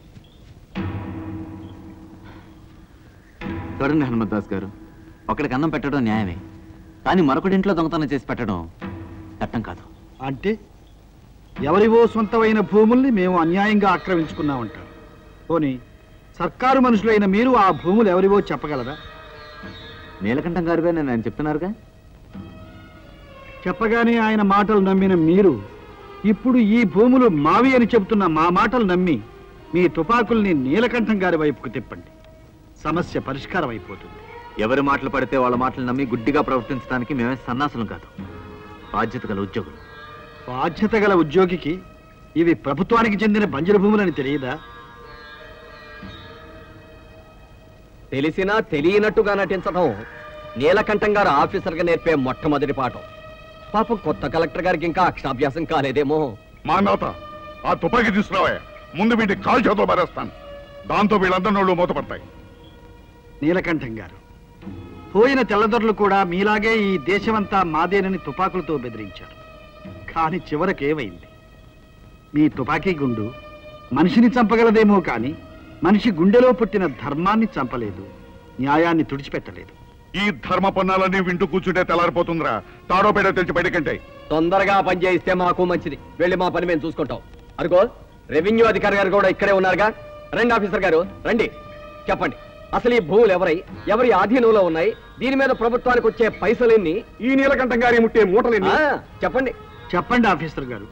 చూడండి హనుమద్దాస్ గారు ఒకడికి అన్నం పెట్టడం న్యాయమే కానీ మరొకడింట్లో దొంగతనం చేసి పెట్టడం చట్టం కాదు అంటే ఎవరివో సొంతమైన భూముల్ని మేము అన్యాయంగా ఆక్రమించుకున్నామంటారు పోనీ సర్కారు మనుషులైన మీరు ఆ భూములు ఎవరివో చెప్పగలరా నీలకంఠం గారుగా నేను ఆయన చెప్తున్నారుగా చెప్పగానే ఆయన మాటలు నమ్మిన మీరు ఇప్పుడు ఈ భూములు మావి అని చెబుతున్న మా మాటలు నమ్మి మీ తుపాకుల్ని నీలకంఠం గారి వైపుకు తిప్పండి సమస్య పరిష్కారం అయిపోతుంది ఎవరి మాటలు పడితే వాళ్ళ మాటలు నమ్మి గుడ్డిగా ప్రవర్తించడానికి మేమే సన్నాసులం కాదు బాధ్యత గల ఉద్యోగులు బాధ్యత గల ఉద్యోగికి ఇవి ప్రభుత్వానికి చెందిన బంజరు భూములని తెలియదా తెలిసినా తెలియనట్టుగా నటించడం నీలకంఠం గారు ఆఫీసర్గా నేర్పే మొట్టమొదటి పాఠం పాపం కొత్త కలెక్టర్ గారికి ఇంకా అక్షరాభ్యాసం కాలేదేమో మా నాత ఆ తుపాకీ తీసుకురావా ముందు వీటి కాల్ చేతో పారేస్తాను దాంతో వీళ్ళందరి నోళ్ళు మూతపడతాయి నీలకంఠం గారు పోయిన తెల్లదొరలు కూడా మీలాగే ఈ దేశమంతా మాదేనని తుపాకులతో బెదిరించారు కానీ చివరకేమైంది మీ తుపాకీ గుండు మనిషిని చంపగలదేమో కానీ మనిషి గుండెలో పుట్టిన ధర్మాన్ని చంపలేదు న్యాయాన్ని తుడిచిపెట్టలేదు ఈ ధర్మ పన్నాలన్నీ వింటూ కూర్చుంటే తెల్లారిపోతుందిరా తాడో పేడో తెలిసి బయటకంటే తొందరగా పని చేయిస్తే మాకు మంచిది వెళ్ళి మా పని మేము చూసుకుంటాం అరుగో రెవెన్యూ అధికారి గారు కూడా ఇక్కడే ఉన్నారుగా రండి ఆఫీసర్ గారు రండి చెప్పండి అసలు ఈ భూములు ఎవరై ఎవరి ఆధీనంలో ఉన్నాయి దీని మీద ప్రభుత్వానికి వచ్చే పైసలెన్ని ఈ నీలకంఠం గారి ముట్టే మూటలేని ఆ, చెప్పండి చెప్పండి ఆఫీసర్ గారు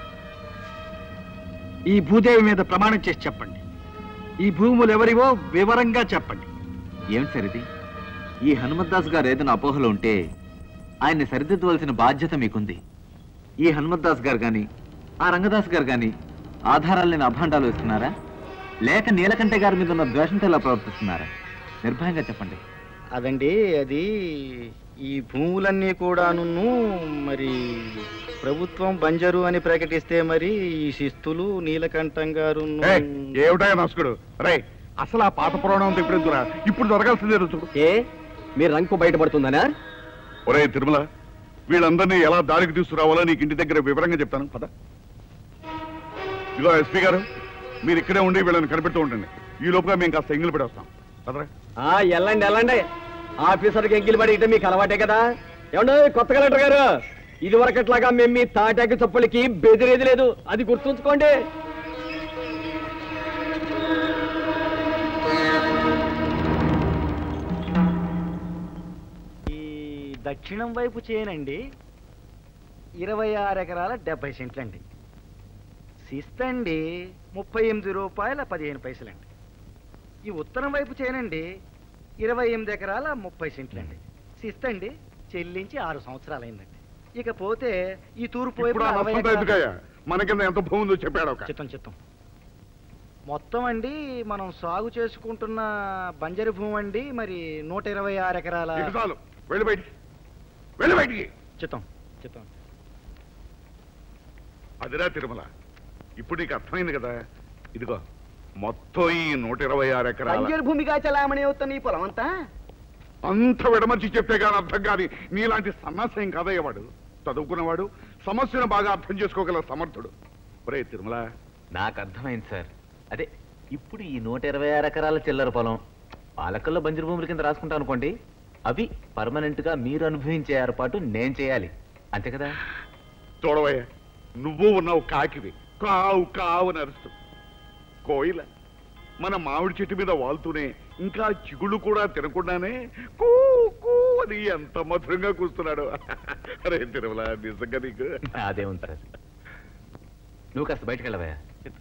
ఈ భూదేవి మీద ప్రమాణం చేసి చెప్పండి ఈ భూములు ఎవరివో వివరంగా చెప్పండి ఏమిటి సార్ ఇది ఈ హనుమద్దాస్ గారు ఏదైనా అపోహలో ఉంటే ఆయన్ని సరిదిద్దవలసిన బాధ్యత మీకుంది ఈ హనుమద్దాస్ గారు కానీ ఆ రంగదాస్ గారు కానీ ఆధారాలు లేని అభాండాలు వేస్తున్నారా లేక నీలకంఠ గారి మీద ఉన్న ద్వేషంతో ఇలా ప్రవర్తిస్తున్నారా నిర్భయంగా చెప్పండి అదండి అది ఈ భూములన్నీ కూడాను మరి ప్రభుత్వం బంజరు అని ప్రకటిస్తే మరి ఈ శిస్తులు నీలకంఠం గారు ఏయ్, ఏమిటాయ నసుకుడు రే అసలు ఆ పాత పురాణం ఇప్పుడు ఇప్పుడు దొరకాల్సిందే రుచుడు ఏ మీ రంకు బయటపడుతుందనా ఒరే తిరుమల వీళ్ళందరినీ ఎలా దారికి తీసుకురావాలో నీకు ఇంటి దగ్గర వివరంగా చెప్తాను పద ఇదిగో ఎస్పీ గారు మీరు ఇక్కడే ఉండి వీళ్ళని కనిపెడుతూ ఉండండి ఈ లోపుగా మేము కాస్త ఎంగిలి పెడొస్తాం పదరా ఆ ఎల్లండి ఎల్లండి ఆఫీసర్కి ఎంకిలి పడి ఇటు మీకు అలవాటే కదా ఏమండి కొత్త కలెక్టర్ గారు ఇది వరకట్లాగా మేము మీ తాటాకి చప్పులకి బెదిరేది లేదు అది గుర్తుంచుకోండి ఈ దక్షిణం వైపు చేయనండి ఇరవై ఆరు ఎకరాల డెబ్బై సెంట్లండి శిస్తండి ముప్పై ఎనిమిది రూపాయల పదిహేను పైసలండి ఈ ఉత్తరం వైపు చేయనండి ఇరవై ఎనిమిది ఎకరాల ముప్పై సెంట్లండి శిస్తండి చెల్లించి ఆరు సంవత్సరాలైందండి ఇకపోతే ఈ తూర్పు వైపు ఇప్పుడు ఆ అరవై నష్టంతో ఎకరాల- ఎందుకయ్యా మన కింద ఎంత భూమి ఉందో చెప్పాడు ఒక చిత్తం చిత్తం మొత్తం అండి మనం సాగు చేసుకుంటున్న బంజరు భూమి అండి మరి నూట ఇరవై ఆరు ఎకరాల ఇక చాలు వెళ్ళి బయటికి వెళ్ళి బయటికి చిత్తం చిత్తం అదిరా తిరుమల ఇప్పుడు నీకు అర్థమైంది కదా ఇదిగో మొత్తం ఈ నూట ఇరవై ఆరు ఎకరాల బంజరు భూమిగా చలామణి అవుతున్న ఈ పొలం అంతా అంత విడమర్చి చెప్తే కానీ అర్థం కాని నీలాంటి సన్నాసం కాదయ్యేవాడు చదువుకున్నవాడు సమస్యను బాగా అర్థం చేసుకోగల సమర్థుడు ఒరే తిరుమల నాకు అర్థమైంది సార్ అదే ఇప్పుడు ఈ నూట ఇరవై ఆరు ఎకరాల చిల్లర పొలం పాలకల్లో బంజరు భూముల కింద రాసుకుంటాం అనుకోండి అవి పర్మనెంట్ గా మీరు అనుభవించే ఏర్పాటు నేను చేయాలి అంతే కదా చూడవయ్య నువ్వు ఉన్నావు కాకివి కావు కావు నరుస్తూ కోయిల మన మామిడి చెట్టు మీద వాళ్తూనే ఇంకా చిగుళ్ళు కూడా తినకుండానే కూ కూ అని ఎంత మధురంగా కూస్తున్నాడు అరే తిరుమల నిజంగా నీకు అదే ఉంది సార్ నువ్వు కాస్త బయటకు వెళ్ళవయ్యా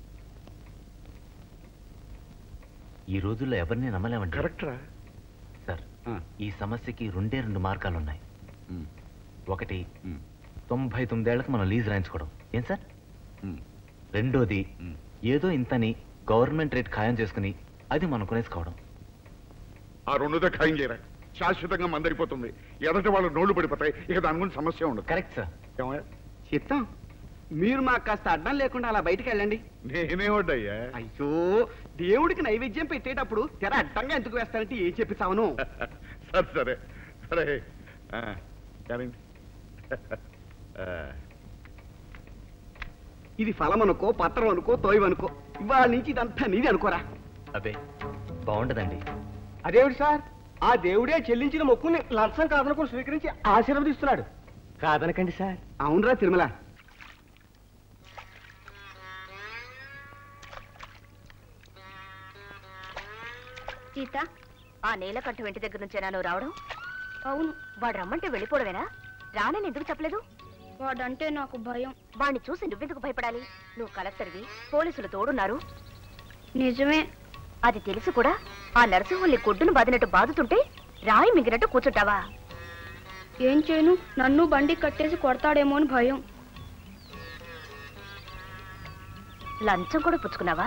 ఈ రోజుల్లో ఎవరిని నమ్మలేమండి కరెక్టరా సార్ ఈ సమస్యకి రెండే రెండు మార్గాలు ఉన్నాయి ఒకటి తొంభై తొమ్మిదేళ్లకు మనం లీజ్ రాయించుకోవడం ఏం సార్ రెండోది ఏదో ఇంతని గవర్నమెంట్ రేట్ ఖాయం చేసుకుని అది మనం కొనేసుకోవడం ఆ రెండుతో ఖాయం చేయరా శాశ్వతంగా మందరిపోతుంది ఎదట వాళ్ళు నోళ్లు పడిపోతాయి ఇక దాని గురించి సమస్య ఉండదు కరెక్ట్ సార్ ఏమయ్యా చిత్తం మీరు మాకు కాస్త అడ్డం లేకుండా అలా బయటికి వెళ్ళండి నేనేవడ్డయ్యా అయ్యో దేవుడికి నైవేద్యం పెట్టేటప్పుడు తెర అడ్డంగా ఎందుకు వేస్తారంటే ఏం చెప్పిస్తావును సరే సరే సరే ఆ, కానివ్వండి. ఆ, ఇది ఫలం అనుకో పత్రం అనుకో తోయవనుకో ఇవాళ నుంచి ఇదంతా నీది అనుకోరా అబ్బే బాగుండదండి అదేమిటి సార్ ఆ దేవుడే చెల్లించిన మొక్కుని లంచం కాదనుకుని స్వీకరించి ఆశీర్వదిస్తున్నాడు కాదనకండి సార్ అవునరా తిరుమల సీత ఆ నీలకంఠం ఇంటి దగ్గర నుంచేనా నువ్వు రావడం అవును వాడు రమ్మంటే వెళ్ళిపోవడమేనా రానని ఎందుకు చెప్పలేదు వాడంటే నాకు భయం వాడిని చూసి నువ్వెందుకు భయపడాలి నువ్వు కలెక్టర్వి పోలీసులు తోడున్నారు నిజమే అది తెలిసి కూడా ఆ నరసింహుల్ని కొడ్డును బాదినట్టు బాదుతుంటే రాయి మింగినట్టు కూర్చుంటావా ఏం చేయను నన్ను బండి కట్టేసి కొడతాడేమో అని భయం లంచం కూడా పుచ్చుకున్నావా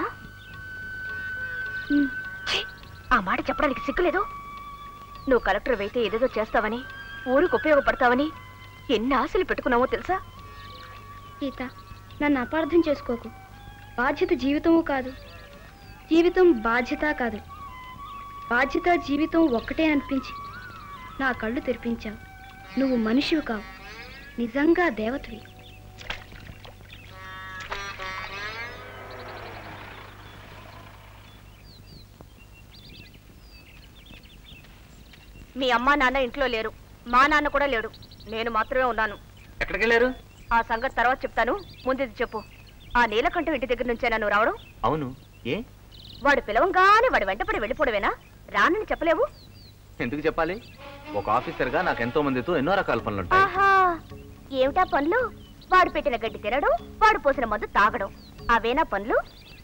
ఛీ! ఆ మాట చెప్పడానికి సిగ్గులేదు నువ్వు కలెక్టర్ అయితే ఏదేదో చేస్తావని ఊరికి ఉపయోగపడతావని ఎన్ని ఆశలు పెట్టుకున్నావో తెలుసా సీత నన్ను అపార్థం చేసుకోకు బాధ్యత జీవితము కాదు జీవితం బాధ్యత కాదు బాధ్యత జీవితం ఒక్కటే అనిపించి నా కళ్ళు తెరిపించావు నువ్వు మనిషివి కావు నిజంగా దేవతవి మీ అమ్మా నాన్న ఇంట్లో లేరు మా నాన్న కూడా లేడు నేను మాత్రమే ఉన్నాను ఎక్కడికి వెళ్ళారు ఆ సంగతి తర్వాత చెప్తాను ముందు ఇది చెప్పు ఆ నీలకంఠం ఇంటి దగ్గర నుంచే నన్ను రావడం అవును ఏ వాడు పిలవంగానే వాడు వెంటపడి వెళ్ళిపోవడమేనా రానని చెప్పలేవు ఎందుకు చెప్పాలి ఒక ఆఫీసర్గా నాకు ఎంతో మందితో ఎన్నో రకాల పనులు ఉంటాయి ఆహా ఏమిటా పనులు వాడు పెట్టిన గడ్డి తినడం వాడు పోసిన మందు తాగడం అవేనా పనులు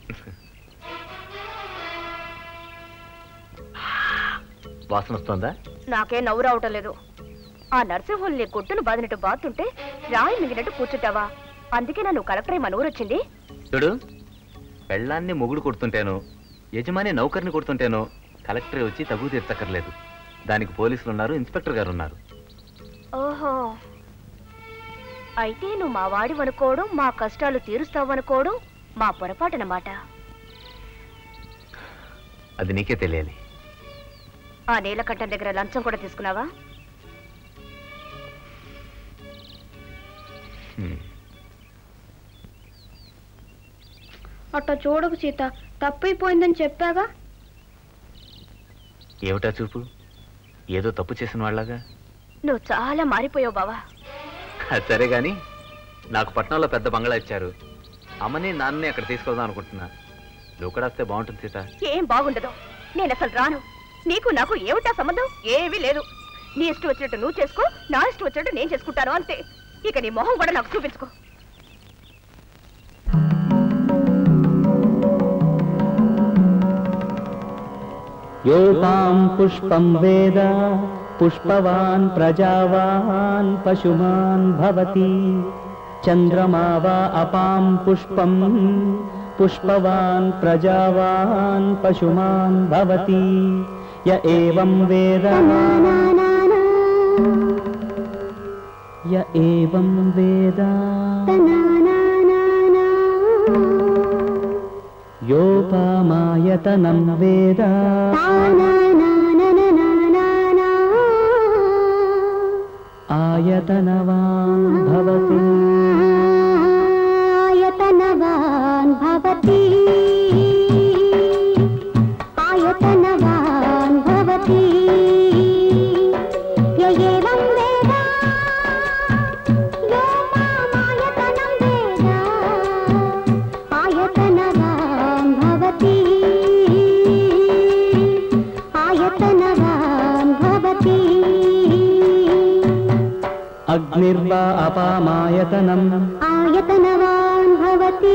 వాసన వస్తుందా నాకే నవ్వు రావటం లేదు ఆ నర్సింహుల్ని గుడ్డును బాదినట్టు బాతుంటే రాయి మిగినట్టు కూర్చుంటావా అందుకే నన్ను కలెక్టర్ మన ఊరు వచ్చింది చూడు పెళ్ళాన్ని మొగుడు కొడుతుంటేను యజమాని నౌకర్ని కొడుతుంటేను కలెక్టర్ వచ్చి తగు తీర్చక్కర్లేదు దానికి పోలీసులు ఉన్నారు ఇన్స్పెక్టర్ గారు ఉన్నారు ఓహో అయితే నువ్వు మా వాడి అనుకోవడం మా కష్టాలు తీరుస్తావు అనుకోవడం మా పొరపాటనమాట అది నీకే తెలియాలి ఆ నీలకంఠం దగ్గర లంచం కూడా తీసుకున్నావా అట్ట చూడకు సీత తప్పైపోయిందని చెప్పాగా ఏమిటా చూపు ఏదో తప్పు చేసిన వాళ్ళగా నువ్వు చాలా మారిపోయావు బావా అది సరే గాని నాకు పట్నంలో పెద్ద బంగ్లా ఇచ్చారు అమ్మని నాన్నని అక్కడ తీసుకెళ్దాం అనుకుంటున్నా నువ్వు కూడా వస్తే బాగుంటుంది సీత ఏం బాగుండదు నేను అసలు రాను నీకు నాకు ఏమిటా సంబంధం ఏమీ లేదు నీ ఇష్టం వచ్చినట్టు నువ్వు చేసుకో నా ఇష్టం వచ్చినట్టు నేను చేసుకుంటాను అంతే ఇక నీ మొహం కూడా నాకు చూపించుకో योपां पुष्पं वेद पुष्पवान् प्रजावान् पशुमान् भवति चन्द्रमा वा अपां पुष्पं पुष्पवान् प्रजावान् पशुमान् भवति य एवं वेद य एवं वेद योपामायतनं वेद आयतनवान् भवति आयतनवान् भवति आयतनवान् भवति य एवं वेद यो मामायतनं वेद आयतनवान् भवति आयतनवान् भवति अग्निर्वा अपामायतनम् आयतनवान् भवति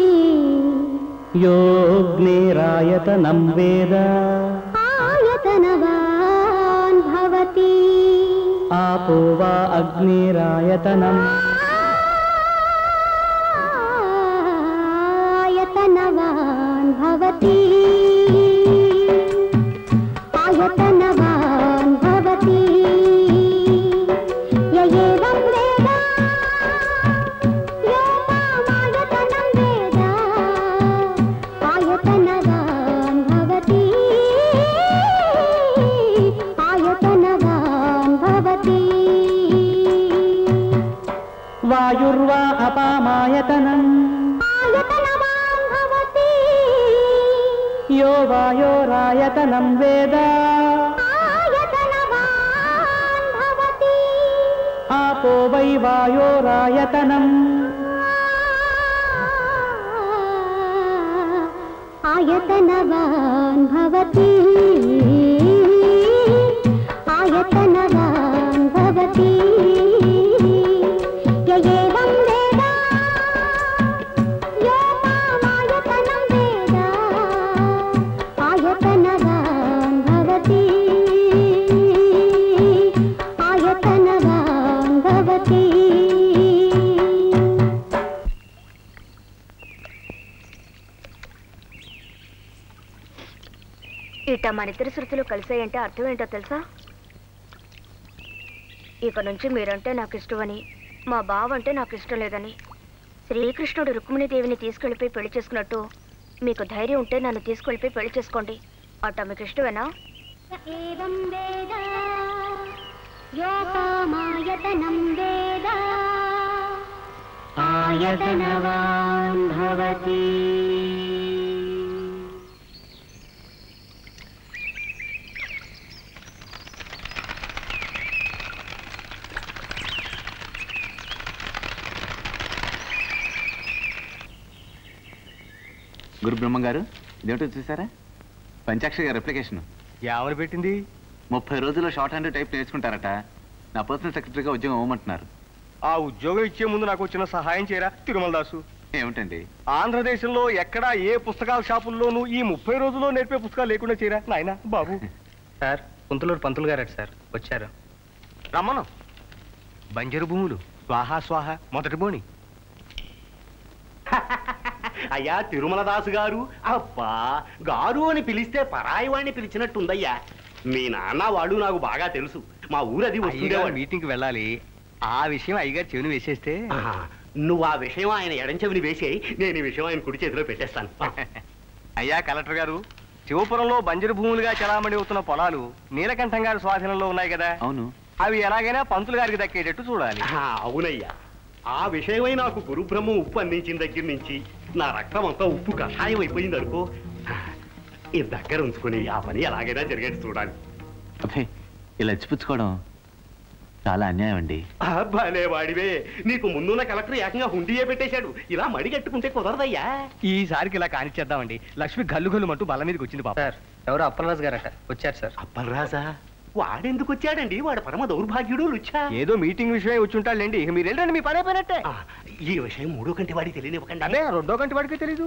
योऽग्निरायतनं वेद आयतनवान् भवति आपो वा अग्निरायतनम् आयतनवान् भवति आयतनवान् भवति य एवं वेद यो मामायतनं वेद आयतनवान् भवति आयतनवान् भवति वायुर्वा अपामायतनम् आयतनवान् भवति यो वायोरायतनं वेद आयतनवान् भवति आपो वै वायोरायतनम् आयतनवान् भवति आयतनवान् भवति य एवं वेद यो मामायतनं वेद आयतनवान् भवति आयतनवान् भवति ఇట మన ఇద్దరి శృతులు కలిసాయంటే అర్థం ఏంటో తెలుసా ఇక నుంచి మీరంటే నాకు ఇష్టమని మా బావ అంటే నాకు ఇష్టం లేదని శ్రీకృష్ణుడు రుక్మిణీదేవిని తీసుకెళ్ళిపోయి పెళ్లి చేసుకున్నట్టు మీకు ధైర్యం ఉంటే నన్ను తీసుకెళ్ళిపోయి పెళ్లి చేసుకోండి అట్ట మీకు ఇష్టమేనా एवं वेद योपामायतनं वेद आयतनवान् भवति గురు బ్రహ్మ గారు ఇదేమిటో చూసారా పంచాక్షరి గారి అప్లికేషన్ ఎవరు పెట్టింది ముప్పై రోజుల్లో షార్ట్ హ్యాండ్ టైప్ నేర్చుకుంటారట నా పర్సనల్ సెక్రటరీగా ఉద్యోగం ఇవ్వమంటున్నారు ఆ ఉద్యోగం ఇచ్చే ముందు నాకు వచ్చిన సహాయం చేయరా తిరుమల దాసు ఏమిటండి ఆంధ్రదేశంలో ఎక్కడా ఏ పుస్తకాల షాపుల్లోనూ ఈ ముప్పై రోజుల్లో నేర్పే పుస్తకాలు లేకుండా చేయరా నాయనా బాబు సార్ కుంతులూరు పంతులు గారట సార్ వచ్చారు రమ్మను బంజరు భూములు స్వాహా స్వాహ మొదటి బోణి అయ్యా తిరుమల దాసు గారు అబ్బా గారు అని పిలిస్తే పరాయి వాడిని పిలిచినట్టుందయ్యా మీ నాన్న వాళ్ళు నాకు బాగా తెలుసు మా ఊరది వస్తుండేవాడు మీటింగ్కి వెళ్ళాలి ఆ విషయం అయ్యగారు చెవిని వేసేస్తే ఆహా, నువ్వు ఆ విషయం ఆయన ఎడంచెవిని వేసేయి నేను ఈ విషయం ఆయన కుడి చేతిలో పెట్టేస్తాను అయ్యా కలెక్టర్ గారు శివపురంలో బంజరు భూములుగా చలామణి అవుతున్న పొలాలు నీలకంఠం గారి స్వాధీనంలో ఉన్నాయి కదా అవును అవి ఎలాగైనా పంతులు గారికి దక్కేటట్టు చూడాలి ఆహా, అవునయ్యా ఆ విషయమై నాకు గురుబ్రహ్మం ఉప్పు అందించిన దగ్గర నుంచి నా రక్తం అంతా ఉప్పు కషాయం అయిపోయింది అనుకో ఈ దగ్గర ఉంచుకుని ఆ పని ఎలాగైనా జరిగేట్టు చూడాలి అబ్బే ఇలా ఇచ్చిపుచ్చుకోవడం చాలా అన్యాయం అండి భలే వాడివే నీకు ముందున్న కలెక్టర్ ఏకంగా హుండీయే పెట్టేశాడు ఇలా మడి కట్టుకుంటే కుదరదయ్యా ఈసారికి ఇలా కానిచ్చేద్దామండి లక్ష్మి గల్లు గల్లు అంటూ బల్ల మీదకి వచ్చింది పాప సార్ ఎవరు అప్పలరాజు గారట వచ్చారు సార్ అప్పలరాజా వాడెందుకు వచ్చాడండి వాడు పరమ దౌర్భాగ్యుడు లుచ్చా ఏదో మీటింగ్ విషయమే వచ్చి ఉంటాడులేండి ఇక మీరు వెళ్ళండి మీ పని అయిపోయినట్టే ఈ విషయం మూడో కంటి వాడికి తెలియనివ్వకండి అదే రెండో గంట వాడికి తెలీదు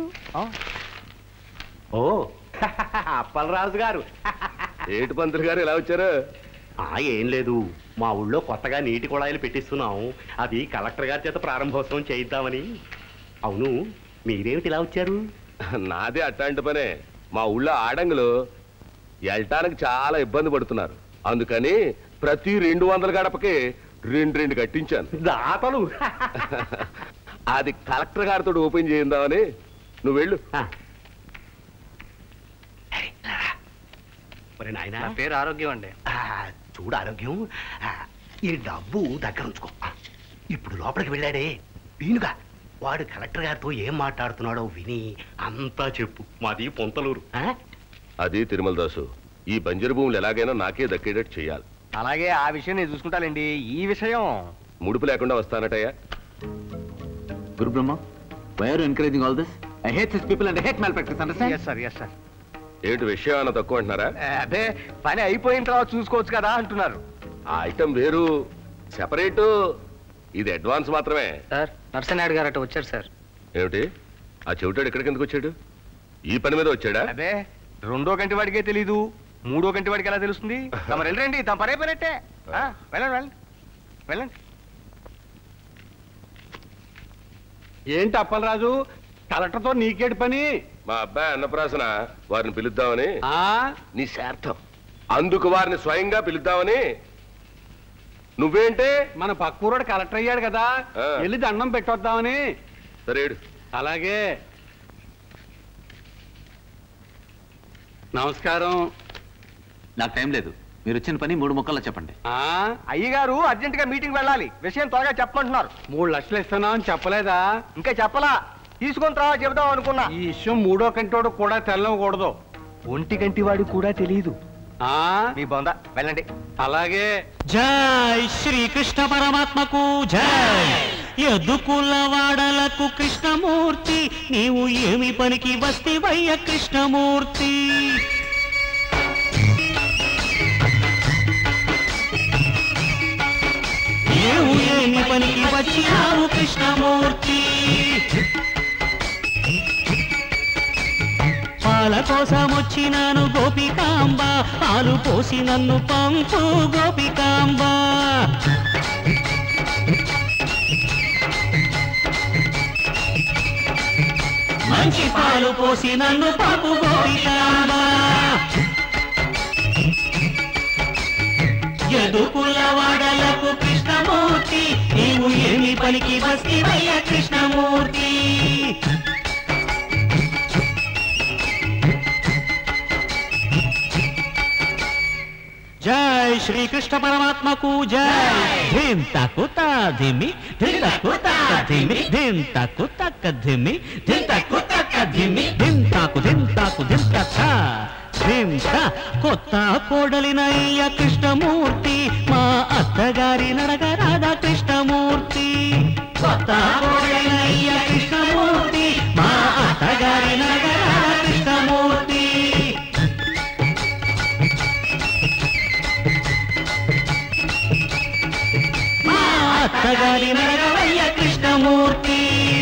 ఓ అప్పలరాజు గారు ఏటు పంతులు గారు ఎలా వచ్చారు ఆ ఏం లేదు మా ఊళ్ళో కొత్తగా నీటి కుళాయిలు పెట్టిస్తున్నాం అది కలెక్టర్ గారి చేత ప్రారంభోత్సవం చేయిద్దామని అవును మీరేమిటి ఇలా వచ్చారు నాదే అట్లాంటి పనే మా ఊళ్ళో ఆడంగులు వెళ్ళటానికి చాలా ఇబ్బంది పడుతున్నారు అందుకని ప్రతి రెండు వందల గడపకి రెండు రెండు కట్టించాను దాతలు అది కలెక్టర్ గారితో ఓపెన్ చేయిందామని నువ్వు వెళ్ళు మరి నాయనా నా పేరు ఆరోగ్యం అండి ఆ, చూడు ఆరోగ్యం ఆ, ఈ డబ్బు దగ్గర ఉంచుకో ఆ, ఇప్పుడు లోపలికి వెళ్ళాడే వీనుగా వాడు కలెక్టర్ గారితో ఏం మాట్లాడుతున్నాడో విని అంతా చెప్పు మాది పొంతలూరు ఆ? అది తిరుమల దాసు ఈ బంజరు భూములు ఎలాగైనా నాకే దక్కేటట్టు చేయాలి అలాగే ఆ విషయం నేను చూసుకుంటానండి ఈ విషయం ముడుపు లేకుండా వస్తానటయ్యా గురు బ్రహ్మ why are encouraging all this I hate this people and hate malpractice understand yes sir yes sir ఏంటి విషయం అన్న తక్కువ అంటున్నారా అదే పని అయిపోయిన తర్వాత చూసుకోవచ్చు కదా అంటున్నారు ఆ ఐటమ్ వేరు సెపరేటు ఇది అడ్వాన్స్ మాత్రమే సార్ నరసనాయుడు గారట వచ్చారు సార్ ఏమిటి ఆ చెవిటాడు ఎక్కడికి ఎందుకు వచ్చాడు ఈ పని మీద వచ్చాడా అదే రెండో గంట వాడికే తెలీదు మూడో గంట వాడికి ఎలా తెలుస్తుంది తమ వెళ్ళండి తమ పని అయిపోయినట్టే ఆ, వెళ్ళండి వెళ్ళండి వెళ్ళండి ఏంటి అప్పలరాజు కలెక్టర్తో నీకేటి పని మా అబ్బాయి అన్నప్రాసన వారిని పిలుద్దామని ఆ నీ శార్థం అందుకు వారిని స్వయంగా పిలుద్దామని నువ్వేంటే మన పక్కూరోడు కలెక్టర్ అయ్యాడు కదా ఆ. వెళ్ళి దండం పెట్టొద్దామని సరేడు అలాగే నమస్కారం నాకు టైం లేదు మీరు వచ్చిన పని మూడు ముక్కల్లో చెప్పండి అయ్యగారు అర్జెంట్ గా మీటింగ్ వెళ్ళాలి విషయం త్వరగా చెప్పమంటున్నారు మూడు లక్షలు ఇస్తున్నామని చెప్పలేదా ఇంకా చెప్పలా తీసుకొని తర్వాత చెబుదాం అనుకున్నా ఈ విషయం మూడో కంటోడు కూడా తెల్లవకూడదు ఒంటి గంటి వాడు కూడా తెలియదు మీ బొంద వెళ్ళండి అలాగే జై శ్రీకృష్ణ పరమాత్మకు జై ఎద్దుకుల వాడలకు కృష్ణమూర్తి నీవు ఏమి పనికి వస్తివయ్య కృష్ణమూర్తి నీవు ఏమి పనికి వచ్చినావు కృష్ణమూర్తి పాల కోసం వచ్చినాను గోపికాంబ పాలు పోసి నన్ను పంపు గోపికాంబ మంచి పాలు పోసి నన్ను పంపు గోపికాంబ ఎదుకుల వాడలకు కృష్ణమూర్తి నీవు ఏమి పలికి వస్తివయ్య కృష్ణమూర్తి జై శ్రీకృష్ణ పరమాత్మకు జై ధిం తకు ధిమి ధిం తకు ధిమి ధిం తకు తక్క ధిమి ధిం తకు తక్క ధిమి ధిం తాకు ధిం తాకు ధిం తక్క ధిం త కొత్త కోడలినయ్య కృష్ణమూర్తి మా అత్తగారి నడక రాధా కృష్ణమూర్తి కొత్త కోడలినయ్య కృష్ణమూర్తి మా అత్తగారి నడక రాధా కృష్ణమూర్తి మా అత్తగారి నడకవయ్య కృష్ణమూర్తి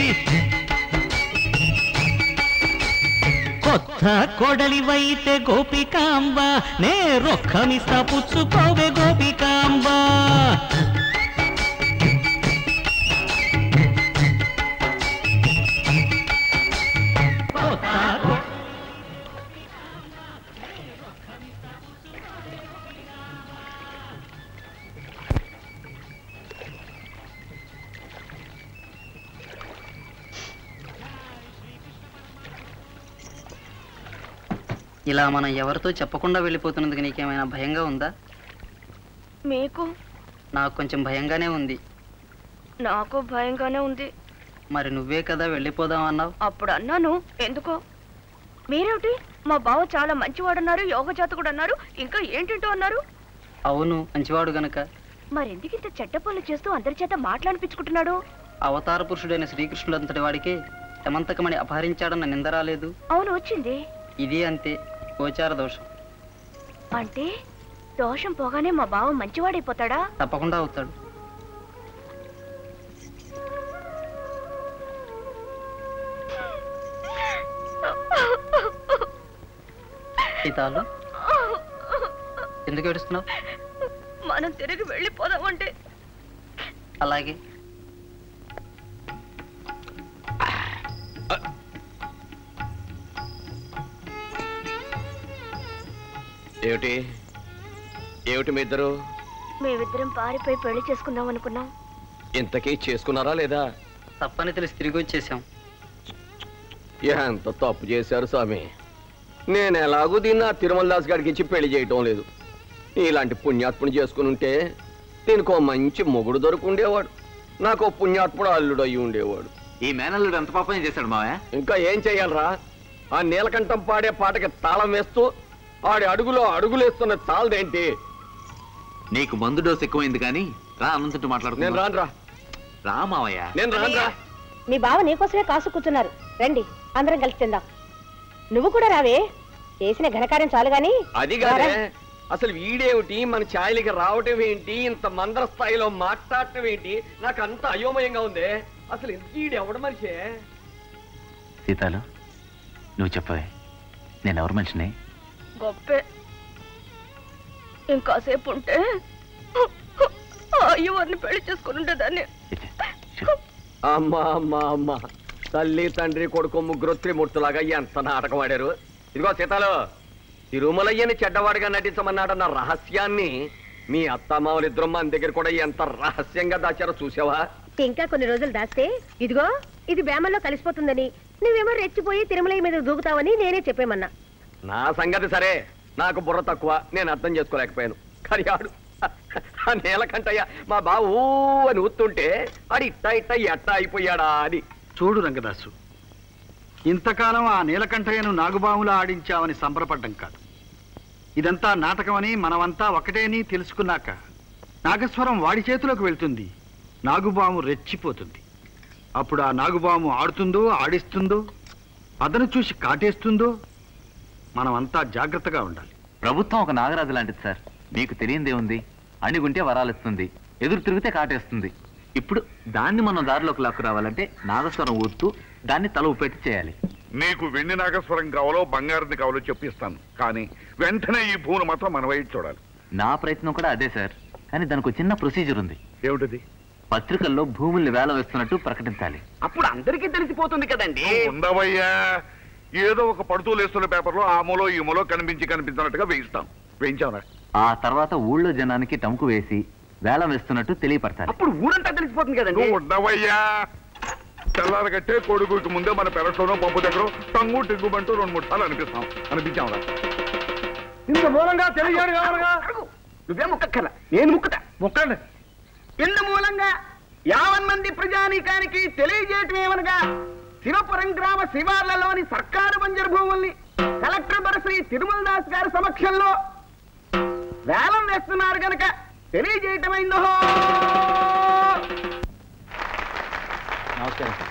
కొత్త కొడలివైతే గోపికాంబ నే రొక్కమిస్తా పుచ్చుకోవే గోపికాంబ కొత్త కొ- ఇలా మనం ఎవరితో చెప్పకుండా వెళ్ళిపోతున్నందుకు నీకేమైనా భయంగా ఉందా మీకు నాకు కొంచెం భయంగానే ఉంది నాకు భయంగానే ఉంది మరి నువ్వే కదా వెళ్ళిపోదాం అన్నావు అప్పుడు అన్నాను ఎందుకో మీరేమిటి మా బావ చాలా మంచివాడన్నారు యోగ జాతకుడు అన్నారు ఇంకా ఏంటంటో అన్నారు అవును మంచివాడు గనక మరెందుకు ఇంత చెడ్డ పనులు చేస్తూ అందరి చేత మాట్లాడిపించుకుంటున్నాడు అవతార పురుషుడైన శ్రీకృష్ణుడు అంతటి వాడికి సమంతకమని అపహరించాడన్న నింద రాలేదు అవును వచ్చింది ఇది అంతే గోచార దోషం అంటే దోషం పోగానే మా బావ మంచివాడైపోతాడా తప్పకుండా అవుతాడు సీతాలు ఎందుకు ఏడుస్తున్నావు మనం తిరిగి వెళ్ళిపోదామంటే అలాగే ఏమిటి ఏమిటి మీ ఇద్దరు మేమిద్దరం పారిపోయి పెళ్లి చేసుకుందాం అనుకున్నాం ఇంతకీ చేసుకున్నారా లేదా తప్పని తెలిసి తిరిగి వచ్చేసాం ఎంత తప్పు చేశారు స్వామి నేను ఎలాగూ దీన్ని ఆ తిరుమల దాస్ గారికి ఇచ్చి పెళ్లి చేయటం లేదు ఇలాంటి పుణ్యాత్ముని చేసుకుని ఉంటే దీనికి ఓ మంచి మొగుడు దొరుకుండేవాడు నాకు ఓ పుణ్యాత్ముడు అల్లుడు అయ్యి ఉండేవాడు ఈ మేనల్లుడు ఎంత పాపం చేశాడు మావయ్య ఇంకా ఏం చెయ్యాలరా ఆ నీలకంఠం పాడే పాటకి తాళం వేస్తూ ఆడి అడుగులో అడుగులేస్తున్న చాలదేంటి నీకు మందు డోస్ ఎక్కువైంది కానీ రా అనంతటి నేను మాట్లాడుతున్నా రాను రా రా మావయ్య నేను రాను రా మీ బావ నీకోసమే కాసు కూర్చున్నారు రండి అందరం కలిసి తిందాం నువ్వు కూడా రావే చేసిన ఘనకార్యం చాలు గాని అది కాదే అసలు వీడేమిటి మన ఛాయలకి రావటం ఏంటి ఇంత మందర స్థాయిలో మాట్లాడటం ఏంటి నాకు అంత అయోమయంగా ఉంది అసలు వీడు ఎవడు మనిషే సీతాలు నువ్వు చెప్పవే నేను ఎవరు మనిషిని గొప్పే ఇంకాసేపు ఉంటే ఆ అయ్యవారిని పెళ్లి చేసుకుని ఉండేదాన్ని అమ్మా అమ్మా అమ్మా తల్లి తండ్రి కొడుకు ముగ్గురు త్రిమూర్తులాగా ఎంత నాటకం ఆడారు ఇదిగో సీతాలు తిరుమలయ్యని చెడ్డవాడిగా నటించమన్నాడన్న రహస్యాన్ని మీ అత్తమామలిద్దరు మన దగ్గర కూడా ఎంత రహస్యంగా దాచారో చూసావా ఇంకా కొన్ని రోజులు దాస్తే ఇదిగో ఇది వేమల్లో కలిసిపోతుందని నువ్వేమో రెచ్చిపోయి తిరుమలయ్య మీద దూకుతావని నేనే చెప్పేమన్నా నా సంగతి సరే నాకు బుర్ర తక్కువ నేను అర్థం చేసుకోలేకపోయాను కానీ ఆడు ఆ నీలకంటయ్య మా బావ ఊ అని ఊతుంటే ఆడు ఇట్టా ఇట్టా ఎట్టా అయిపోయాడా అని చూడు రంగదాసు ఇంతకాలం ఆ నీలకంఠయ్యను నాగుబాములా ఆడించావని సంబరపడ్డం కాదు ఇదంతా నాటకమని మనమంతా ఒకటేని తెలుసుకున్నాక నాగస్వరం వాడి చేతిలోకి వెళ్తుంది నాగుబాము రెచ్చిపోతుంది అప్పుడు ఆ నాగుబాము ఆడుతుందో ఆడిస్తుందో అదను చూసి కాటేస్తుందో మనమంతా జాగ్రత్తగా ఉండాలి ప్రభుత్వం ఒక నాగరాజు లాంటిది సార్ మీకు తెలియందే ఉంది అణిగుంటే వరాలు ఇస్తుంది ఎదురు తిరిగితే కాటేస్తుంది ఇప్పుడు దాన్ని మనం దారిలోకి లాక్కు రావాలంటే నాగస్వరం ఊదుతూ దాన్ని తల ఉపెట్టి చేయాలి నీకు వెండి నాగస్వరం కావాలో బంగారుది కావాలో చెప్పిస్తాను కానీ వెంటనే ఈ భూమిని మాత్రం మన వైపు చూడాలి నా ప్రయత్నం కూడా అదే సార్ కానీ దానికి ఒక చిన్న ప్రొసీజర్ ఉంది ఏమిటిది పత్రికల్లో భూముల్ని వేలం వేస్తున్నట్టు ప్రకటించాలి అప్పుడు అందరికీ తెలిసిపోతుంది కదండి ఉండవయ్యా ఏదో ఒక పడుతూ లేస్తున్న పేపర్లో ఆ మూలో ఈ మూలో కనిపించి కనిపించినట్టుగా వేయిస్తాం వేయించావురా ఆ తర్వాత ఊళ్ళో జనానికి టంకు వేసి వేలం వేస్తున్నట్టు తెలియపరచాలి అప్పుడు ఊరంతా తెలిసిపోతుంది కదండి నువ్వు ఉండవయ్యా తెల్లారి కట్టే కొడుకుకి ముందే మన పెరట్లోనో పంపు దగ్గర టంగు టింగుమంటూ రెండు మూడు సార్లు అనిపిస్తాం అనిపించాంరా ఇంత మూలంగా తెలియజేయడు కావాలగా నువ్వే ముక్కక్కర్లా నేను ముక్కుతా ముక్కండి ఇందు మూలంగా యావన్ మంది ప్రజానీకానికి తెలియజేయటం ఏమనగా శివపురం గ్రామ శివార్లలోని సర్కారు బంజరు భూముల్ని కలెక్టర్ బరశ్రీ తిరుమల దాస్ గారి సమక్షంలో వేలం వేస్తున్నారు గనక తెలియజేయటమైందో నమస్కారం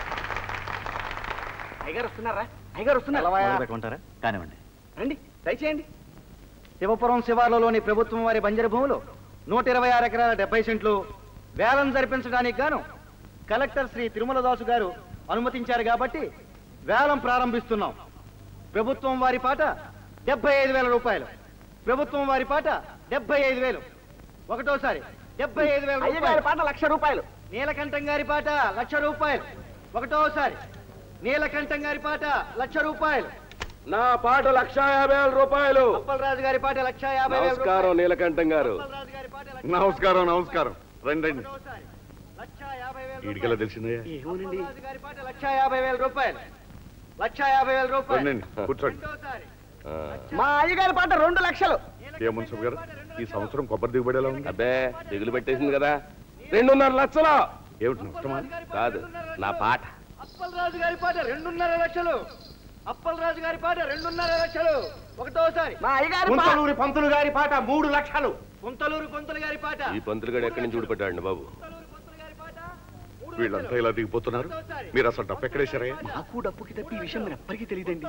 అయ్యగారు వస్తున్నారా అయ్యగారు వస్తున్నారా మొదలు పెట్టమంటారా కానివ్వండి రండి దయచేయండి శివపురం శివార్లలోని ప్రభుత్వం వారి బంజరు భూములు నూట ఇరవై ఆరు ఎకరాల డెబ్బై సెంట్లు వేలం జరిపించడానికి గాను కలెక్టర్ శ్రీ తిరుమలదాసు గారు అనుమతించారు కాబట్టి వేలం ప్రారంభిస్తున్నాం ప్రభుత్వం వారి పాట డెబ్బై ఐదు వేల రూపాయలు ప్రభుత్వం వారి పాట డెబ్బై ఐదు వేలు ఒకటోసారి డెబ్బై ఐదు వేల రూపాయలు పాట లక్ష రూపాయలు నీలకంఠం గారి పాట లక్ష రూపాయలు ఒకటోసారి నీలకంఠం గారి పాట లక్ష రూపాయలు నా పాట లక్ష యాభై వేల రూపాయలు అప్పలరాజు గారి పాట లక్ష యాభై వేల నమస్కారం నీలకంఠం గారు నమస్కారం నమస్కారం రండి రండి ఈడికెలా తెలిసిందయ్యా ఏమోనండి గారి పాట లక్ష యాభై వేల రూపాయలు లక్ష యాభై వేల రూపాయలు రండి కూర్చోండి ఆ, మా అయ్యగారి పాట రెండు లక్షలు ఏ మున్సబ్ గారు ఈ సంవత్సరం కొబ్బరి దిగుబడి ఎలా ఉంది అబ్బే దిగులు పెట్టేసింది కదా రెండున్నర లక్షలు ఏమిటి నష్టమా కాదు నా పాట అప్పలరాజు గారి పాట రెండున్నర లక్షలు అప్పలరాజు గారి పాట రెండున్నర లక్షలు ఒకటోసారి మా అయ్యగారి కుంతలూరి పంతులు గారి పాట మూడు లక్షలు పుంతలూరు పొంతులు గారి పాట ఈ పంతులు గారు ఎక్కడి నుంచి ఊడిపడ్డాడు బాబు వీళ్ళంతా ఇలా దిగిపోతున్నారు మీరు అసలు డబ్బు ఎక్కడేశారయ్యా నాకు డబ్బుకి తప్పి ఈ విషయం మీరు ఎప్పటికీ తెలియదండి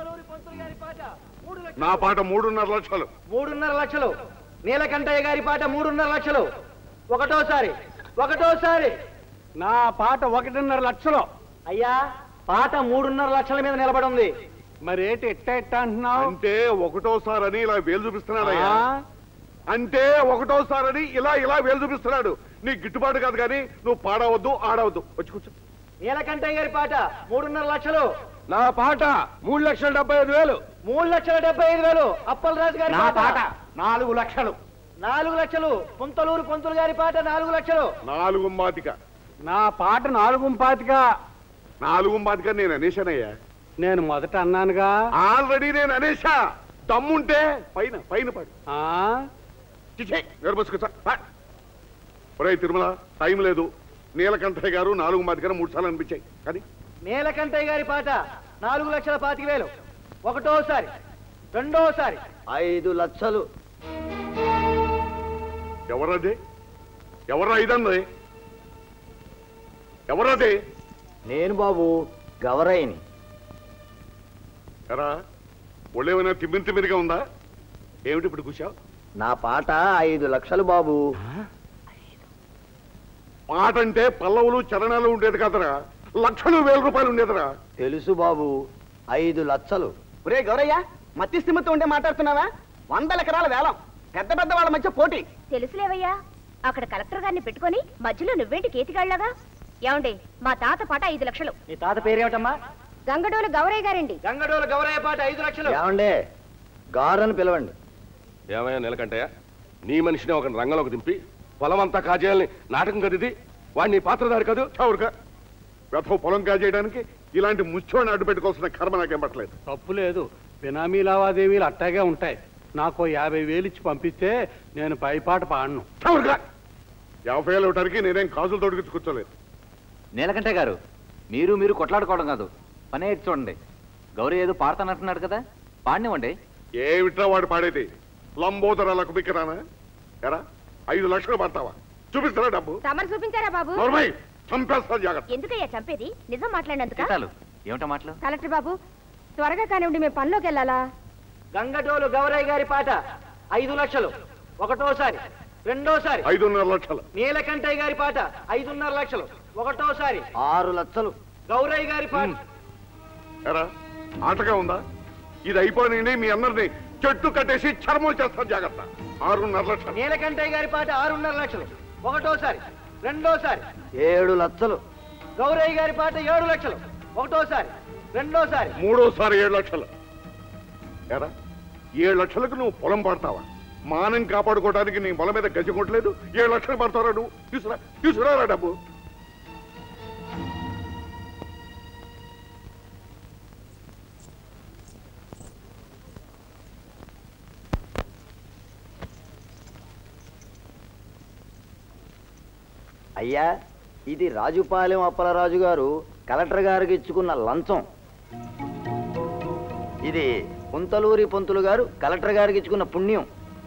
నా పాట మూడున్నర లక్షలు మూడున్నర లక్షలు నీలకంఠయ్య గారి పాట మూడున్నర లక్షలు ఒకటోసారి ఒకటోసారి నా పాట ఒకటిన్నర లక్షలు అయ్యా పాట మూడున్నర లక్షల మీద నిలబడి ఉంది మరి ఏంటి ఎట్ట ఎట్ట అంటున్నావు అంటే ఒకటోసారని ఇలా వేలు చూపిస్తున్నాడయ్యా అంటే ఒకటోసారని ఇలా ఇలా వేలు చూపిస్తున్నాడు నీ గిట్టుబాటు కాదు కానీ నువ్వు పాడవద్దు ఆడవద్దు వచ్చి కూర్చో నీలకంఠయ్య గారి పాట మూడున్నర లక్షలు నా పాట మూడు లక్షల డెబ్బై ఐదు వేలు మూడు లక్షల డెబ్బై ఐదు వేలు అప్పలరాజు గారి నా పాట నాలుగు లక్షలు నాలుగు లక్షలు పుంతలూరు పొంతులు గారి పాట నాలుగు లక్షలు నాలుగు మాతిక నా పాట నాలుగు పాతిక నాలుగు మాతిక నేను అనేశానయ్యా నేను మొదట అన్నానుగా ఆల్రెడీ నేను అనేశా దమ్ముంటే పైన పైన పడు ఆ నిరబసుకొచ్చా ఒరే తిరుమల టైం లేదు నీలకంఠయ్య గారు నాలుగు మాతికన మూడు సార్లు అనిపించాయి కానీ నీలకంఠయ్య గారి పాట నాలుగు లక్షల పాతిక వేలు ఒకటోసారి రెండోసారి ఐదు లక్షలు ఎవరది ఎవరు ఐదంది ఎవరది నేను బాబు గవరయ్యని ఎరా ఒళ్ళేమైనా తిమ్మిరి తిమ్మిరిగా ఉందా ఏమిటి ఇప్పుడు కూర్చావు నా పాట ఐదు లక్షలు బాబు పాట అంటే పల్లవులు చరణాలు ఉండేది కదరా లక్షలు వేల రూపాయలు ఉండేదిరా తెలుసు బాబు ఐదు లక్షలు ఒరే గౌరయ్య మత్తి స్థిమితో ఉంటే మాట్లాడుతున్నావా వందల ఎకరాల వేలం పెద్ద పెద్ద వాళ్ళ మధ్య పోటీ తెలుసులేవయ్యా అక్కడ కలెక్టర్ గారిని పెట్టుకొని మధ్యలో నువ్వేంటి కేతిగాళ్లాగా ఏమండి మా తాత పాట ఐదు లక్షలు నీ తాత పేరేమిటమ్మా గంగడోలు గౌరయ్య గారండి గంగడోల గౌరయ్య పాట ఐదు లక్షలు ఏమండే గారని పిలవండి ఏమయ్యా నిలకంటయ్య నీ మనిషిని ఒక రంగంలోకి దింపి పొలం అంతా కాజేయాలని నాటకం కదిది వాడిని పాత్రధారి కాదు చౌరుగా వ్యథ పొలం కాజేయడానికి ఇలాంటి ముచ్చోని అడ్డు పెట్టుకోవాల్సిన కర్మ నాకేం పట్టలేదు తప్పు లేదు బినామీ లావాదేవీలు అట్టాగే ఉంటాయి నాకు యాభై వేలు ఇచ్చి పంపిస్తే నేను పైపాట పాడను చౌరుగా యాభై వేలు ఇవ్వడానికి నేనేం కాజులు తొడిగించి కూర్చోలేదు నీలకంఠ గారు మీరు మీరు కొట్లాడుకోవడం కాదు పని అయితే చూడండి గౌరీ ఏదో పాడతానంటున్నాడు కదా పాడినివ్వండి ఏమిట్రా వాడు పాడేది లంబోదరాలకు బిక్కరానా ఎరా ఐదు లక్షలు పడతావా చూపిస్తారా డబ్బు తమరు చూపించారా బాబు నోర్మై చంపేస్తా జాగ్రత్త ఎందుకయ్యా చంపేది నిజం మాట్లాడినందుక సీతాలు ఏమిటా మాటలు కలెక్టర్ బాబు త్వరగా కానివ్వండి మేము పనిలోకి వెళ్ళాలా గంగడోలు గౌరయ్య గారి పాట ఐదు లక్షలు ఒకటోసారి రెండోసారి ఐదున్నర లక్షలు నీలకంఠయ్య గారి పాట ఐదున్నర లక్షలు ఒకటోసారి ఆరు లక్షలు గౌరయ్య గారి పాట ఎరా ఆటగా ఉందా ఇది అయిపోయినండి మీ అందరిని చెట్టు కట్టేసి చర్మం చేస్తాను జాగ్రత్త ఆరున్నర లక్షలు నీలకంఠయ్య గారి పాట ఆరున్నర లక్షలు ఒకటోసారి రెండోసారి ఏడు లక్షలు గౌరయ్య గారి పాట ఏడు లక్షలు ఒకటోసారి రెండోసారి మూడోసారి ఏడు లక్షలు ఎరా ఏడు లక్షలకు నువ్వు పొలం పడతావా మానం కాపాడుకోవడానికి నీ పొలం మీద గజ కొట్టలేదు ఏడు లక్షలు పడతారా నువ్వు తీసుకురా తీసుకురారా డబ్బు అయ్యా ఇది రాజుపాలెం అప్పలరాజు గారు కలెక్టర్ గారికి ఇచ్చుకున్న లంచం ఇది పుంతలూరి పొంతులు గారు కలెక్టర్ గారికి ఇచ్చుకున్న పుణ్యం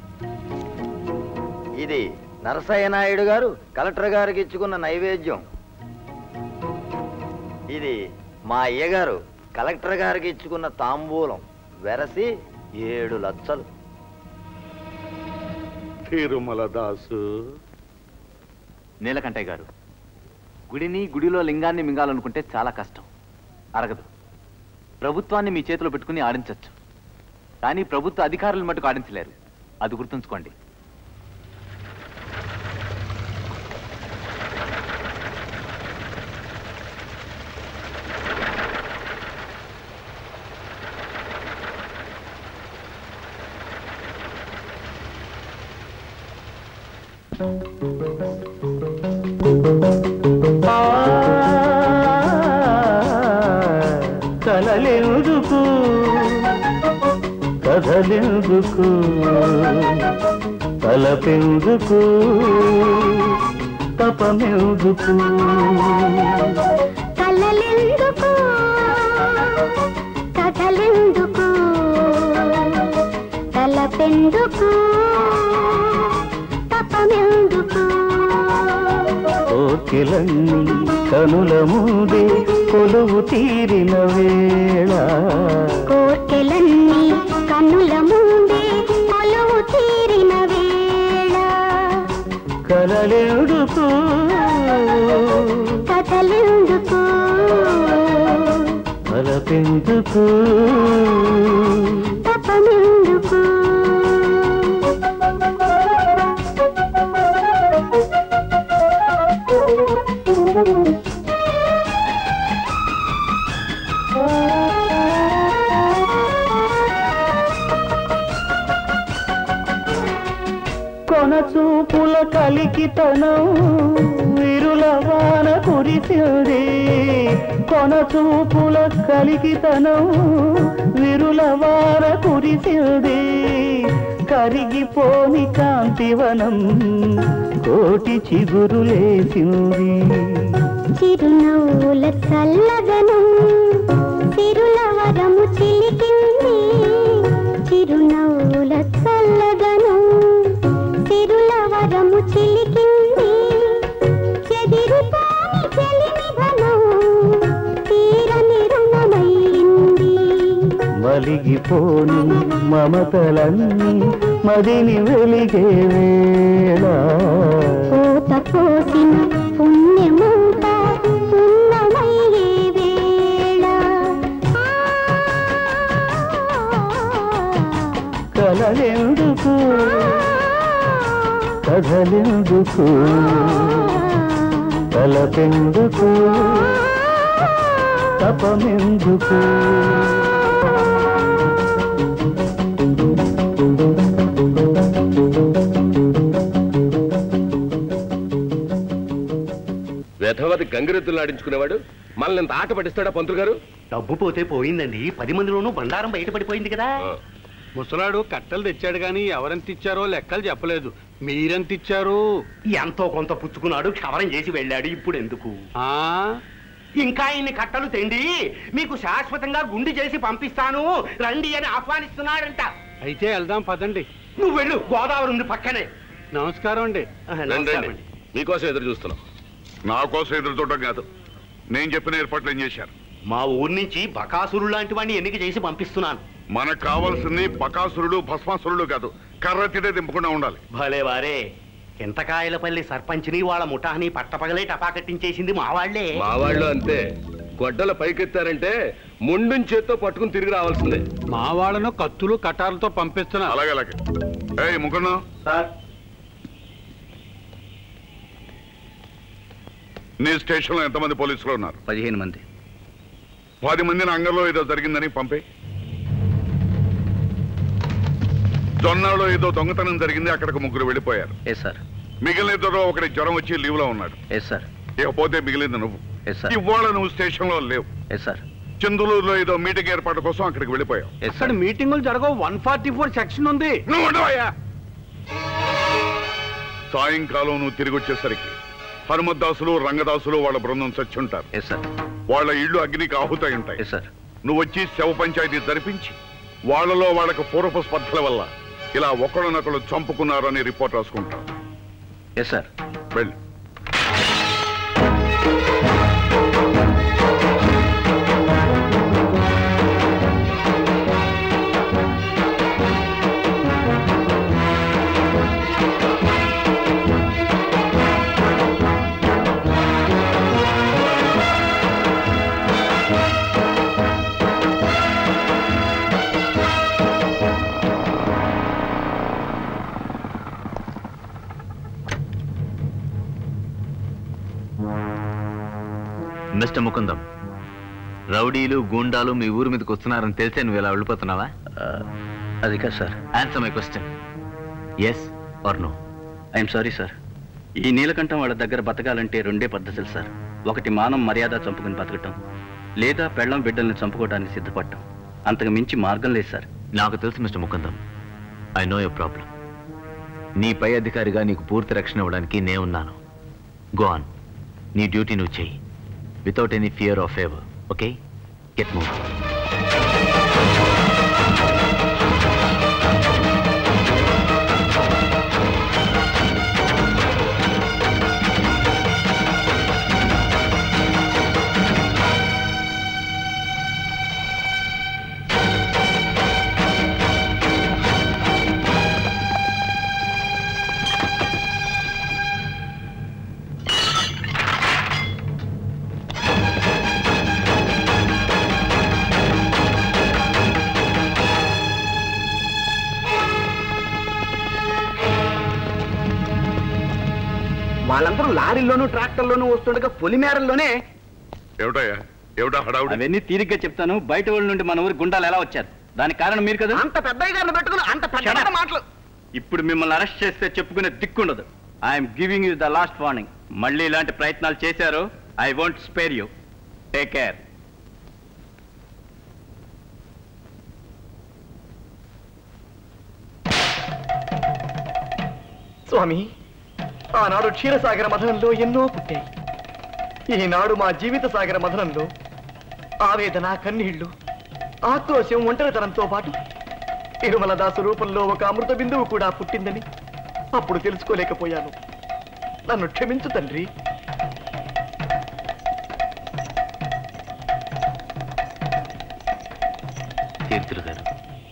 ఇది నరసయ్య నాయుడు గారు కలెక్టర్ గారికి ఇచ్చుకున్న నైవేద్యం ఇది మా అయ్యగారు కలెక్టర్ గారికి ఇచ్చుకున్న తాంబూలం వెరసి ఏడు లక్షలు తిరుమల దాసు నీలకంఠయ్య గారు గుడిని గుడిలో లింగాన్ని మింగాలనుకుంటే చాలా కష్టం అరగదు ప్రభుత్వాన్ని మీ చేతిలో పెట్టుకుని ఆడించవచ్చు కానీ ప్రభుత్వ అధికారులు మటుకు ఆడించలేరు అది గుర్తుంచుకోండి కలలెందుకు కథలెందుకు తలపెందుకు తపమెందుకు కలలెందుకు కథలెందుకు తలపెందుకు తపమెందుకు కోకిలన్నీ కనుల ముందే కొలువు తీరిన వేళ కోర్కెలన్నీ కన్నుల ముందే కొలువు తీరిన వేళ కలలెందుకు కథలెందుకు తలపెందుకు తపమెందుకు కొన చూపుల కలికితనం విరుల వాన కురిసింది కొన చూపుల కలికితనం విరుల వాన కురిసింది కరిగిపోని కాంతివనం కోటి చిగురులేసింది చిరునవ్వుల చల్లదనం సిరుల వరము చిలికింది చిరునవ్వుల చల్లదనం సిరుల వరము చిలికింది చెదిరిపోని చెలిమిధనం తీరని రుణమయ్యింది మలిగిపోని మమతలన్నీ మదిని వెలిగే వేళ పూత పోసిన పుణ్యమంతా పున్నమయ్యే వేళ కలలెందుకు కథలెందుకు తలపెందుకు తపమెందుకు వెధవది గంగిరెద్దులు ఆడించుకునేవాడు మనల్ని ఇంత ఆట పట్టిస్తాడా పంతులు గారు డబ్బు పోతే పోయిందండి పది మందిలోనూ బండారం బయటపడిపోయింది కదా ముసలాడు కట్టలు తెచ్చాడు గాని ఎవరెంత ఇచ్చారో లెక్కలు చెప్పలేదు మీరెంత ఇచ్చారు ఎంతో కొంత పుచ్చుకున్నాడు క్షవరం చేసి వెళ్ళాడు ఇప్పుడు ఎందుకు ఆ ఇంకా ఇన్ని కట్టలు తెండి మీకు శాశ్వతంగా గుండి చేసి పంపిస్తాను రండి అని ఆహ్వానిస్తున్నాడంట అయితే వెళ్దాం పదండి నువ్వు వెళ్ళు గోదావరి ఉంది పక్కనే నమస్కారం అండి రండి, రండి. మీకోసం ఎదురు చూస్తున్నాం నా కోసం ఎదురు చూడటం కాదు నేను చెప్పిన ఏర్పాట్లు ఏం చేశారు మా ఊరి నుంచి బకాసురుడు లాంటి వాడిని ఎన్నిక చేసి పంపిస్తున్నాను మనకు కావాల్సింది బకాసురుడు భస్మాసురుడు కాదు కర్ర తిడే దింపకుండా ఉండాలి భలే వారే చింతకాయలపల్లి సర్పంచ్ని వాళ్ళ ముఠాని పట్టపగలే టపాకట్టించేసింది మా వాళ్లే మా వాళ్ళు అంతే గొడ్డల పైకెత్తారంటే ముండుని చేత్తో పట్టుకుని తిరిగి రావాల్సిందే మా వాళ్ళను కత్తులు కటార్లతో పంపిస్తున్నా అలాగే అలాగే ఏయ్ ముకున్నా సార్ నీ స్టేషన్లో ఎంతమంది పోలీసులు ఉన్నారు పదిహేను మంది పది మందిని అంగంలో ఏదో జరిగిందని పంపే జొన్నాలో ఏదో దొంగతనం జరిగింది అక్కడికి ముగ్గురు వెళ్ళిపోయారు ఎస్ సార్ మిగిలిన ఇద్దరు ఒకటి జ్వరం వచ్చి లీవ్ లో ఉన్నాడు ఎస్ సార్ ఇకపోతే మిగిలింది నువ్వు ఎస్ సార్ ఇవాళ నువ్వు స్టేషన్ లో లేవు ఎస్ సార్ చందులూరులో ఏదో మీటింగ్ ఏర్పాటు కోసం అక్కడికి వెళ్ళిపోయావు అక్కడ మీటింగులు జరగవు వన్ ఫార్టీ ఫోర్ సెక్షన్ ఉంది నువ్వు ఉండవయ్యా సాయంకాలం నువ్వు తిరిగి వచ్చేసరికి హనుమద్దాసులు రంగదాసులు వాళ్ళ బృందం చచ్చుంటారు వాళ్ళ ఇళ్ళు అగ్నికి ఆహుతై ఉంటాయి నువ్వు వచ్చి శవ పంచాయతీ జరిపించి వాళ్ళలో వాళ్ళకు పూర్వపు స్పర్ధల వల్ల ఇలా ఒకళ్ళనొకళ్ళు చంపుకున్నారని రిపోర్ట్ రాసుకుంటాం ఎస్ సార్ వెళ్ళి మిస్టర్ ముకుందం రౌడీలు గూండాలు మీ ఊరి మీదకి వస్తున్నారని తెలిసే నువ్వు ఇలా వెళ్ళిపోతున్నావా అది కాదు sir answer my question yes or no I'm sorry sir ఈ నీలకంఠం వాళ్ళ దగ్గర బతకాలంటే రెండే పద్ధతులు సార్ ఒకటి మానం మర్యాద చంపుకుని బతకటం లేదా పెళ్ళం బిడ్డల్ని చంపుకోవడానికి సిద్ధపడటం అంతకు మించి మార్గం లేదు సార్ నాకు తెలుసు Mister Mukundam I know your problem నీ పై అధికారిగా నీకు పూర్తి రక్షణ ఇవ్వడానికి నే ఉన్నాను గో ఆన్ నీ డ్యూటీ నువ్వు చెయ్యి without any fear of favour okay get move వాళ్ళందరూ లారీల్లోనూ ట్రాక్టర్లోనూ వస్తుండగా పొలిమేరల్లోనే ఏమిటయ్యా ఏమిటా హడావుడి అవన్నీ తీరిగ్గా చెప్తాను బయట వాళ్ళ నుండి మన ఊరి గుండాలు ఎలా వచ్చారు దానికి కారణం మీరు కదా అంత పెద్దయ్య గారిని పెట్టుకుని అంత పెద్ద మాటలు ఇప్పుడు మిమ్మల్ని అరెస్ట్ చేస్తే చెప్పుకునే దిక్కుండదు I'm giving you the last warning మళ్ళీ ఇలాంటి ప్రయత్నాలు చేశారు I won't spare you take care స్వామి ఆనాడు క్షీరసాగర మథనంలో ఎన్నో పుట్టాయి ఈనాడు మా జీవిత సాగర మథనంలో ఆవేదన కన్నీళ్లు ఆక్రోశం ఒంటరితనంతో పాటు తిరుమల దాసు రూపంలో ఒక అమృత బిందువు కూడా పుట్టిందని అప్పుడు తెలుసుకోలేకపోయాను నన్ను క్షమించు తండ్రి తీర్థులు గారు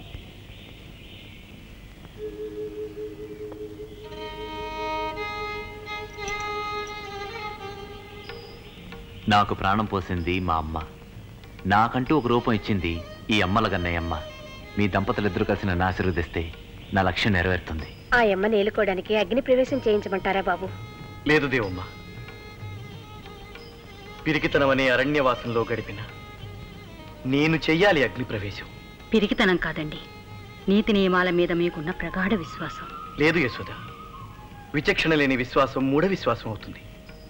నాకు ప్రాణం పోసింది మా అమ్మ నాకంటూ ఒక రూపం ఇచ్చింది ఈ అమ్మల గన్నయ్యమ్మ మీ దంపతులిద్దరూ కలిసి నన్ను ఆశీర్వదిస్తే నా లక్ష్యం నెరవేరుతుంది ఆ యమ్మ నేలుకోవడానికి అగ్ని ప్రవేశం చేయించమంటారా బాబు లేదు దేవమ్మ పిరికితనమనే అరణ్యవాసంలో గడిపిన నేను చెయ్యాలి అగ్ని ప్రవేశం పిరికితనం కాదండి నీతి నియమాల మీద మీకున్న ప్రగాఢ విశ్వాసం లేదు యశోద విచక్షణ లేని విశ్వాసం మూఢ విశ్వాసం అవుతుంది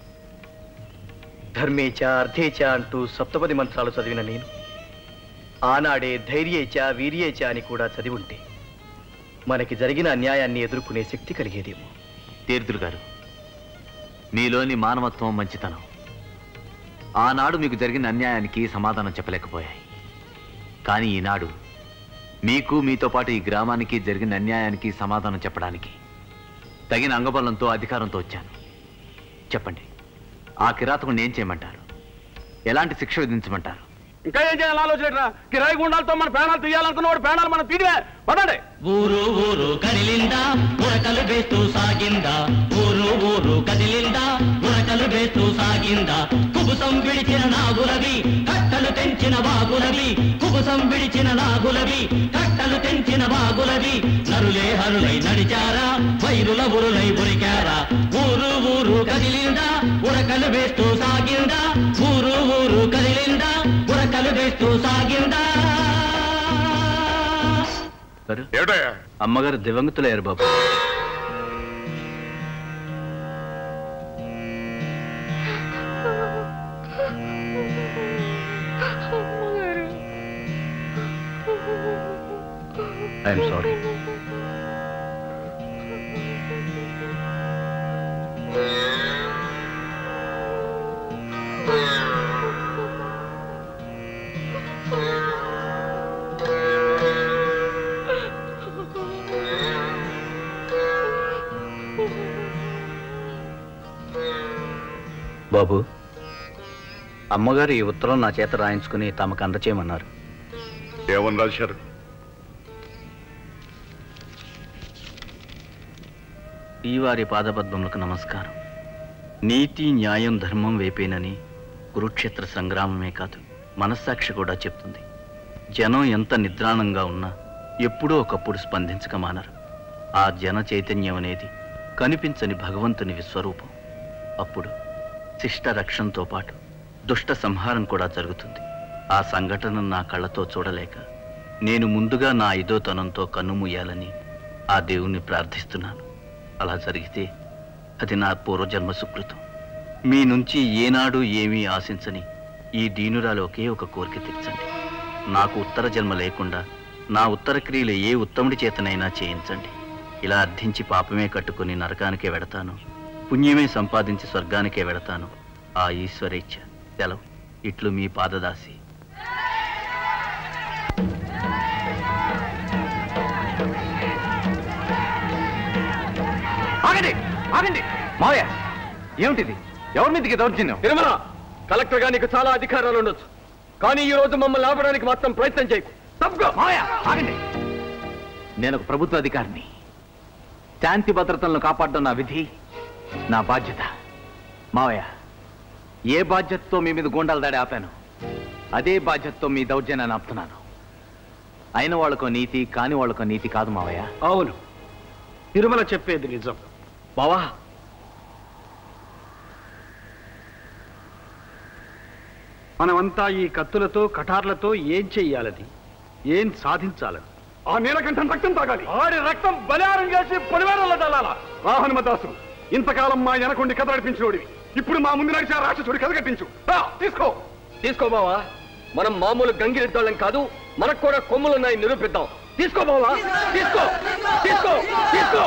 ధర్మేచ అర్థేచ అంటూ సప్తపది మంత్రాలు చదివిన నేను ఆనాడే ధైర్యేచ వీర్యేచ అని కూడా చదివి ఉంటే మనకి జరిగిన అన్యాయాన్ని ఎదుర్కొనే శక్తి కలిగేదేమో తీర్థులు గారు మీలోని మానవత్వం మంచితనం ఆనాడు మీకు జరిగిన అన్యాయానికి సమాధానం చెప్పలేకపోయాయి కానీ ఈనాడు మీకు మీతో పాటు ఈ గ్రామానికి జరిగిన అన్యాయానికి సమాధానం చెప్పడానికి తగిన అంగబలంతో అధికారంతో వచ్చాను చెప్పండి ఆ కిరాతకుని ఏం చేయమంటారు ఎలాంటి శిక్ష విధించమంటారు ఇంకా ఏం చేయాలి ఆలోచన కిరాయి గుండాలతో మన ప్రాణాలు తీయాలనుకున్నవాడు ప్రాణాలు మనం తీయవే పదండి ఊరు ఊరు కదిలిందా ఉరకలు వేస్తూ సాగిందా ఊరు ఊరు కదిలిందా ఉరకలు వేస్తూ సాగిందా కుబుసం విడిచిన నాగులవి కట్టలు తెంచిన వాగులవి కుబుసం విడిచిన నాగులవి కట్టలు తెంచిన వాగులవి నరులే హరులై నడిచారా వైరుల ఉరులై ఉరికారా ఊరు ఊరు కదిలిందా ఉరకలు వేస్తూ సాగిందా ఊరు ఊరు కదిలిందా ఉరకలు వేస్తూ సాగిందా ఏమిటయ్యా అమ్మగారు దివంగతులయ్యారు బాబు ఐఎమ్ సారీ బాబు అమ్మగారు ఈ ఉత్తరం నా చేత రాయించుకుని తమకు అందచేయమన్నారు ఏమని రాశారు శ్రీవారి పాదపద్మములకు నమస్కారం నీతి న్యాయం ధర్మం వేపేనని కురుక్షేత్ర సంగ్రామమే కాదు మనస్సాక్షి కూడా చెప్తుంది జనం ఎంత నిద్రాణంగా ఉన్నా ఎప్పుడో ఒకప్పుడు స్పందించక మానరు ఆ జన చైతన్యం అనేది కనిపించని భగవంతుని విశ్వరూపం అప్పుడు శిష్ట రక్షణతో పాటు దుష్ట సంహారం కూడా జరుగుతుంది ఆ సంఘటన నా కళ్ళతో చూడలేక నేను ముందుగా నా ఐదోతనంతో కన్నుమూయాలని ఆ దేవుణ్ణి ప్రార్థిస్తున్నాను అలా జరిగితే అది నా పూర్వజన్మ సుకృతం మీ నుంచి ఏనాడు ఏమీ ఆశించని ఈ దీనురాలు ఒకే ఒక కోరిక తీర్చండి నాకు ఉత్తర జన్మ లేకుండా నా ఉత్తర క్రియలు ఏ ఉత్తముడి చేతనైనా చేయించండి ఇలా అర్థించి పాపమే కట్టుకుని నరకానికే వెడతాను పుణ్యమే సంపాదించి స్వర్గానికే వెడతాను ఆ ఈశ్వరేచ్ఛ సెలవు ఇట్లు మీ పాదదాసి ఆగండి ఆగండి మావయ్య ఏమిటిది ఎవరి మీదకి దౌర్జన్యం తిరుమల కలెక్టర్ గా నీకు చాలా అధికారాలు ఉండొచ్చు కానీ ఈ రోజు మమ్మల్ని ఆపడానికి మాత్రం ప్రయత్నం చేయకు తప్పుకో మావయ్య ఆగండి నేను ఒక ప్రభుత్వ అధికారిని శాంతి భద్రతలను కాపాడడం నా విధి నా బాధ్యత మావయ్య ఏ బాధ్యతతో మీ మీద గూండాలు దాడి ఆపాను అదే బాధ్యతతో మీ దౌర్జన్యాన్ని ఆపుతున్నాను అయిన వాళ్ళకో నీతి కాని వాళ్ళకో నీతి కాదు మావయ్య అవును తిరుమల చెప్పేది నిజం బావా మనమంతా ఈ కత్తులతో కటార్లతో ఏం చెయ్యాలని ఏం సాధించాలని ఆ నీలకంఠం రక్తం తాగాలి ఆడి రక్తం బలిహారం చేసి పరివారంలో చల్లాలా రా హనుమదాసు ఇంతకాలం మా వెనకుండి కథ నడిపించినోడివి ఇప్పుడు మా ముందు నడిచి ఆ రాక్షసుడి కథ కట్టించు రా, తీసుకో తీసుకో బావా మనం మామూలు గంగిరెద్దాళ్ళం కాదు మనకు కూడా కొమ్ములున్నాయి నిరూపిద్దాం తీసుకో బావా తీసుకో తీసుకో తీసుకో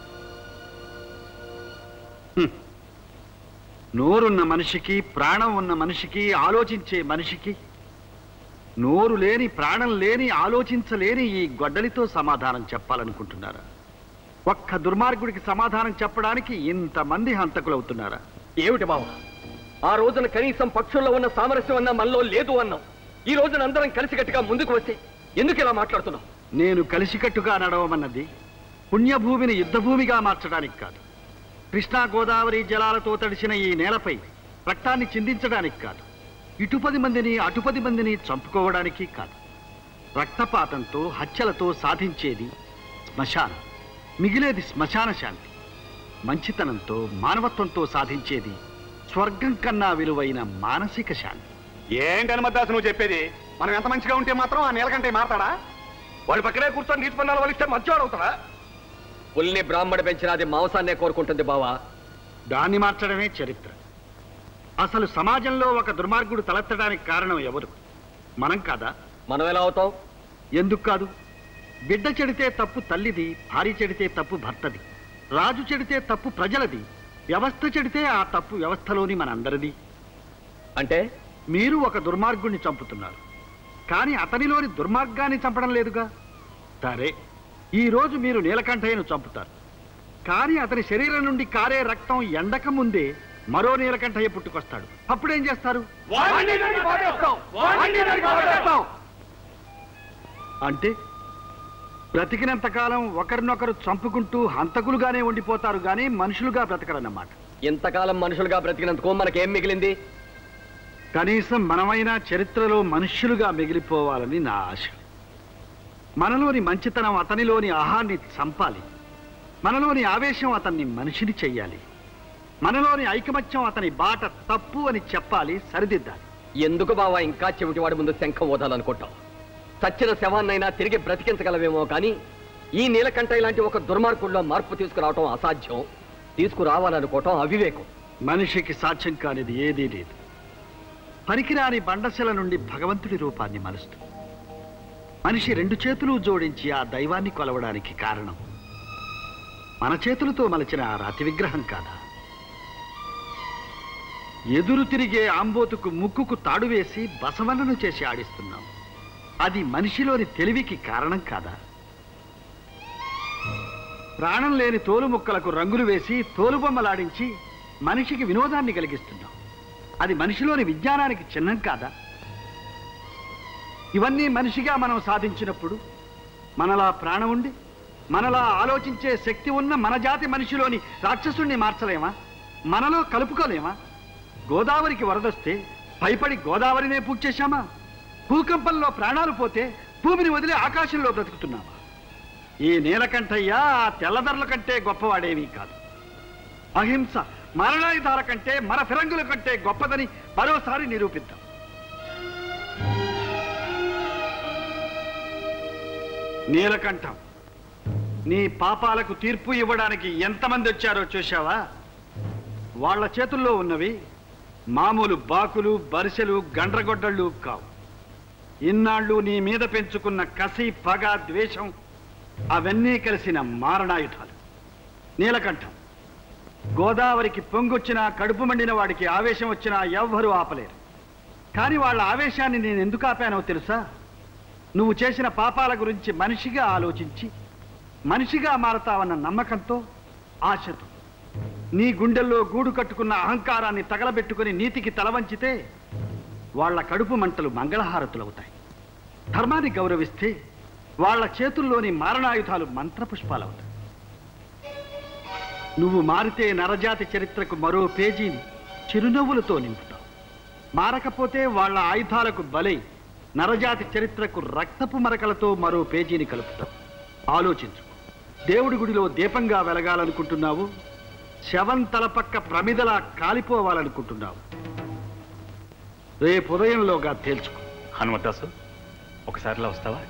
నోరున్న మనిషికి ప్రాణం ఉన్న మనిషికి ఆలోచించే మనిషికి నోరు లేని ప్రాణం లేని ఆలోచించలేని ఈ గొడ్డలితో సమాధానం చెప్పాలనుకుంటున్నారా ఒక్క దుర్మార్గుడికి సమాధానం చెప్పడానికి ఇంతమంది హంతకులవుతున్నారా ఏమిటి బావా ఆ రోజున కనీసం పక్షుల్లో ఉన్న సామరస్యం అన్న మనలో లేదు అన్నాం ఈ రోజున అందరం కలిసికట్టుగా ముందుకు వస్తే ఎందుకు ఇలా మాట్లాడుతున్నాం నేను కలిసికట్టుగా నడవమన్నది పుణ్యభూమిని యుద్ధభూమిగా మార్చడానికి కాదు కృష్ణా గోదావరి జలాలతో తడిసిన ఈ నేలపై రక్తాన్ని చిందించడానికి కాదు ఇటుపది మందిని అటుపది మందిని చంపుకోవడానికి కాదు రక్తపాతంతో హత్యలతో సాధించేది శ్మశానం మిగిలేది శ్మశాన శాంతి మంచితనంతో మానవత్వంతో సాధించేది స్వర్గం కన్నా విలువైన మానసిక శాంతి ఏంటి హనుమదాసు నువ్వు చెప్పేది మనం ఎంత మంచిగా ఉంటే మాత్రం ఆ నీలకంఠ మారతాడా వాడి పక్కనే కూర్చొని నీటి పన్నాలు వలిస్తే మంచివాడు అవుతాడా పుల్ని బ్రాహ్మణ పెంచినది మాంసాన్నే కోరుకుంటుంది బావా దాన్ని మార్చడమే చరిత్ర అసలు సమాజంలో ఒక దుర్మార్గుడు తలెత్తడానికి కారణం ఎవరు మనం కాదా మనం ఎలా అవుతాం ఎందుకు కాదు బిడ్డ చెడితే తప్పు తల్లిది భార్య చెడితే తప్పు భర్తది రాజు చెడితే తప్పు ప్రజలది వ్యవస్థ చెడితే ఆ తప్పు వ్యవస్థలోని మనందరిది అంటే మీరు ఒక దుర్మార్గుణ్ణి చంపుతున్నారు కానీ అతనిలోని దుర్మార్గాన్ని చంపడం లేదుగా సరే ఈ రోజు మీరు నీలకంఠయ్యను చంపుతారు కానీ అతని శరీరం నుండి కారే రక్తం ఎండక ముందే మరో నీలకంఠయ్య పుట్టుకొస్తాడు అప్పుడేం చేస్తారు అంటే బ్రతికినంత కాలం ఒకరినొకరు చంపుకుంటూ హంతకులుగానే ఉండిపోతారు కానీ మనుషులుగా బ్రతకరన్నమాట ఇంతకాలం మనుషులుగా బ్రతికినందుకు మనకేం మిగిలింది కనీసం మనమైనా చరిత్రలో మనుష్యులుగా మిగిలిపోవాలని నా ఆశ మనలోని మంచితనం అతనిలోని ఆహాన్ని చంపాలి మనలోని ఆవేశం అతన్ని మనిషిని చెయ్యాలి మనలోని ఐకమత్యం అతని బాట తప్పు అని చెప్పాలి సరిదిద్దాలి ఎందుకు బావా ఇంకా చెవిటివాడి ముందు శంఖం ఓదాలనుకుంటాం చచ్చిన శవాన్నైనా తిరిగి బ్రతికించగలవేమో కానీ ఈ నీలకంఠ ఇలాంటి ఒక దుర్మార్గుల్లో మార్పు తీసుకురావటం అసాధ్యం తీసుకురావాలనుకోవటం అవివేకం మనిషికి సాధ్యం కానిది ఏదీ లేదు పనికిరాని బండశల నుండి భగవంతుడి రూపాన్ని మలుస్తుంది మనిషి రెండు చేతులు జోడించి ఆ దైవాన్ని కొలవడానికి కారణం మన చేతులతో మలచిన ఆ రాతి విగ్రహం కాదా ఎదురు తిరిగే ఆంబోతుకు ముక్కుకు తాడు వేసి బసవన్నను చేసి ఆడిస్తున్నాం అది మనిషిలోని తెలివికి కారణం కాదా ప్రాణం లేని తోలు ముక్కలకు రంగులు వేసి తోలుబొమ్మలాడించి మనిషికి వినోదాన్ని కలిగిస్తున్నాం అది మనిషిలోని విజ్ఞానానికి చిహ్నం కాదా ఇవన్నీ మనిషిగా మనం సాధించినప్పుడు మనలా ప్రాణం ఉండి మనలా ఆలోచించే శక్తి ఉన్న మన జాతి మనిషిలోని రాక్షసుణ్ణి మార్చలేమా మనలో కలుపుకోలేమా గోదావరికి వరదొస్తే భయపడి గోదావరినే పూజ చేశామా భూకంపంలో ప్రాణాలు పోతే భూమిని వదిలి ఆకాశంలో బ్రతుకుతున్నామా ఈ నీలకంఠయ్య ఆ తెల్లదర్ల కంటే గొప్పవాడేమీ కాదు అహింస మరణాయుధాల కంటే మన ఫిరంగుల కంటే గొప్పదని మరోసారి నిరూపిద్దాం నీలకంఠం నీ పాపాలకు తీర్పు ఇవ్వడానికి ఎంతమంది వచ్చారో చూశావా వాళ్ళ చేతుల్లో ఉన్నవి మామూలు బాకులు బరిసెలు గండ్రగొడ్డళ్ళు కావు ఇన్నాళ్ళు నీ మీద పెంచుకున్న కసి పగ ద్వేషం అవన్నీ కలిసిన మారణాయుధాలు నీలకంఠం గోదావరికి పొంగొచ్చినా కడుపు మండిన వాడికి ఆవేశం వచ్చినా ఎవ్వరూ ఆపలేరు కానీ వాళ్ళ ఆవేశాన్ని నేను ఎందుకు ఆపానో తెలుసా నువ్వు చేసిన పాపాల గురించి మనిషిగా ఆలోచించి మనిషిగా మారతావన్న నమ్మకంతో ఆశతో నీ గుండెల్లో గూడు కట్టుకున్న అహంకారాన్ని తగలబెట్టుకుని నీతికి తలవంచితే వాళ్ళ కడుపు మంటలు మంగళహారతులవుతాయి ధర్మాన్ని గౌరవిస్తే వాళ్ళ చేతుల్లోని మారణాయుధాలు మంత్రపుష్పాలవుతాయి నువ్వు మారితే నరజాతి చరిత్రకు మరో పేజీని చిరునవ్వులతో నింపుతావు మారకపోతే వాళ్ళ ఆయుధాలకు బలై నరజాతి చరిత్రకు రక్తపు మరకలతో మరో పేజీని కలుపుతావు ఆలోచించు దేవుడి గుడిలో దీపంగా వెలగాలనుకుంటున్నావు శవం తలపక్క ప్రమిదలా కాలిపోవాలనుకుంటున్నావు రేపు ఉదయంలోగా తేల్చుకో హనుమదాసు ఒకసారిలా వస్తావా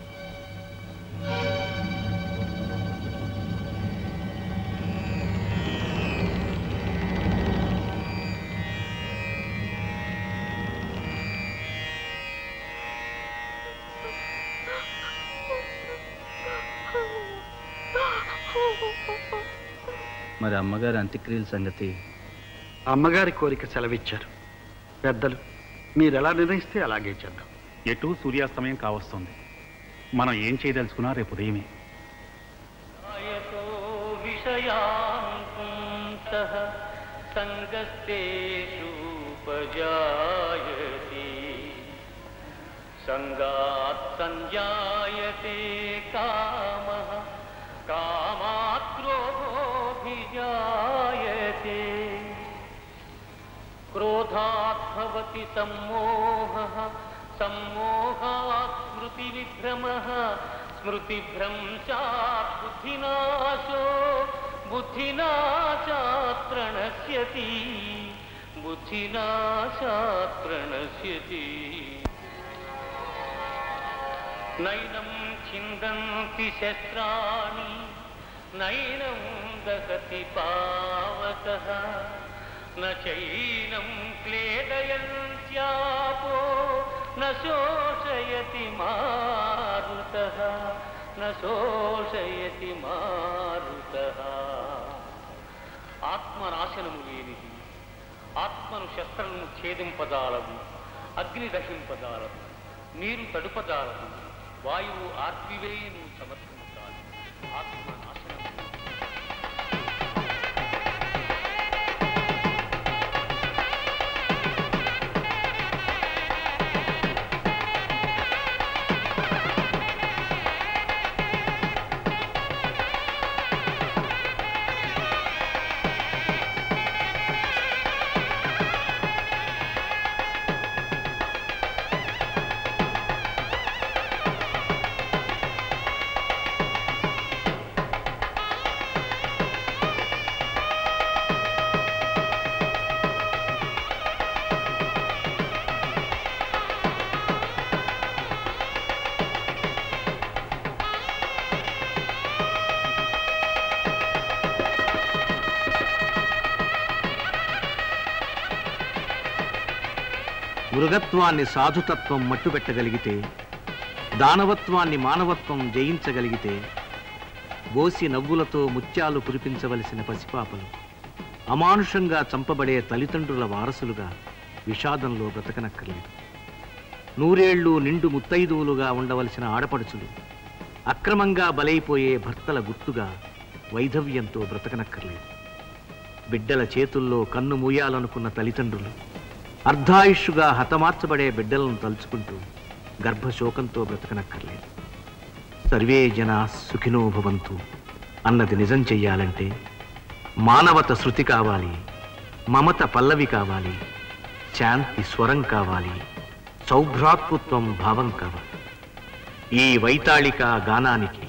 మరి అమ్మగారి అంత్యక్రియల సంగతి అమ్మగారి కోరిక సెలవిచ్చారు పెద్దలు మీరు ఎలా నిర్ణయిస్తే అలాగే చేద్దాం ఎటు సూర్యాస్తమయం కావస్తుంది మనం ఏం చేయదలుచుకున్నా రేపు ఉదయమే विषयान्तः सङ्गस्तेषुपजायते सङ्गात् सञ्जायते कामः कामात् क्रोधोऽभिजायते क्रोधात् भवति सम्मोहः सम्मोहात् स्मृतिविभ्रमः स्मृतिभ्रंशात् बुद्धिनाशो बुद्धिनाशात् प्रणश्यति बुद्धिनाशात् प्रणश्यति नैनं छिन्दन्ति शस्त्राणि नैनं दहति पावकः न चैनं क्लेदयन्त्यापो न शोषयति मारुतः न శోషయతి మారుతః ఆత్మనాశనము లేనిది ఆత్మను శస్త్రము ఛేదింపజాలదు అగ్ని దహింపజాలదు నీరు తడుపజాలదు వాయువు ఆర్పివేయును సమర్థించాలి ఆత్మనాశనము మృగత్వాన్ని సాధుతత్వం మట్టుబెట్టగలిగితే దానవత్వాన్ని మానవత్వం జయించగలిగితే బోసి నవ్వులతో ముత్యాలు కురిపించవలసిన పసిపాపలు అమానుషంగా చంపబడే తల్లిదండ్రుల వారసులుగా విషాదంలో బ్రతకనక్కర్లేదు నూరేళ్లు నిండు ముత్తైదువులుగా ఉండవలసిన ఆడపడుచులు అక్రమంగా బలైపోయే భర్తల గుర్తుగా వైధవ్యంతో బ్రతకనక్కర్లేదు బిడ్డల చేతుల్లో కన్ను మూయాలనుకున్న తల్లిదండ్రులు అర్ధాయుష్గా హతమార్చబడే బిడ్డలను తలుచుకుంటూ గర్భశోకంతో బ్రతకనక్కర్లేదు సర్వే జనా సుఖినో భవంతు అన్నది నిజం చెయ్యాలంటే మానవత శృతి కావాలి మమత పల్లవి కావాలి శాంతి స్వరం కావాలి సౌభ్రాతృత్వం భావం కావాలి ఈ వైతాళిక గానానికి